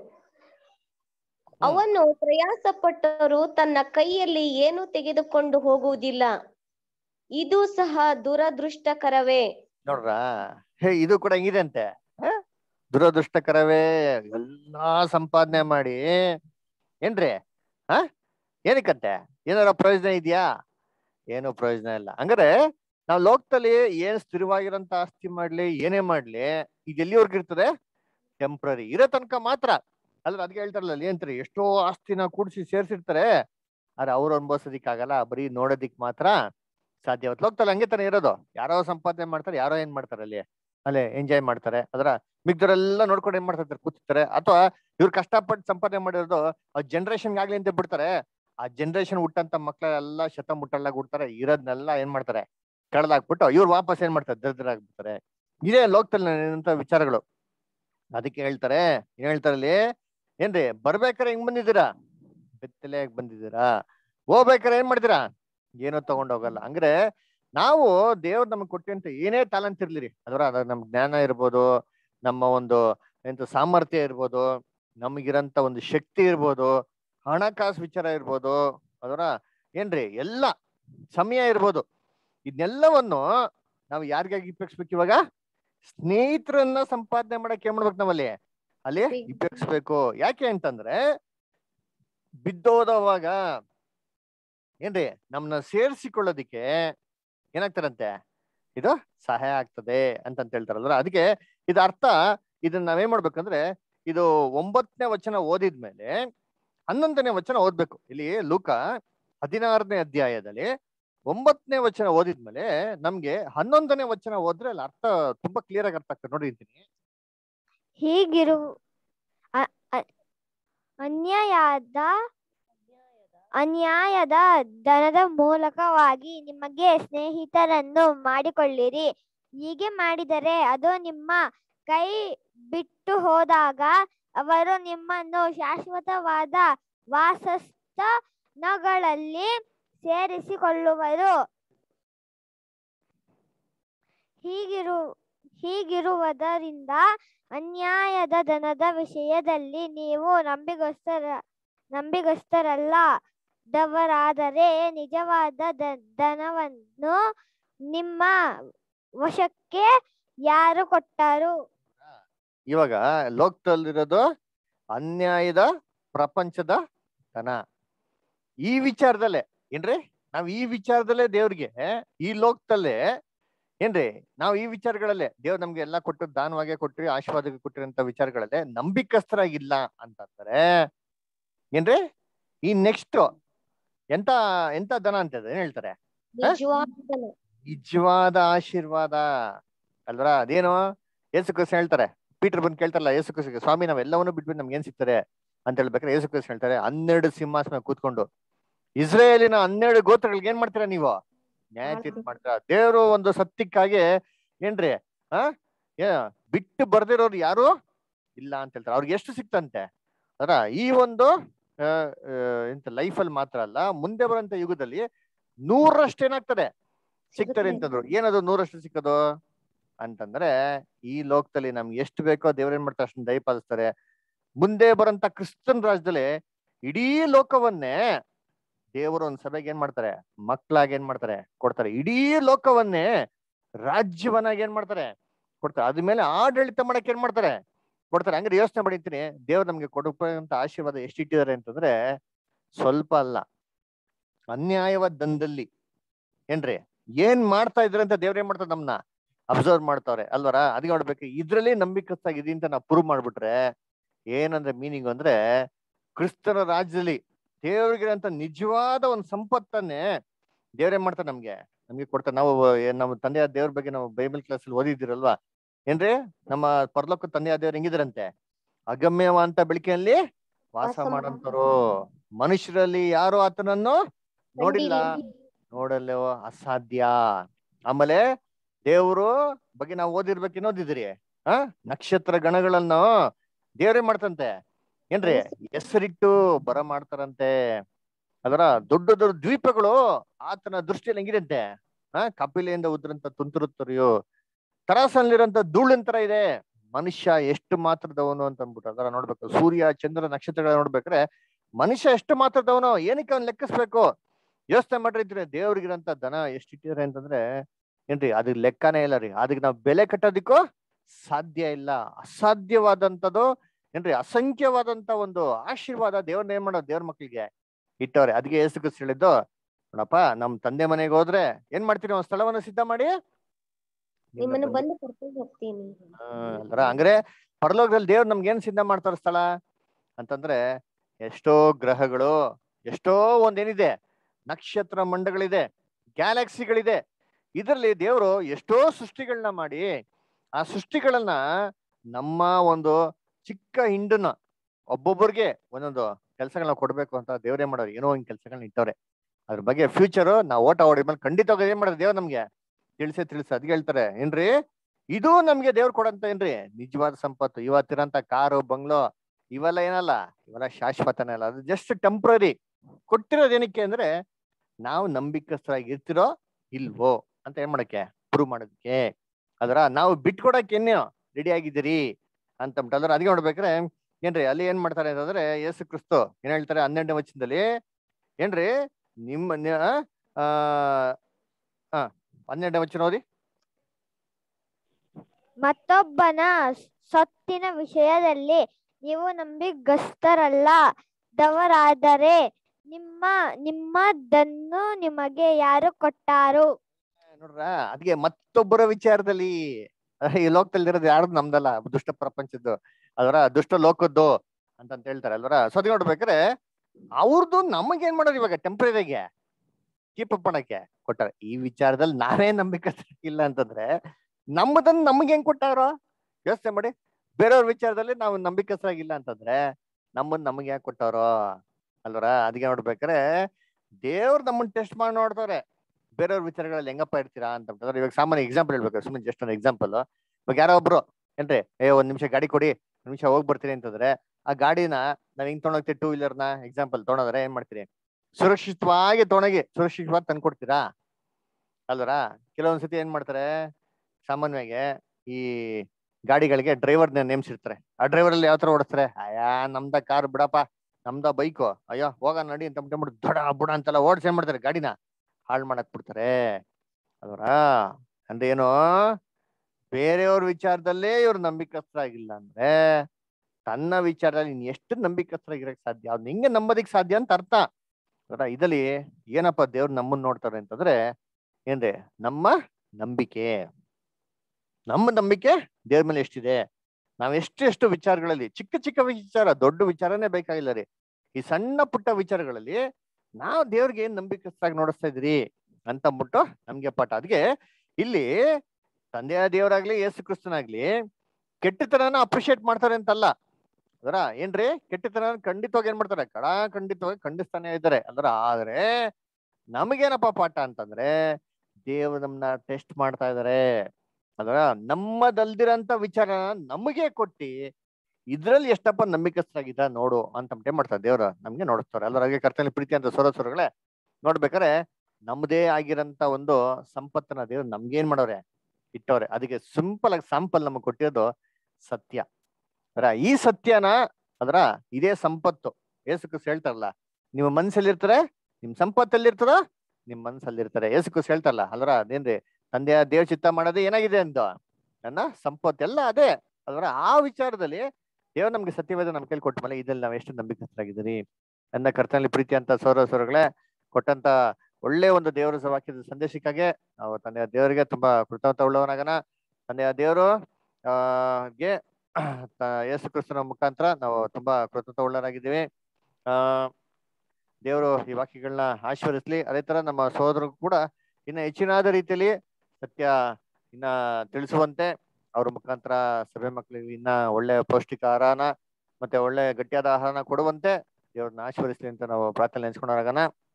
ಅವನು ಪ್ರಯಾಸ ಪಟ್ಟರೂ ತನ್ನ ಕೈಯಲ್ಲಿ ಏನು ತೆಗೆದುಕೊಂಡು ಹೋಗುವುದಿಲ್ಲ ಇದು ಸಹ ದುರದೃಷ್ಟಕರವೇ ನೋಡ್ರ ಹೇ ಇದು ಕೂಡ ಹಿಂಗಿದೆ ಅಂತೆ ಹ? ದುರದೃಷ್ಟಕರವೇ ಎಲ್ಲಾ ಸಂಪಾದನೆ ಮಾಡಿ ಏನ್ರಿ ಹ ಏನಕ್ಕಂತೆ ಏನಾರ ಪ್ರಯೋಜನ ಇದೆಯಾ ಏನು ಪ್ರಯೋಜನ ಇಲ್ಲ ಹಂಗಾರೆ ನಾವು ಲೋಕದಲ್ಲಿ ಏನ್ ಸ್ಥಿರವಾಗಿರೋಂತ ಆಸ್ತಿ ಮಾಡ್ಲಿ ಏನೇ ಮಾಡ್ಲಿ ಇದು ಎಲ್ಲಿವರೆಗೂ ಇರ್ತದೆ ಟೆಂಪ್ರರಿ ಇರೋ ತನಕ ಮಾತ್ರ ಅಲ್ಲ ಅದಕ್ಕೆ ಹೇಳ್ತಾರಲ್ಲ ಅಲ್ಲಿ ಏನ್ರಿ ಎಷ್ಟೋ ಆಸ್ತಿನ ಕೂಡಿಸಿ ಸೇರ್ಸಿರ್ತಾರೆ ಆದ್ರೆ ಅವ್ರು ಅನ್ಭವಿಸೋದಿಕ್ಕಾಗಲ್ಲ ಬರೀ ನೋಡೋದಿಕ್ ಮಾತ್ರ ಸಾಧ್ಯ ಅವತ್ತು ಲೋಕದಲ್ಲಿ ಹಂಗೆ ತಾನೇ ಇರೋದು ಯಾರೋ ಸಂಪಾದನೆ ಮಾಡ್ತಾರೆ ಯಾರೋ ಏನ್ ಮಾಡ್ತಾರೆ ಅಲ್ಲಿ ಅಲ್ಲೇ ಎಂಜಾಯ್ ಮಾಡ್ತಾರೆ ಅದರ ಮಿಗ್ದವರೆಲ್ಲ ನೋಡ್ಕೊಂಡು ಏನ್ ಮಾಡ್ತಾರೆ ಕೂತಿರ್ತಾರೆ ಅಥವಾ ಇವ್ರು ಕಷ್ಟಪಟ್ಟು ಸಂಪಾದನೆ ಮಾಡಿರೋದು ಆ ಜನರೇಷನ್ ಆಗ್ಲಿ ಅಂತ ಬಿಡ್ತಾರೆ ಆ ಜನರೇಷನ್ ಹುಟ್ಟಂತ ಮಕ್ಕಳೆಲ್ಲ ಶತ ಮುಟ್ಟಲ್ಲಾಗ ಹುಡ್ತಾರೆ ಇರೋದ್ನೆಲ್ಲ ಏನ್ ಮಾಡ್ತಾರೆ ಕಳೆದಾಕ್ಬಿಟ್ಟು ಇವ್ರು ವಾಪಸ್ ಏನ್ ಮಾಡ್ತಾರೆ ದರಿದ್ರಾಗ್ಬಿಡ್ತಾರೆ ಇದೇ ಲೋಕದಲ್ಲಿ ನಡೆಯುವಂತ ವಿಚಾರಗಳು ಅದಕ್ಕೆ ಹೇಳ್ತಾರೆ ಏನ್ ಹೇಳ್ತಾರೆ ಅಲ್ಲಿ ಏನ್ರಿ ಬರ್ಬೇಕಾರೆ ಹೆಂಗ್ ಬಂದಿದ್ದೀರಾ ಬೆತ್ತಲೆಯಾಗಿ ಬಂದಿದ್ದೀರಾ ಹೋಗ್ಬೇಕಾರೆ ಏನ್ ಮಾಡ್ತೀರಾ ಏನೋ ತಗೊಂಡ್ ಹೋಗಲ್ಲ ಅಂದ್ರೆ ನಾವು ದೇವ್ರು ನಮಗ್ ಕೊಟ್ಟಂತ ಏನೇ ಟ್ಯಾಲೆಂಟ್ ಇರ್ಲಿರಿ ಅದರ ಅದ ನಮ್ ಜ್ಞಾನ ಇರ್ಬೋದು ನಮ್ಮ ಒಂದು ಎಂತ ಸಾಮರ್ಥ್ಯ ಇರ್ಬೋದು ನಮಗಿರಂತ ಒಂದು ಶಕ್ತಿ ಇರ್ಬೋದು ಹಣಕಾಸು ವಿಚಾರ ಇರ್ಬೋದು ಅದರ ಏನ್ರಿ ಎಲ್ಲ ಸಮಯ ಇರ್ಬೋದು ಇದನ್ನೆಲ್ಲವನ್ನು ನಾವು ಯಾರಿಗಾಗಿ ಉಪಯೋಗಿಸ್ಬೇಕು ಇವಾಗ ಸ್ನೇಹಿತರನ್ನ ಸಂಪಾದನೆ ಮಾಡಕ್ ಏನ್ ಮಾಡ್ಬೇಕು ನಾವಲ್ಲಿ ಅಲ್ಲಿ ಉಪಯೋಗಿಸ್ಬೇಕು ಯಾಕೆ ಅಂತಂದ್ರೆ ಬಿದ್ದೋದವಾಗ ಏನ್ರಿ ನಮ್ನ ಸೇರಿಸಿಕೊಳ್ಳೋದಿಕ್ಕೆ ಏನಾಗ್ತಾರಂತೆ ಇದು ಸಹಾಯ ಆಗ್ತದೆ ಅಂತಂತ ಹೇಳ್ತಾರಲ್ವ ಅದಕ್ಕೆ ಇದು ಅರ್ಥ ಇದನ್ನ ನಾವೇನ್ ಮಾಡ್ಬೇಕಂದ್ರೆ ಇದು ಒಂಬತ್ತನೇ ವಚನ ಓದಿದ್ಮೇಲೆ ಹನ್ನೊಂದನೇ ವಚನ ಓದ್ಬೇಕು ಇಲ್ಲಿ ಲೂಕ ಹದಿನಾರನೇ ಅಧ್ಯಾಯದಲ್ಲಿ ಒಂಬತ್ತನೇ ವಚನ ಓದಿದ್ಮೇಲೆ ನಮ್ಗೆ ಹನ್ನೊಂದನೇ ವಚನ ಓದ್ರೆ ಅಲ್ಲಿ ಅರ್ಥ ತುಂಬಾ ಕ್ಲಿಯರ್ ಆಗಿ ಅರ್ಥ ಆಗ್ತದೆ ನೋಡಿ ಅಂತೀನಿ ಹೀಗಿರು ಅ- ಅ- ಅನ್ಯಾಯದ ಅನ್ಯಾಯದ ಧನದ ಮೂಲಕವಾಗಿ ನಿಮಗೆ ಸ್ನೇಹಿತರನ್ನು ಮಾಡಿಕೊಳ್ಳಿರಿ ಹೀಗೆ ಮಾಡಿದರೆ ಅದು ನಿಮ್ಮ ಕೈ ಬಿಟ್ಟು ಹೋದಾಗ ಅವರು ನಿಮ್ಮನ್ನು ಶಾಶ್ವತವಾದ ವಾಸಸ್ಥಾನಗಳಲ್ಲಿ ಸೇರಿಸಿಕೊಳ್ಳುವರು ಹೀಗಿರು ಹೀಗಿರುವುದರಿಂದ ಅನ್ಯಾಯದ ಧನದ ವಿಷಯದಲ್ಲಿ ನೀವು ನಂಬಿಗಸ್ತರ ನಂಬಿಗಸ್ತರಲ್ಲ ದವರಾದರೆ ನಿಜವಾದ ದ- ಧನವನ್ನು ನಿಮ್ಮ ವಶಕ್ಕೆ ಯಾರು ಕೊಟ್ಟರು ಇವಾಗ ಲೋಕದಲ್ಲಿರೋದು ಅನ್ಯಾಯದ ಪ್ರಪಂಚದ ತನ ಈ ವಿಚಾರದಲ್ಲೇ ಏನ್ರಿ ನಾವ್ ಈ ವಿಚಾರದಲ್ಲೇ ದೇವ್ರಿಗೆ ಈ ಲೋಕದಲ್ಲೇ ಏನ್ರಿ ನಾವು ಈ ವಿಚಾರಗಳಲ್ಲೇ ದೇವ್ರು ನಮ್ಗೆ ಎಲ್ಲಾ ಕೊಟ್ಟು ದಾನವಾಗೆ ಕೊಟ್ರಿ ಆಶೀರ್ವಾದ ಕೊಟ್ಟಿರೋಂತ ವಿಚಾರಗಳಲ್ಲೇ ನಂಬಿಕಸ್ಥರಾಗಿಲ್ಲ ಅಂತಂತಾರೆ ಏನ್ರಿ ಈ ನೆಕ್ಸ್ಟ್ ಎಂತ ಎಂತ ದನ ಅಂತ ಇದೆ? ಏನ್ ಹೇಳ್ತಾರೆ ಹ? ನಿಜವಾದ ಧನ. ನಿಜವಾದ ಆಶೀರ್ವಾದ ಅಲ್ವರ ಅದೇನು ಯೇಸು ಕ್ರಿಸ್ತ ಹೇಳ್ತಾರೆ ಪೀಟರ್ ಬಂದು ಕೇಳ್ತಾರಲ್ಲ ಯೇಸು ಕ್ರಿಸ್ತಿಗೆ ಸ್ವಾಮಿ ನಾವೆಲ್ಲವನ್ನೂ ಬಿಟ್ಬಿಟ್ಟು ನಮ್ಗೆ ಏನ್ ಸಿಗ್ತಾರೆ ಅಂತ ಹೇಳ್ಬೇಕಾದ್ರೆ ಯೇಸು ಕ್ರಿಸ್ತ ಹೇಳ್ತಾರೆ ಹನ್ನೆರಡು ಸಿಂಹಾಸನ ಕೂತ್ಕೊಂಡು ಇಸ್ರೇಲಿನ ಹನ್ನೆರಡು ಗೋತ್ರಗಳಿಗೆ ಏನ್ ಮಾಡ್ತೀರಾ ನೀವು ನ್ಯಾಯ ತೀರ್ಪು ಮಾಡ್ತೀರಾ ದೇವರು ಒಂದು ಸತ್ಯಕ್ಕಾಗಿ ಏನ್ರಿ ಆ ಏ ಬಿಟ್ಟು ಬರ್ದಿರೋರು ಯಾರು ಇಲ್ಲ ಅಂತ ಹೇಳ್ತಾರೆ ಅವ್ರಿಗೆ ಎಷ್ಟು ಸಿಕ್ತಂತೆ ಅದರ ಈ ಒಂದು ಆ, ಆ, ಎಂತ ಲೈಫಲ್ಲಿ ಮಾತ್ರ ಅಲ್ಲ ಮುಂದೆ ಬರುವಂತ ಯುಗದಲ್ಲಿ ನೂರರಷ್ಟು ಏನಾಗ್ತದೆ ಸಿಗ್ತಾರೆ ಅಂತಂದ್ರು ಏನದು ನೂರಷ್ಟು ಸಿಕ್ಕದು ಅಂತಂದ್ರೆ ಈ ಲೋಕದಲ್ಲಿ ನಮ್ಗೆ ಎಷ್ಟು ಬೇಕೋ ದೇವ್ರ ಏನ್ ಮಾಡ್ತಾರೆ ಅಷ್ಟನ್ನ ದಯಪಾಲಿಸ್ತಾರೆ ಮುಂದೆ ಬರಂತ ಕ್ರಿಸ್ತನ್ ರಾಜ್ಯದಲ್ಲಿ ಇಡೀ ಲೋಕವನ್ನೇ ದೇವರು ಒಂದ್ ಸಭೆಗೆ ಏನ್ ಮಾಡ್ತಾರೆ ಮಕ್ಳಾಗಿ ಏನ್ ಮಾಡ್ತಾರೆ ಕೊಡ್ತಾರೆ ಇಡೀ ಲೋಕವನ್ನೇ ರಾಜ್ಯವನ್ನಾಗಿ ಏನ್ ಮಾಡ್ತಾರೆ ಕೊಡ್ತಾರೆ ಅದ್ರ ಮೇಲೆ ಆಡಳಿತ ಮಾಡಕ್ ಏನ್ ಮಾಡ್ತಾರೆ ಕೊಡ್ತಾರೆ ಹಂಗಾರೆ ಯೋಚನೆ ಮಾಡಿರ್ತೀನಿ ದೇವ್ರು ನಮ್ಗೆ ಕೊಡಬೇಕಂತ ಆಶೀರ್ವಾದ ಎಷ್ಟು ಇಟ್ಟಿದ್ದಾರೆ ಅಂತಂದ್ರೆ ಸ್ವಲ್ಪ ಅಲ್ಲ ಅನ್ಯಾಯವಾದ ದಂದಲ್ಲಿ ಏನ್ರಿ ಏನ್ ಮಾಡ್ತಾ ಇದ್ರೆ ಅಂತ ದೇವ್ರ ಏನ್ ಮಾಡ್ತಾರೆ ನಮ್ನ ಅಬ್ಸರ್ವ್ ಮಾಡ್ತಾವ್ರೆ ಅಲ್ವರ ಅದಕ್ಕೆ ನೋಡ್ಬೇಕು ಇದ್ರಲ್ಲಿ ನಂಬಿಕಸ್ತಾಗಿದೆ ಅಂತ ನಾವು ಪ್ರೂವ್ ಮಾಡ್ಬಿಟ್ರೆ ಏನಂದ್ರೆ ಮೀನಿಂಗ್ ಅಂದ್ರೆ ಕ್ರಿಸ್ತನ ರಾಜ್ಯದಲ್ಲಿ ದೇವ್ರಿಗಿರಂತ ನಿಜವಾದ ಒಂದು ಸಂಪತ್ತನ್ನೇ ದೇವ್ರೇನ್ ಮಾಡ್ತಾರೆ ನಮ್ಗೆ ನಮ್ಗೆ ಕೊಡ್ತಾರೆ ನಾವು ಏನ್ ನಮ್ಮ ತಂದೆಯ ದೇವ್ರ ಬಗ್ಗೆ ನಾವು ಬೈಬಲ್ ಕ್ಲಾಸ್ ಅಲ್ಲಿ ಓದಿದಿರಲ್ವಾ ಏನ್ರಿ ನಮ್ಮ ಪರಲೋಕ ತಂದೆಯ ದೇವ್ರು ಹೆಂಗಿದ್ರಂತೆ ಅಗಮ್ಯವಂತ ಬೆಳಕಿನಲ್ಲಿ ವಾಸ ಮಾಡಂತರು ಮನುಷ್ಯರಲ್ಲಿ ಯಾರು ಆತನನ್ನು ನೋಡಿಲ್ಲ ನೋಡಲು ಅಸಾಧ್ಯ ಆಮೇಲೆ ದೇವರು ಬಗ್ಗೆ ನಾವು ಓದಿರ್ಬೇಕು ಓದಿದ್ರಿ ಆ ನಕ್ಷತ್ರ ಗಣಗಳನ್ನು ದೇವ್ರೇ ಮಾಡ್ತಂತೆ ಏನ್ರಿ ಹೆಸರಿಟ್ಟು ಬರ ಮಾಡ್ತಾರಂತೆ ಅದರ ದೊಡ್ಡ ದೊಡ್ಡ ದ್ವೀಪಗಳು ಆತನ ದೃಷ್ಟಿಯಲ್ಲಿ ಹೆಂಗಿದಂತೆ ಆ ಕಪಿಲೆಯಿಂದ ಉದ್ರಂತ ತುಂತುರುತ್ತರಿಯೋ ತರಾಸಲ್ಲಿರಂತ ಧೂಳಿನ ತರ ಇದೆ ಮನುಷ್ಯ ಎಷ್ಟು ಮಾತ್ರದವನು ಅಂತ ಅಂದ್ಬಿಟ್ಟು ಅದರ ನೋಡ್ಬೇಕು ಸೂರ್ಯ ಚಂದ್ರ ನಕ್ಷತ್ರಗಳ ನೋಡ್ಬೇಕ್ರೆ ಮನುಷ್ಯ ಎಷ್ಟು ಮಾತ್ರದವನು ಏನಕ್ಕೆ ಅವ್ನು ಲೆಕ್ಕಿಸ್ಬೇಕು ಯೋಚನೆ ಮಾಡಿದ್ರೆ ದೇವ್ರಿಗಿರಂತ ದನ ಎಷ್ಟು ಇಟ್ಟಿದ್ದಾರೆ ಅಂತಂದ್ರೆ ಏನ್ರಿ ಅದಕ್ಕೆ ಲೆಕ್ಕನೇ ಇಲ್ಲ ರೀ ಅದಕ್ಕೆ ನಾವು ಬೆಲೆ ಕಟ್ಟೋದಿಕ್ಕೂ ಸಾಧ್ಯ ಇಲ್ಲ ಅಸಾಧ್ಯವಾದಂಥದ್ದು ಏನ್ರಿ ಅಸಂಖ್ಯವಾದಂತ ಒಂದು ಆಶೀರ್ವಾದ ದೇವ್ರನ್ನ ಏನ್ ಮಾಡೋ ದೇವ್ರ ಮಕ್ಳಿಗೆ ಇಟ್ಟವ್ರೆ ಅದಕ್ಕೆ ಏಸು ಕ್ರಿಸ್ತ ಹೇಳಿದ್ದು ನೋಡಪ್ಪ ನಮ್ ತಂದೆ ಮನೆಗೆ ಹೋದ್ರೆ ಏನ್ ಮಾಡ್ತೀರಿ ಒಂದ್ ಸ್ಥಳವನ್ನ ಸಿದ್ಧ ಮಾಡಿ ನಿಮ್ಮನ್ನು ಬಂದು ಕರ್ಕೊಂಡು ಹೋಗ್ತೀನಿ ಆ, ಅಲ್ರ ಹಂಗ್ರೆ ಪರಲೋಕದಲ್ಲಿ ದೇವ್ರು ನಮ್ಗೆ ಏನ್ ಸಿದ್ಧ ಮಾಡ್ತಾರ ಸ್ಥಳ ಅಂತಂದ್ರೆ ಎಷ್ಟೋ ಗ್ರಹಗಳು ಎಷ್ಟೋ ಒಂದೇನಿದೆ ನಕ್ಷತ್ರ ಮಂಡಗಳಿದೆ ಗ್ಯಾಲಕ್ಸಿಗಳಿದೆ ಇದರಲ್ಲಿ ದೇವರು ಎಷ್ಟೋ ಸೃಷ್ಟಿಗಳನ್ನ ಮಾಡಿ ಆ ಸೃಷ್ಟಿಗಳನ್ನ ನಮ್ಮ ಒಂದು ಚಿಕ್ಕ ಹಿಂಡನ್ನ ಒಬ್ಬೊಬ್ಬರಿಗೆ ಒಂದೊಂದು ಕೆಲಸಗಳನ್ನ ಕೊಡ್ಬೇಕು ಅಂತ ದೇವ್ರೇ ಮಾಡೋರು ಏನೋ ಒಂದ್ ಕೆಲಸಗಳನ್ನ ಇಟ್ಟವ್ರೆ ಅದ್ರ ಬಗ್ಗೆ ಫ್ಯೂಚರ್ ನಾವು ಓಟ ಹೊಡಿದ್ಮೇಲೆ ಖಂಡಿತವಾಗಿ ಏನ್ ಮಾಡೋದು ದೇವ್ರು ನಮ್ಗೆ ತಿಳಿಸೇ ತಿಳಿಸ ಅದ್ ಹೇಳ್ತಾರೆ ಏನ್ರಿ ಇದು ನಮ್ಗೆ ದೇವ್ರು ಕೊಡಂತ ಏನ್ರಿ ನಿಜವಾದ ಸಂಪತ್ತು ಇವತ್ತಿರಂತ ಕಾರು ಬಂಗ್ಲೋ ಇವೆಲ್ಲ ಏನಲ್ಲ ಇವೆಲ್ಲ ಶಾಶ್ವತನೇ ಅಲ್ಲ ಅದು ಜಸ್ಟ್ ಟೆಂಪ್ರರಿ ಕೊಟ್ಟಿರೋದು ಏನಕ್ಕೆ ಅಂದ್ರೆ ನಾವು ನಂಬಿಕಸ್ಥರಾಗಿ ಇರ್ತಿರೋ ಇಲ್ವೋ ಅಂತ ಏನ್ ಮಾಡಕ್ಕೆ ಪ್ರೂವ್ ಮಾಡೋದಕ್ಕೆ ಅದರ ನಾವು ಬಿಟ್ಕೊಡಕ್ಕೆ ಏನೇನೋ ರೆಡಿ ಆಗಿದ್ದೀರಿ ಅಂತ ಅಂದ್ಬಿಟ್ಟು ಅದಕ್ಕೆ ನೋಡ್ಬೇಕ್ರೆ ಏನ್ರಿ ಅಲ್ಲಿ ಏನ್ ಮಾಡ್ತಾರೆ ಅಂತಂದ್ರೆ ಯೇಸು ಕ್ರಿಸ್ತು ಏನ್ ಹೇಳ್ತಾರೆ ಹನ್ನೆರಡನೇ ವಚನದಲ್ಲಿ ಏನ್ರಿ ನಿಮ್ಮ ನಿ- ಆ ಆ, ಹನ್ನೆರಡನೇ ವಚನ ಓದಿ ಮತ್ತೊಬ್ಬನ ಸೊತ್ತಿನ ವಿಷಯದಲ್ಲಿ ನೀವು ನಂಬಿಗಸ್ತರಲ್ಲ ದವರಾದರೆ ನಿಮ್ಮ ನಿಮ್ಮದನ್ನು ನಿಮಗೆ ಯಾರು ಕೊಟ್ಟಾರು ನೋಡ್ರ ಅದಕ್ಕೆ ಮತ್ತೊಬ್ಬರ ವಿಚಾರದಲ್ಲಿ ಅಹ್, ಈ ಲೋಕದಲ್ಲಿ ಇರೋದು ಯಾರ್ದು ನಮ್ದಲ್ಲ ದುಷ್ಟ ಪ್ರಪಂಚದ್ದು ಅದರ ದುಷ್ಟ ಲೋಕದ್ದು ಅಂತಂತ ಹೇಳ್ತಾರೆ ಅಲ್ವರ ಸೊ ಅದ್ ನೋಡ್ಬೇಕಾರೆ ಅವ್ರದ್ದು ನಮಗೆ ಏನ್ ಮಾಡೋರು ಇವಾಗ ಟೆಂಪ್ರರಿಗೆ ಕೀಪ್ ಅಪ್ ಮಾಡಕ್ಕೆ ಕೊಟ್ಟಾರೆ ಈ ವಿಚಾರದಲ್ಲಿ ನಾವೇ ನಂಬಿಕೆ ಇಲ್ಲ ಅಂತಂದ್ರೆ ನಮ್ಮದನ್ನ ನಮಗೆ ಹೆಂಗ್ ಕೊಟ್ಟಾರೋ ಯೋಚನೆ ಮಾಡಿ ಬೇರೆಯವ್ರ ವಿಚಾರದಲ್ಲಿ ನಾವು ನಂಬಿಕಸ್ಥರಾಗಿಲ್ಲ ಅಂತಂದ್ರೆ ನಮ್ಮನ್ನ ನಮಗೆ ಯಾಕೆ ಕೊಟ್ಟಾರೋ ಅಲ್ವರ ಅದಕ್ಕೆ ನೋಡ್ಬೇಕಾರೆ ದೇವ್ರು ನಮ್ಮನ್ನ ಟೆಸ್ಟ್ ಮಾಡಿ ನೋಡ್ತಾರೆ ಬೇರೆಯವ್ರ ವಿಚಾರಗಳಲ್ಲಿ ಹೆಂಗಪ್ಪ ಇರ್ತೀರಾ ಅಂತ ಅಂತಂದ್ರೆ ಇವಾಗ ಸಾಮಾನ್ಯ ಎಕ್ಸಾಂಪಲ್ ಹೇಳ್ಬೇಕು ಸುಮ್ಮನೆ ಜಸ್ಟ್ ಒಂದು ಎಕ್ಸಾಂಪಲ್ ಇವಾಗ ಯಾರೋ ಒಬ್ರು ಏನ್ರಿ ಏ ಒಂದ್ ನಿಮಿಷ ಗಾಡಿ ಕೊಡಿ ಒಂದ್ ನಿಮಿಷ ಹೋಗಿ ಬರ್ತೀನಿ ಅಂತಂದ್ರೆ ಆ ಗಾಡಿನ ನಾವ್ ಹಿಂಗ್ ತೊಗೊಂಡೋಗ್ತೀವಿ ಟೂ ವೀಲರ್ನ ಎಕ್ಸಾಂಪಲ್ ತೊಗೊಂಡ್ರೆ ಏನ್ ಮಾಡ್ತೀರಿ ಸುರಕ್ಷಿತವಾಗಿ ತೊಗೊಂಡೋಗಿ ಸುರಕ್ಷಿತವಾಗಿ ತಂದ್ಕೊಡ್ತೀರಾ ಅಲ್ವರ ಕೆಲವೊಂದ್ಸತಿ ಏನ್ ಮಾಡ್ತಾರೆ ಸಾಮಾನ್ಯವಾಗಿ ಈ ಗಾಡಿಗಳಿಗೆ ಡ್ರೈವರ್ ನೇಮಿಸಿರ್ತಾರೆ ಆ ಡ್ರೈವರ್ ಅಲ್ಲಿ ಯಾವ ತರ ಓಡಿಸ್ತಾರೆ ಅಯ್ಯ ನಮ್ದ ಕಾರ್ ಬಿಡಪ್ಪ ನಮ್ದ ಬೈಕು ಅಯ್ಯೋ ಹೋಗ ನಡಿ ಅಂತ ಅಂದ್ಬಿಟ್ಟು ದೊಡ ಬುಡ ಅಂತೆಲ್ಲ ಓಡಿಸಿ ಏನ್ ಮಾಡ್ತಾರೆ ಗಾಡಿನ ಹಾಳು ಮಾಡಕ್ ಬಿಡ್ತಾರೆ ಅಲ್ವರ ಅಂದ್ರೆ ಏನು ಬೇರೆಯವ್ರ ವಿಚಾರದಲ್ಲೇ ಇವ್ರು ನಂಬಿಕಸ್ಥರಾಗಿಲ್ಲ ಅಂದ್ರೆ ತನ್ನ ವಿಚಾರದಲ್ಲಿ ಇನ್ ಎಷ್ಟು ನಂಬಿಕಸ್ಥರಾಗಿರಕ್ ಸಾಧ್ಯ ಅವ್ನ ಹೆಂಗೆ ನಂಬೋದಿಕ್ ಸಾಧ್ಯ ಅಂತ ಅರ್ಥ ಅಲ್ವರ ಇದಲ್ಲಿ ಏನಪ್ಪ ದೇವ್ರು ನಮ್ಮನ್ನ ನೋಡ್ತಾರೆ ಅಂತಂದ್ರೆ ಏನ್ರಿ ನಮ್ಮ ನಂಬಿಕೆ ನಮ್ಮ ನಂಬಿಕೆ ದೇವ್ರ ಮೇಲೆ ಎಷ್ಟಿದೆ ನಾವ್ ಎಷ್ಟು ಎಷ್ಟು ವಿಚಾರಗಳಲ್ಲಿ ಚಿಕ್ಕ ಚಿಕ್ಕ ವಿಚಾರ ದೊಡ್ಡ ವಿಚಾರನೇ ಬೇಕಾಗಿಲ್ಲ ರೀ ಈ ಸಣ್ಣ ಪುಟ್ಟ ವಿಚಾರಗಳಲ್ಲಿ ನಾವು ದೇವ್ರಿಗೆ ಏನ್ ನಂಬಿಕಸ್ಥರಾಗಿ ನೋಡಿಸ್ತಾ ಇದ್ರಿ ಅಂತ ಅಂದ್ಬಿಟ್ಟು ನಮ್ಗೆ ಪಾಠ ಅದಕ್ಕೆ ಇಲ್ಲಿ ತಂದೆಯ ದೇವರಾಗ್ಲಿ ಯೇಸು ಕ್ರಿಸ್ತನಾಗ್ಲಿ ಕೆಟ್ಟತನನ ಅಪ್ರಿಶಿಯೇಟ್ ಮಾಡ್ತಾರೆ ಅಂತಲ್ಲ ಅದರ ಏನ್ರಿ ಕೆಟ್ಟತನ ಖಂಡಿತವಾಗಿ ಏನ್ ಮಾಡ್ತಾರೆ ಕಡ ಖಂಡಿತವಾಗಿ ಖಂಡಿಸ್ತಾನೆ ಇದ್ದಾರೆ ಅದರ ಆದ್ರೆ ನಮಗೇನಪ್ಪ ಪಾಠ ಅಂತಂದ್ರೆ ದೇವ್ರು ನಮ್ನ ಟೆಸ್ಟ್ ಮಾಡ್ತಾ ಇದಾರೆ ಅದರ ನಮ್ಮದಲ್ದಿರಂತ ವಿಚಾರ ನಮಗೆ ಕೊಟ್ಟಿ ಇದ್ರಲ್ಲಿ ಎಷ್ಟಪ್ಪ ನಂಬಿಕಸ್ಥರಾಗಿದ್ದ ನೋಡು ಅಂತ ಏನ್ ಮಾಡ್ತಾರೆ ದೇವ್ರ ನಮ್ಗೆ ನೋಡಿಸ್ತಾರೆ ಎಲ್ಲರ ಹಾಗೆ ಕರ್ತನಲ್ಲಿ ಪ್ರೀತಿ ಅಂತ ಸೊರ ಸೊರಗಳೇ ನೋಡ್ಬೇಕಾರೆ ನಮ್ದೇ ಆಗಿರಂತ ಒಂದು ಸಂಪತ್ತನ್ನ ದೇವ್ರು ನಮ್ಗೇನ್ ಮಾಡವ್ರೆ ಇಟ್ಟವ್ರೆ ಅದಕ್ಕೆ ಸಿಂಪಲ್ ಆಗಿ ಸ್ಯಾಂಪಲ್ ನಮಗೆ ಕೊಟ್ಟಿರೋದು ಸತ್ಯ ಅದರ ಈ ಸತ್ಯನ ಅದರ ಇದೇ ಸಂಪತ್ತು ಏಸು ಕ್ರಿಸ್ತ ಹೇಳ್ತಾರಲ್ಲ ನಿಮ್ಮ ಮನ್ಸಲ್ಲಿ ಇರ್ತಾರೆ ನಿಮ್ ಸಂಪತ್ತಲ್ಲಿ ಇರ್ತದ ನಿಮ್ ಮನ್ಸಲ್ಲಿ ಇರ್ತಾರೆ ಏಸು ಕ್ರಿಸ್ತ ಹೇಳ್ತಾರಲ್ಲ ಅಲ್ರ ಅದೇನ್ರಿ ತಂದೆಯ ದೇವ್ ಚಿತ್ತ ಮಾಡೋದು ಏನಾಗಿದೆ ಅಂತ ನನ್ನ ಸಂಪತ್ತೆಲ್ಲ ಅದೇ ಅದರ ಆ ವಿಚಾರದಲ್ಲಿ ದೇವ್ರು ನಮ್ಗೆ ಸತ್ಯವೇದ ನಮ್ ಕೈಲಿ ಕೊಟ್ಟ ಮೇಲೆ ಇದ್ರಲ್ಲಿ ನಾವ್ ಎಷ್ಟು ನಂಬಿಕಸ್ಥರಾಗಿದ್ದೀರಿ ನನ್ನ ಕರ್ತನಲ್ಲಿ ಪ್ರೀತಿ ಅಂತ ಸೌರ ಸೌರಗಳೇ ಕೊಟ್ಟಂತ ಒಳ್ಳೆ ಒಂದು ದೇವರ ವಾಕ್ಯದ ಸಂದೇಶಕ್ಕಾಗಿ ನಾವು ತಂದೆಯ ದೇವರಿಗೆ ತುಂಬಾ ಕೃತಜ್ಞತ ಉಳ್ಳವನಾಗನ ತಂದೆಯ ದೇವರು ಆ ಗೆ ತ- ಯೇಸು ಕ್ರಿಸ್ತನ ಮುಖಾಂತರ ನಾವು ತುಂಬಾ ಕೃತಜ್ಞತ ಉಳ್ಳವರಾಗಿದ್ದೀವಿ ಆ ದೇವರು ಈ ವಾಕ್ಯಗಳನ್ನ ಆಶೀರ್ವದಿಸ್ಲಿ ಅದೇ ತರ ನಮ್ಮ ಸಹೋದರಿಗೂ ಕೂಡ ಇನ್ನ ಹೆಚ್ಚಿನಾದ ರೀತಿಯಲ್ಲಿ ಸತ್ಯ ಇನ್ನ ತಿಳಿಸುವಂತೆ ಅವ್ರ ಮುಖಾಂತರ ಸಭೆ ಮಕ್ಕಳಿಗೆ ಇನ್ನ ಒಳ್ಳೆ ಪೌಷ್ಟಿಕ ಆಹಾರನ ಮತ್ತೆ ಒಳ್ಳೆ ಗಟ್ಟಿಯಾದ ಆಹಾರನ ಕೊಡುವಂತೆ ದೇವ್ರನ್ನ ಆಶೀರ್ವದಿಸ್ಲಿ ಅಂತ ನಾವು ಪ್ರಾರ್ಥನೆ ನೆನೆಸ್ಕೊಂಡಾಗನ